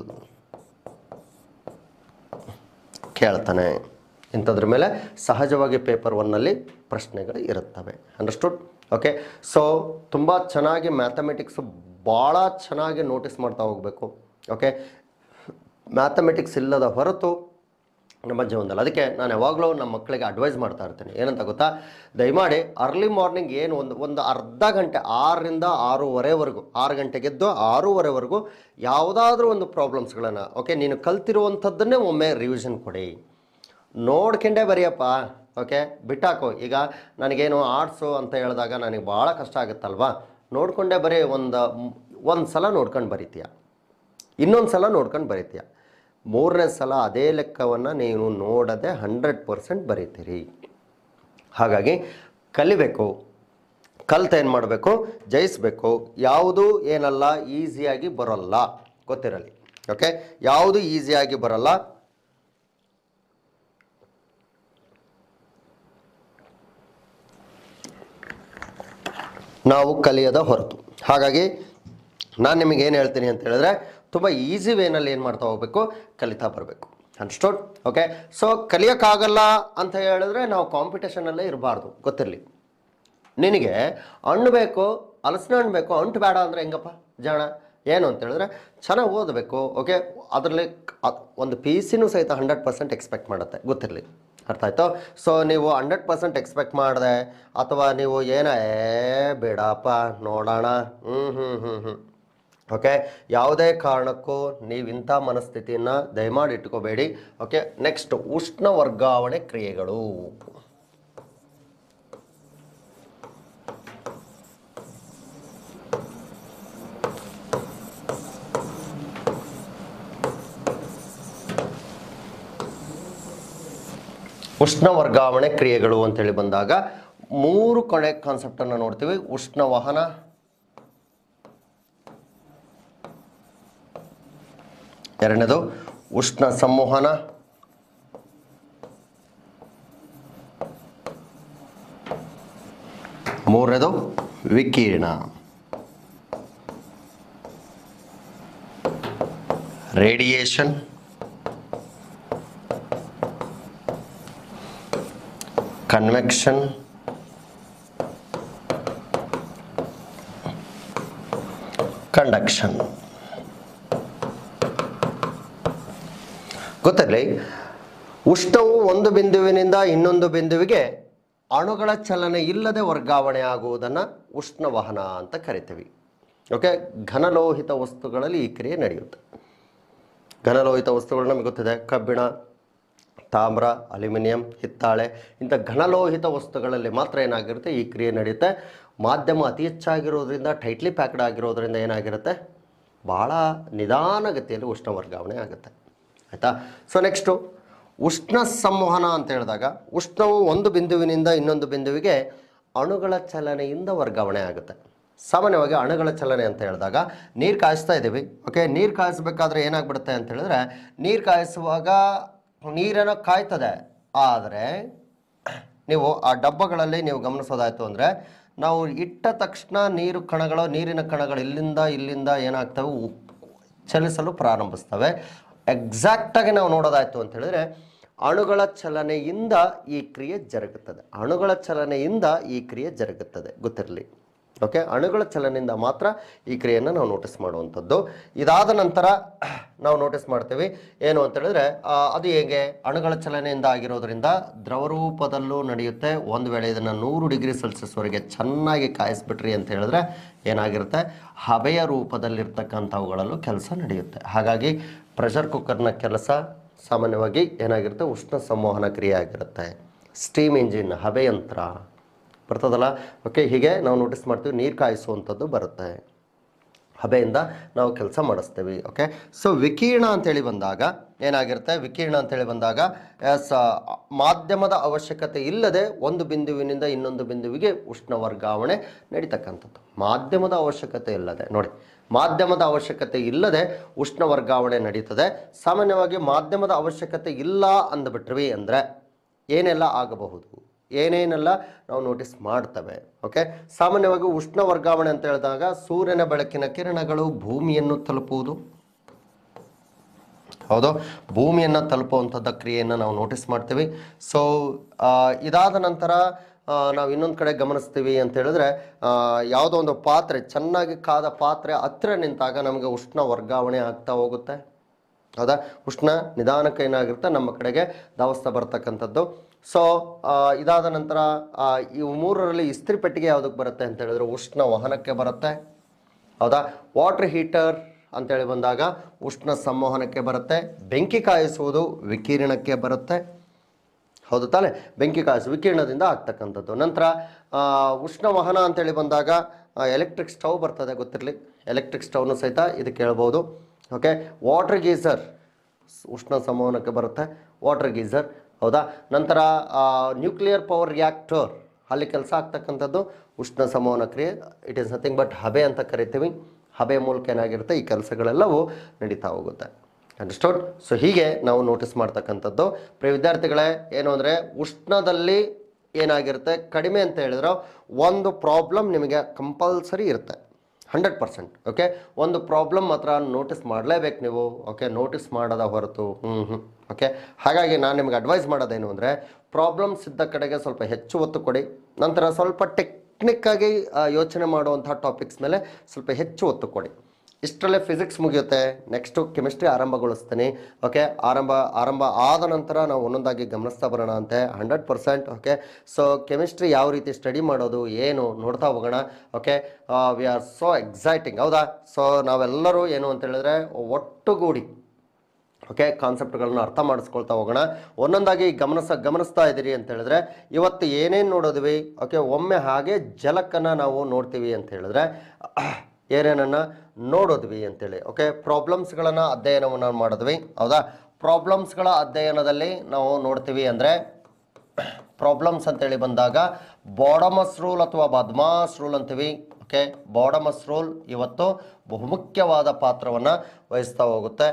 ಕೇಳ್ತಾನೆ ಇಂಥದ್ರ ಮೇಲೆ ಸಹಜವಾಗಿ ಪೇಪರ್ ಒನ್ನಲ್ಲಿ ಪ್ರಶ್ನೆಗಳು ಇರುತ್ತವೆ ಅಂಡರ್ಸ್ಟುಡ್ ಓಕೆ ಸೊ ತುಂಬ ಚೆನ್ನಾಗಿ ಮ್ಯಾಥಮೆಟಿಕ್ಸ್ ಭಾಳ ಚೆನ್ನಾಗಿ ನೋಟಿಸ್ ಮಾಡ್ತಾ ಹೋಗಬೇಕು ಓಕೆ ಮ್ಯಾಥಮೆಟಿಕ್ಸ್ ಇಲ್ಲದ ಹೊರತು ನಮ್ಮ ಜೀವನದಲ್ಲಿ ಅದಕ್ಕೆ ನಾನು ಯಾವಾಗಲೂ ನಮ್ಮ ಮಕ್ಕಳಿಗೆ ಅಡ್ವೈಸ್ ಮಾಡ್ತಾ ಇರ್ತೀನಿ ಏನಂತ ಗೊತ್ತಾ ದಯಮಾಡಿ ಅರ್ಲಿ ಮಾರ್ನಿಂಗ್ ಏನು ಒಂದು ಒಂದು ಅರ್ಧ ಗಂಟೆ ಆರರಿಂದ ಆರೂವರೆವರೆಗೂ ಆರು ಗಂಟೆಗೆದ್ದು ಆರೂವರೆವರೆಗೂ ಯಾವುದಾದ್ರೂ ಒಂದು ಪ್ರಾಬ್ಲಮ್ಸ್ಗಳನ್ನು ಓಕೆ ನೀನು ಕಲ್ತಿರುವಂಥದ್ದನ್ನೇ ಒಮ್ಮೆ ರಿವಿಷನ್ ಕೊಡಿ ನೋಡ್ಕೊಂಡೇ ಬರೆಯಪ್ಪ ಓಕೆ ಬಿಟ್ಟಾಕು ಈಗ ನನಗೇನು ಆರ್ಟ್ಸು ಅಂತ ಹೇಳಿದಾಗ ನನಗೆ ಭಾಳ ಕಷ್ಟ ಆಗುತ್ತಲ್ವಾ ನೋಡ್ಕೊಂಡೇ ಬರೀ ಒಂದು ಒಂದು ಸಲ ನೋಡ್ಕೊಂಡು ಬರಿತೀಯ ಇನ್ನೊಂದು ಸಲ ನೋಡ್ಕೊಂಡು ಬರಿತೀಯ ಮೂರನೇ ಸಲ ಅದೇ ಲೆಕ್ಕವನ್ನು ನೀವು ನೋಡದೆ ಹಂಡ್ರೆಡ್ ಪರ್ಸೆಂಟ್ ಬರೀತೀರಿ ಹಾಗಾಗಿ ಕಲಿಬೇಕು ಕಲ್ತು ಏನು ಮಾಡಬೇಕು ಜಯಿಸಬೇಕು ಯಾವುದು ಏನಲ್ಲ ಈಸಿಯಾಗಿ ಬರೋಲ್ಲ ಗೊತ್ತಿರಲಿ ಓಕೆ ಯಾವುದು ಈಸಿಯಾಗಿ ಬರಲ್ಲ ನಾವು ಕಲಿಯದ ಹೊರತು ಹಾಗಾಗಿ ನಾನು ನಿಮಗೆ ಏನು ಹೇಳ್ತೀನಿ ಅಂತ ಹೇಳಿದ್ರೆ ತುಂಬ ಈಸಿ ವೇನಲ್ಲಿ ಏನು ಮಾಡ್ತಾ ಹೋಗಬೇಕು ಕಲಿತಾ ಬರಬೇಕು ಅನ್ಸ್ಟೋಡ್ ಓಕೆ ಸೊ ಕಲಿಯೋಕ್ಕಾಗಲ್ಲ ಅಂತ ಹೇಳಿದ್ರೆ ನಾವು ಕಾಂಪಿಟೇಷನಲ್ಲೇ ಇರಬಾರ್ದು ಗೊತ್ತಿರಲಿ ನಿನಗೆ ಹಣ್ಣು ಬೇಕು ಹಲಸಿನ ಹಣ್ಣು ಬೇಕು ಅಂಟು ಬೇಡ ಅಂದರೆ ಹೆಂಗಪ್ಪ ಜಾಣ ಏನು ಅಂತ ಹೇಳಿದ್ರೆ ಚೆನ್ನಾಗಿ ಓದಬೇಕು ಓಕೆ ಅದರಲ್ಲಿ ಕ- ಒಂದು ಪಿ ಸಿನೂ ಸಹಿತ ಹಂಡ್ರೆಡ್ ಪರ್ಸೆಂಟ್ ಎಕ್ಸ್ಪೆಕ್ಟ್ ಮಾಡುತ್ತೆ ಗೊತ್ತಿರಲಿ ಅರ್ಥ ಆಯ್ತು ಸೊ ನೀವು ಹಂಡ್ರೆಡ್ ಪರ್ಸೆಂಟ್ ಎಕ್ಸ್ಪೆಕ್ಟ್ ಮಾಡಿದೆ ಅಥವಾ ನೀವು ಏನ ಏ ಬೇಡಪ್ಪ ನೋಡೋಣ ಹ್ಞೂ ಹ್ಞೂ ಹ್ಞೂ ಹ್ಞೂ ಓಕೆ ಯಾವುದೇ ಕಾರಣಕ್ಕೂ ನೀವು ಇಂಥ ಮನಸ್ಥಿತಿಯನ್ನು ದಯಮಾಡಿ ಇಟ್ಕೋಬೇಡಿ ಓಕೆ ನೆಕ್ಸ್ಟ್ ಉಷ್ಣ ವರ್ಗಾವಣೆ ಕ್ರಿಯೆಗಳು ಉಷ್ಣ ವರ್ಗಾವಣೆ ಕ್ರಿಯೆಗಳು ಅಂತೇಳಿ ಬಂದಾಗ ಮೂರು ಕಡೆ ಕಾನ್ಸೆಪ್ಟನ್ನು ನೋಡ್ತೀವಿ ಉಷ್ಣ ವಹನ ಎರಡನೇದು ಉಷ್ಣ ಸಂವಹನ ಮೂರನೇದು ವಿಕಿರಣ ರೇಡಿಯೇಷನ್ ಕನ್ವೆಕ್ಷನ್ ಕಂಡಕ್ಷನ್ ಗೊತ್ತಿರಲಿ ಉಷ್ಣವು ಒಂದು ಬಿಂದುವಿನಿಂದ ಇನ್ನೊಂದು ಬಿಂದುವಿಗೆ ಅಣುಗಳ ಚಲನೆ ಇಲ್ಲದೆ ವರ್ಗಾವಣೆ ಆಗುವುದನ್ನು ಉಷ್ಣವಹನ ಅಂತ ಕರಿತೀವಿ ಓಕೆ ಘನಲೋಹಿತ ವಸ್ತುಗಳಲ್ಲಿ ಈ ಕ್ರಿಯೆ ನಡೆಯುತ್ತೆ ಘನಲೋಹಿತ ವಸ್ತುಗಳು ನಮಗೆ ಗೊತ್ತಿದೆ ಕಬ್ಬಿಣ ತಾಮ್ರ ಅಲ್ಯೂಮಿನಿಯಂ ಹಿತ್ತಾಳೆ ಇಂಥ ಘನಲೋಹಿತ ವಸ್ತುಗಳಲ್ಲಿ ಮಾತ್ರ ಏನಾಗಿರುತ್ತೆ ಈ ಕ್ರಿಯೆ ನಡೆಯುತ್ತೆ ಮಾಧ್ಯಮ ಅತಿ ಹೆಚ್ಚಾಗಿರೋದ್ರಿಂದ ಟೈಟ್ಲಿ ಪ್ಯಾಕ್ಡ್ ಆಗಿರೋದ್ರಿಂದ ಏನಾಗಿರುತ್ತೆ ಭಾಳ ನಿಧಾನಗತಿಯಲ್ಲಿ ಉಷ್ಣ ವರ್ಗಾವಣೆ ಆಗುತ್ತೆ ಆಯಿತಾ ಸೊ ನೆಕ್ಸ್ಟು ಉಷ್ಣ ಸಂವಹನ ಅಂತ ಹೇಳಿದಾಗ ಉಷ್ಣವು ಒಂದು ಬಿಂದುವಿನಿಂದ ಇನ್ನೊಂದು ಬಿಂದುವಿಗೆ ಅಣುಗಳ ಚಲನೆಯಿಂದ ವರ್ಗಾವಣೆ ಆಗುತ್ತೆ ಸಾಮಾನ್ಯವಾಗಿ ಅಣುಗಳ ಚಲನೆ ಅಂತ ಹೇಳಿದಾಗ ನೀರು ಕಾಯಿಸ್ತಾ ಇದ್ದೀವಿ ಓಕೆ ನೀರು ಕಾಯಿಸ್ಬೇಕಾದ್ರೆ ಏನಾಗ್ಬಿಡುತ್ತೆ ಅಂತ ಹೇಳಿದ್ರೆ ನೀರು ಕಾಯಿಸುವಾಗ ನೀರನ್ನು ಕಾಯ್ತದೆ ಆದರೆ ನೀವು ಆ ಡಬ್ಬಗಳಲ್ಲಿ ನೀವು ಗಮನಿಸೋದಾಯ್ತು ಅಂದರೆ ನಾವು ಇಟ್ಟ ತಕ್ಷಣ ನೀರು ಕಣಗಳು ನೀರಿನ ಕಣಗಳು ಇಲ್ಲಿಂದ ಇಲ್ಲಿಂದ ಏನಾಗ್ತವೆ ಉ- ಚಲಿಸಲು ಪ್ರಾರಂಭಿಸ್ತವೆ ಎಕ್ಸಾಕ್ಟಾಗಿ ನಾವು ನೋಡೋದಾಯ್ತು ಅಂತ ಹೇಳಿದ್ರೆ ಅಣುಗಳ ಚಲನೆಯಿಂದ ಈ ಕ್ರಿಯೆ ಜರುಗುತ್ತದೆ ಅಣುಗಳ ಚಲನೆಯಿಂದ ಈ ಕ್ರಿಯೆ ಜರುಗುತ್ತದೆ ಗೊತ್ತಿರಲಿ ಓಕೆ ಅಣುಗಳ ಚಲನೆಯಿಂದ ಮಾತ್ರ ಈ ಕ್ರಿಯೆಯನ್ನು ನಾವು ನೋಟಿಸ್ ಮಾಡುವಂಥದ್ದು ಇದಾದ ನಂತರ ನಾವು ನೋಟಿಸ್ ಮಾಡ್ತೀವಿ ಏನು ಅಂತ ಹೇಳಿದ್ರೆ ಆ, ಅದು ಹೇಗೆ ಅಣುಗಳ ಚಲನೆಯಿಂದ ಆಗಿರೋದ್ರಿಂದ ದ್ರವ ರೂಪದಲ್ಲೂ ನಡೆಯುತ್ತೆ ಒಂದು ವೇಳೆ ಇದನ್ನು ನೂರು ಡಿಗ್ರಿ ಸೆಲ್ಸಿಯಸ್ವರೆಗೆ ಚೆನ್ನಾಗಿ ಕಾಯಿಸ್ಬಿಟ್ರಿ ಅಂತ ಹೇಳಿದ್ರೆ ಏನಾಗಿರುತ್ತೆ ಹಬೆಯ ರೂಪದಲ್ಲಿರ್ತಕ್ಕಂಥವುಗಳಲ್ಲೂ ಕೆಲಸ ನಡೆಯುತ್ತೆ ಹಾಗಾಗಿ ಪ್ರೆಷರ್ ಕುಕ್ಕರ್ನ ಕೆಲಸ ಸಾಮಾನ್ಯವಾಗಿ ಏನಾಗಿರುತ್ತೆ ಉಷ್ಣ ಸಂವಹನ ಕ್ರಿಯೆ ಆಗಿರುತ್ತೆ ಸ್ಟೀಮ್ ಇಂಜಿನ್ ಹಬೆಯಂತ್ರ ಬರ್ತದಲ್ಲ ಓಕೆ ಹೀಗೆ ನಾವು ನೋಟಿಸ್ ಮಾಡ್ತೀವಿ ನೀರು ಕಾಯಿಸುವಂಥದ್ದು ಬರುತ್ತೆ ಹಬೆಯಿಂದ ನಾವು ಕೆಲಸ ಮಾಡಿಸ್ತೀವಿ ಓಕೆ ಸೊ ವಿಕಿರಣ ಅಂತೇಳಿ ಬಂದಾಗ ಏನಾಗಿರುತ್ತೆ ವಿಕಿರಣ ಅಂತೇಳಿ ಬಂದಾಗ ಎಸ್ ಮಾಧ್ಯಮದ ಅವಶ್ಯಕತೆ ಇಲ್ಲದೆ ಒಂದು ಬಿಂದುವಿನಿಂದ ಇನ್ನೊಂದು ಬಿಂದುವಿಗೆ ಉಷ್ಣ ವರ್ಗಾವಣೆ ನಡೀತಕ್ಕಂಥದ್ದು ಮಾಧ್ಯಮದ ಅವಶ್ಯಕತೆ ಇಲ್ಲದೆ ನೋಡಿ ಮಾಧ್ಯಮದ ಅವಶ್ಯಕತೆ ಇಲ್ಲದೆ ಉಷ್ಣ ವರ್ಗಾವಣೆ ನಡೀತದೆ ಸಾಮಾನ್ಯವಾಗಿ ಮಾಧ್ಯಮದ ಅವಶ್ಯಕತೆ ಇಲ್ಲ ಅಂದ್ಬಿಟ್ರಿ ಅಂದರೆ ಏನೆಲ್ಲ ಆಗಬಹುದು ಏನೇನೆಲ್ಲ ನಾವು ನೋಟಿಸ್ ಮಾಡ್ತವೆ ಓಕೆ ಸಾಮಾನ್ಯವಾಗಿ ಉಷ್ಣ ವರ್ಗಾವಣೆ ಅಂತ ಹೇಳಿದಾಗ ಸೂರ್ಯನ ಬೆಳಕಿನ ಕಿರಣಗಳು ಭೂಮಿಯನ್ನು ತಲುಪುವುದು ಹೌದು ಭೂಮಿಯನ್ನು ತಲುಪುವಂಥದ್ದು ಕ್ರಿಯೆಯನ್ನು ನಾವು ನೋಟಿಸ್ ಮಾಡ್ತೀವಿ ಸೊ ಇದಾದ ನಂತರ ಆ, ನಾವು ಇನ್ನೊಂದು ಕಡೆ ಗಮನಿಸ್ತೀವಿ ಅಂತ ಹೇಳಿದ್ರೆ ಆ, ಯಾವುದೋ ಒಂದು ಪಾತ್ರೆ ಚೆನ್ನಾಗಿ ಕಾದ ಪಾತ್ರೆ ಹತ್ತಿರ ನಿಂತಾಗ ನಮಗೆ ಉಷ್ಣ ವರ್ಗಾವಣೆ ಆಗ್ತಾ ಹೋಗುತ್ತೆ ಹೌದಾ ಉಷ್ಣ ನಿಧಾನಕ್ಕೆ ಏನಾಗಿರುತ್ತೆ ನಮ್ಮ ಕಡೆಗೆ ಧಾವಿಸ್ತಾ ಬರ್ತಕ್ಕಂಥದ್ದು ಸೊ ಇದಾದ ನಂತರ ಆ, ಈ ಮೂರರಲ್ಲಿ ಇಸ್ತ್ರಿ ಪೆಟ್ಟಿಗೆ ಯಾವುದಕ್ಕೆ ಬರುತ್ತೆ ಅಂತ ಹೇಳಿದ್ರೆ ಉಷ್ಣ ವಹನಕ್ಕೆ ಬರುತ್ತೆ ಹೌದಾ ವಾಟರ್ ಹೀಟರ್ ಅಂತೇಳಿ ಬಂದಾಗ ಉಷ್ಣ ಸಂವಹನಕ್ಕೆ ಬರುತ್ತೆ ಬೆಂಕಿ ಕಾಯಿಸುವುದು ವಿಕಿರಣಕ್ಕೆ ಬರುತ್ತೆ ಹೌದು ತಾನೆ ಬೆಂಕಿ ಕಾಯಿಸು ವಿಕಿರಣದಿಂದ ಆಗ್ತಕ್ಕಂಥದ್ದು ನಂತರ ಆ, ಉಷ್ಣ ವಾಹನ ಅಂತೇಳಿ ಬಂದಾಗ ಎಲೆಕ್ಟ್ರಿಕ್ ಸ್ಟವ್ ಬರ್ತದೆ ಗೊತ್ತಿರಲಿ ಎಲೆಕ್ಟ್ರಿಕ್ ಸ್ಟವ್ನು ಸಹಿತ ಇದಕ್ಕೆ ಹೇಳ್ಬೋದು ಓಕೆ ವಾಟರ್ ಗೀಸರ್ ಉಷ್ಣ ಸಂವಹನಕ್ಕೆ ಬರುತ್ತೆ ವಾಟರ್ ಗೀಸರ್ ಹೌದಾ ನಂತರ ನ್ಯೂಕ್ಲಿಯರ್ ಪವರ್ ರಿಯಾಕ್ಟರ್ ಅಲ್ಲಿ ಕೆಲಸ ಆಗ್ತಕ್ಕಂಥದ್ದು ಉಷ್ಣ ಸಂವಹನ ಕ್ರಿಯೆ ಇಟ್ ಈಸ್ ನಥಿಂಗ್ ಬಟ್ ಹಬೆ ಅಂತ ಕರಿತೀವಿ ಹಬೆ ಮೂಲಕ ಏನಾಗಿರುತ್ತೆ ಈ ಕೆಲಸಗಳೆಲ್ಲವೂ ನಡೀತಾ ಹೋಗುತ್ತೆ ಅಂಡರ್ಸ್ಟೋಡ್ ಸೊ ಹೀಗೆ ನಾವು ನೋಟಿಸ್ ಮಾಡ್ತಕ್ಕಂಥದ್ದು ಪ್ರಿಯ ವಿದ್ಯಾರ್ಥಿಗಳೇ ಏನು ಅಂದರೆ ಉಷ್ಣದಲ್ಲಿ ಏನಾಗಿರುತ್ತೆ ಕಡಿಮೆ ಅಂತ ಹೇಳಿದ್ರೆ ಒಂದು ಪ್ರಾಬ್ಲಮ್ ನಿಮಗೆ ಕಂಪಲ್ಸರಿ ಇರುತ್ತೆ ಹಂಡ್ರೆಡ್ ಪರ್ಸೆಂಟ್ ಓಕೆ ಒಂದು ಪ್ರಾಬ್ಲಮ್ ಮಾತ್ರ ನೋಟಿಸ್ ಮಾಡಲೇಬೇಕು ನೀವು ಓಕೆ ನೋಟಿಸ್ ಮಾಡದ ಹೊರತು ಹ್ಞೂ ಹ್ಞೂ ಓಕೆ ಹಾಗಾಗಿ ನಾನು ನಿಮಗೆ ಅಡ್ವೈಸ್ ಮಾಡೋದೇನು ಅಂದರೆ ಪ್ರಾಬ್ಲಮ್ಸ್ ಇದ್ದ ಕಡೆಗೆ ಸ್ವಲ್ಪ ಹೆಚ್ಚು ಒತ್ತು ಕೊಡಿ ನಂತರ ಸ್ವಲ್ಪ ಟೆಕ್ನಿಕ್ಕಾಗಿ ಯೋಚನೆ ಮಾಡುವಂಥ ಟಾಪಿಕ್ಸ್ ಮೇಲೆ ಸ್ವಲ್ಪ ಹೆಚ್ಚು ಒತ್ತು ಕೊಡಿ ಇಷ್ಟರಲ್ಲೇ ಫಿಸಿಕ್ಸ್ ಮುಗಿಯುತ್ತೆ ನೆಕ್ಸ್ಟು ಕೆಮಿಸ್ಟ್ರಿ ಆರಂಭಗೊಳಿಸ್ತೀನಿ ಓಕೆ ಆರಂಭ ಆರಂಭ ಆದ ನಂತರ ನಾವು ಒಂದೊಂದಾಗಿ ಗಮನಿಸ್ತಾ ಬರೋಣ ಅಂತೆ hundred percent okay so chemistry ಯಾವ ರೀತಿ ಸ್ಟಡಿ ಮಾಡೋದು ಏನು ನೋಡ್ತಾ ಹೋಗೋಣ okay we are so exciting ಹೌದಾ ಸೊ ನಾವೆಲ್ಲರೂ ಏನು ಅಂತ ಹೇಳಿದ್ರೆ ಒಟ್ಟುಗೂಡಿ ಓಕೆ ಕಾನ್ಸೆಪ್ಟ್ಗಳನ್ನ ಅರ್ಥ ಮಾಡಿಸ್ಕೊಳ್ತಾ ಹೋಗೋಣ ಒಂದೊಂದಾಗಿ ಗಮನಿಸ ಗಮನಿಸ್ತಾ ಇದ್ದೀರಿ ಅಂತ ಹೇಳಿದ್ರೆ ಇವತ್ತು ಏನೇನು ನೋಡಿದ್ವಿ ಓಕೆ ಒಮ್ಮೆ ಹಾಗೆ ಜಲಕ್ಕನ್ನು ನಾವು ನೋಡ್ತೀವಿ ಅಂತ ಹೇಳಿದ್ರೆ ಏನೇನನ್ನು ನೋಡಿದ್ವಿ ಅಂತೇಳಿ ಓಕೆ ಪ್ರಾಬ್ಲಮ್ಸ್ಗಳನ್ನು ಅಧ್ಯಯನವನ್ನು ಮಾಡಿದ್ವಿ ಹೌದಾ ಪ್ರಾಬ್ಲಮ್ಸ್ಗಳ ಅಧ್ಯಯನದಲ್ಲಿ ನಾವು ನೋಡ್ತೀವಿ ಅಂದರೆ ಪ್ರಾಬ್ಲಮ್ಸ್ ಅಂತೇಳಿ ಬಂದಾಗ ಬಾಡಮಸ್ ರೂಲ್ ಅಥವಾ ಬದ್ಮಾಸ್ ರೂಲ್ ಅಂತೀವಿ ಓಕೆ ಬಾಡಮಸ್ ರೂಲ್ ಇವತ್ತು ಬಹುಮುಖ್ಯವಾದ ಪಾತ್ರವನ್ನು ವಹಿಸ್ತಾ ಹೋಗುತ್ತೆ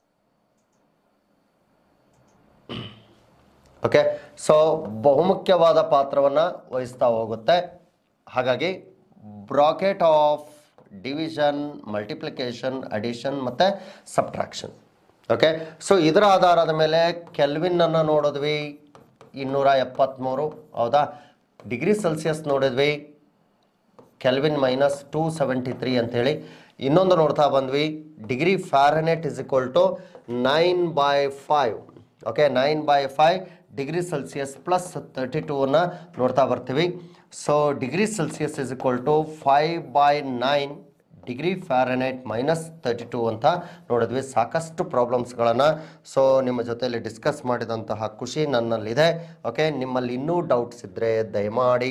ಓಕೆ ಸೊ ಬಹುಮುಖ್ಯವಾದ ಪಾತ್ರವನ್ನು ವಹಿಸ್ತಾ ಹೋಗುತ್ತೆ ಹಾಗಾಗಿ bracket of division multiplication addition ಮತ್ತು ಸಬ್ಟ್ರಾಕ್ಷನ್ ಓಕೆ ಸೊ ಇದರ ಆಧಾರದ ಮೇಲೆ ಕೆಲ್ವಿನ್ನನ್ನು ನೋಡಿದ್ವಿ ಇನ್ನೂರ ಎಪ್ಪತ್ತ್ಮೂರು ಹೌದಾ ಡಿಗ್ರಿ ಸೆಲ್ಸಿಯಸ್ ನೋಡಿದ್ವಿ Kelvin minus two seventy three ಅಂಥೇಳಿ ಇನ್ನೊಂದು ನೋಡ್ತಾ ಬಂದ್ವಿ degree Fahrenheit is equal to nine by five okay nine by five degree Celsius plus thirty ಟೂವನ್ನು ನೋಡ್ತಾ ಬರ್ತೀವಿ so degree Celsius is equal to five by nine degree Fahrenheit minus thirty two ಅಂತ ನೋಡಿದ್ವಿ ಸಾಕಷ್ಟು ಪ್ರಾಬ್ಲಮ್ಸ್ಗಳನ್ನು ಸೊ ನಿಮ್ಮ ಜೊತೆಯಲ್ಲಿ discuss ಮಾಡಿದಂತಹ ಖುಷಿ ನನ್ನಲ್ಲಿದೆ ಓಕೆ ನಿಮ್ಮಲ್ಲಿ ಇನ್ನೂ ಡೌಟ್ಸ್ ಇದ್ದರೆ ದಯಮಾಡಿ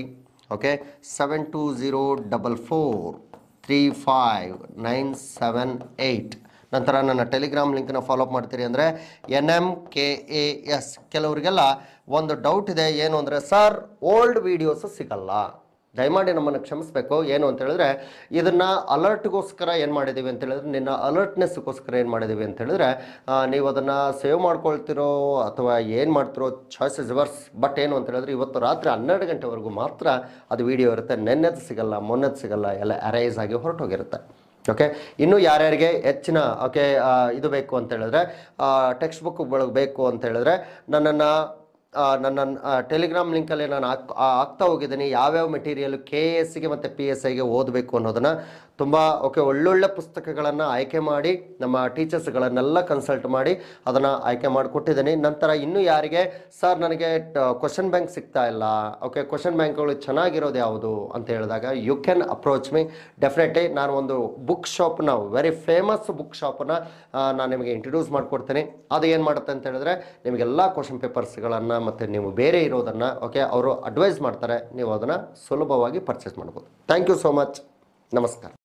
okay seven two zero double four three five nine seven eight ನಂತರ ನನ್ನ ಟೆಲಿಗ್ರಾಮ್ ಲಿಂಕ್ನ ಫಾಲೋಅಪ್ ಮಾಡ್ತೀರಿ ಅಂದರೆ N M K A S ಕೆಲವರಿಗೆಲ್ಲ ಒಂದು ಡೌಟ್ ಇದೆ ಏನು ಅಂದರೆ ಸರ್ ಓಲ್ಡ್ ವೀಡಿಯೋಸ್ ಸಿಗಲ್ಲ ದಯಮಾಡಿ ನಮ್ಮನ್ನು ಕ್ಷಮಿಸಬೇಕು ಏನು ಅಂತ ಹೇಳಿದ್ರೆ ಇದನ್ನು ಅಲರ್ಟ್ಗೋಸ್ಕರ ಏನು ಮಾಡಿದ್ದೀವಿ ಅಂತ ಹೇಳಿದ್ರೆ ನಿನ್ನ ಅಲರ್ಟ್ನೆಸ್ಗೋಸ್ಕರ ಏನು ಮಾಡಿದ್ದೀವಿ ಅಂತ ಹೇಳಿದ್ರೆ ಆ, ನೀವು ಅದನ್ನು ಸೇವ್ ಮಾಡ್ಕೊಳ್ತಿರೋ ಅಥವಾ ಏನು ಮಾಡ್ತಿರೋ ಚಾಯ್ಸ್ ಇಸ್ ವರ್ಸ್ ಬಟ್ ಏನು ಅಂತ ಹೇಳಿದ್ರೆ ಇವತ್ತು ರಾತ್ರಿ ಹನ್ನೆರಡು ಗಂಟೆವರೆಗೂ ಮಾತ್ರ ಅದು ವಿಡಿಯೋ ಇರುತ್ತೆ ನೆನ್ನೆದು ಸಿಗಲ್ಲ ಮೊನ್ನೆದು ಸಿಗಲ್ಲ ಎಲ್ಲ ಅರೈಸ್ ಆಗಿ ಹೊರಟೋಗಿರುತ್ತೆ ಓಕೆ ಇನ್ನು ಯಾರ್ಯಾರಿಗೆ ಹೆಚ್ಚಿನ ಓಕೆ ಇದು ಬೇಕು ಅಂತ ಹೇಳಿದ್ರೆ ಟೆಕ್ಸ್ಟ್ ಬುಕ್ಗಳು ಬೇಕು ಅಂತ ಹೇಳಿದ್ರೆ ನನ್ನನ್ನು ನನ್ನ ಟೆಲಿಗ್ರಾಮ್ ಲಿಂಕಲ್ಲಿ ನಾನು ಹಾಕ್ ಆ, ಹಾಕ್ತಾ ಹೋಗಿದ್ದೀನಿ ಯಾವ್ಯಾವ ಮೆಟೀರಿಯಲ್ ಕೆ ಎಸ್ಸಿಗೆ ಮತ್ತು ಪಿ ಎಸ್ ಐಗೆ ಓದಬೇಕು ಅನ್ನೋದನ್ನು ತುಂಬ ಓಕೆ ಒಳ್ಳೊಳ್ಳೆ ಪುಸ್ತಕಗಳನ್ನು ಆಯ್ಕೆ ಮಾಡಿ ನಮ್ಮ ಟೀಚರ್ಸ್ಗಳನ್ನೆಲ್ಲ ಕನ್ಸಲ್ಟ್ ಮಾಡಿ ಅದನ್ನು ಆಯ್ಕೆ ಮಾಡಿಕೊಟ್ಟಿದ್ದೀನಿ ನಂತರ ಇನ್ನು ಯಾರಿಗೆ ಸರ್ ನನಗೆ ಕ್ವಶನ್ ಬ್ಯಾಂಕ್ ಸಿಗ್ತಾ ಇಲ್ಲ ಓಕೆ ಕ್ವಶನ್ ಬ್ಯಾಂಕ್ಗಳು ಚೆನ್ನಾಗಿರೋದು ಯಾವುದು ಅಂತ ಹೇಳಿದಾಗ you can approach me definitely ನಾನು ಒಂದು ಬುಕ್ ಶಾಪ್ನ ವೆರಿ ಫೇಮಸ್ ಬುಕ್ ಶಾಪನ್ನ ನಾನು ನಿಮಗೆ ಇಂಟ್ರೊಡ್ಯೂಸ್ ಮಾಡಿಕೊಡ್ತೀನಿ ಅದು ಏನು ಮಾಡುತ್ತೆ ಅಂತ ಹೇಳಿದ್ರೆ ನಿಮಗೆಲ್ಲ ಕ್ವಶನ್ ಪೇಪರ್ಸ್ಗಳನ್ನು ಮತ್ತು ನೀವು ಬೇರೆ ಇರೋದನ್ನು ಓಕೆ ಅವರು ಅಡ್ವೈಸ್ ಮಾಡ್ತಾರೆ ನೀವು ಅದನ್ನು ಸುಲಭವಾಗಿ ಪರ್ಚೇಸ್ ಮಾಡ್ಬೋದು ಥ್ಯಾಂಕ್ ಯು ಸೋ ಮಚ್ ನಮಸ್ಕಾರ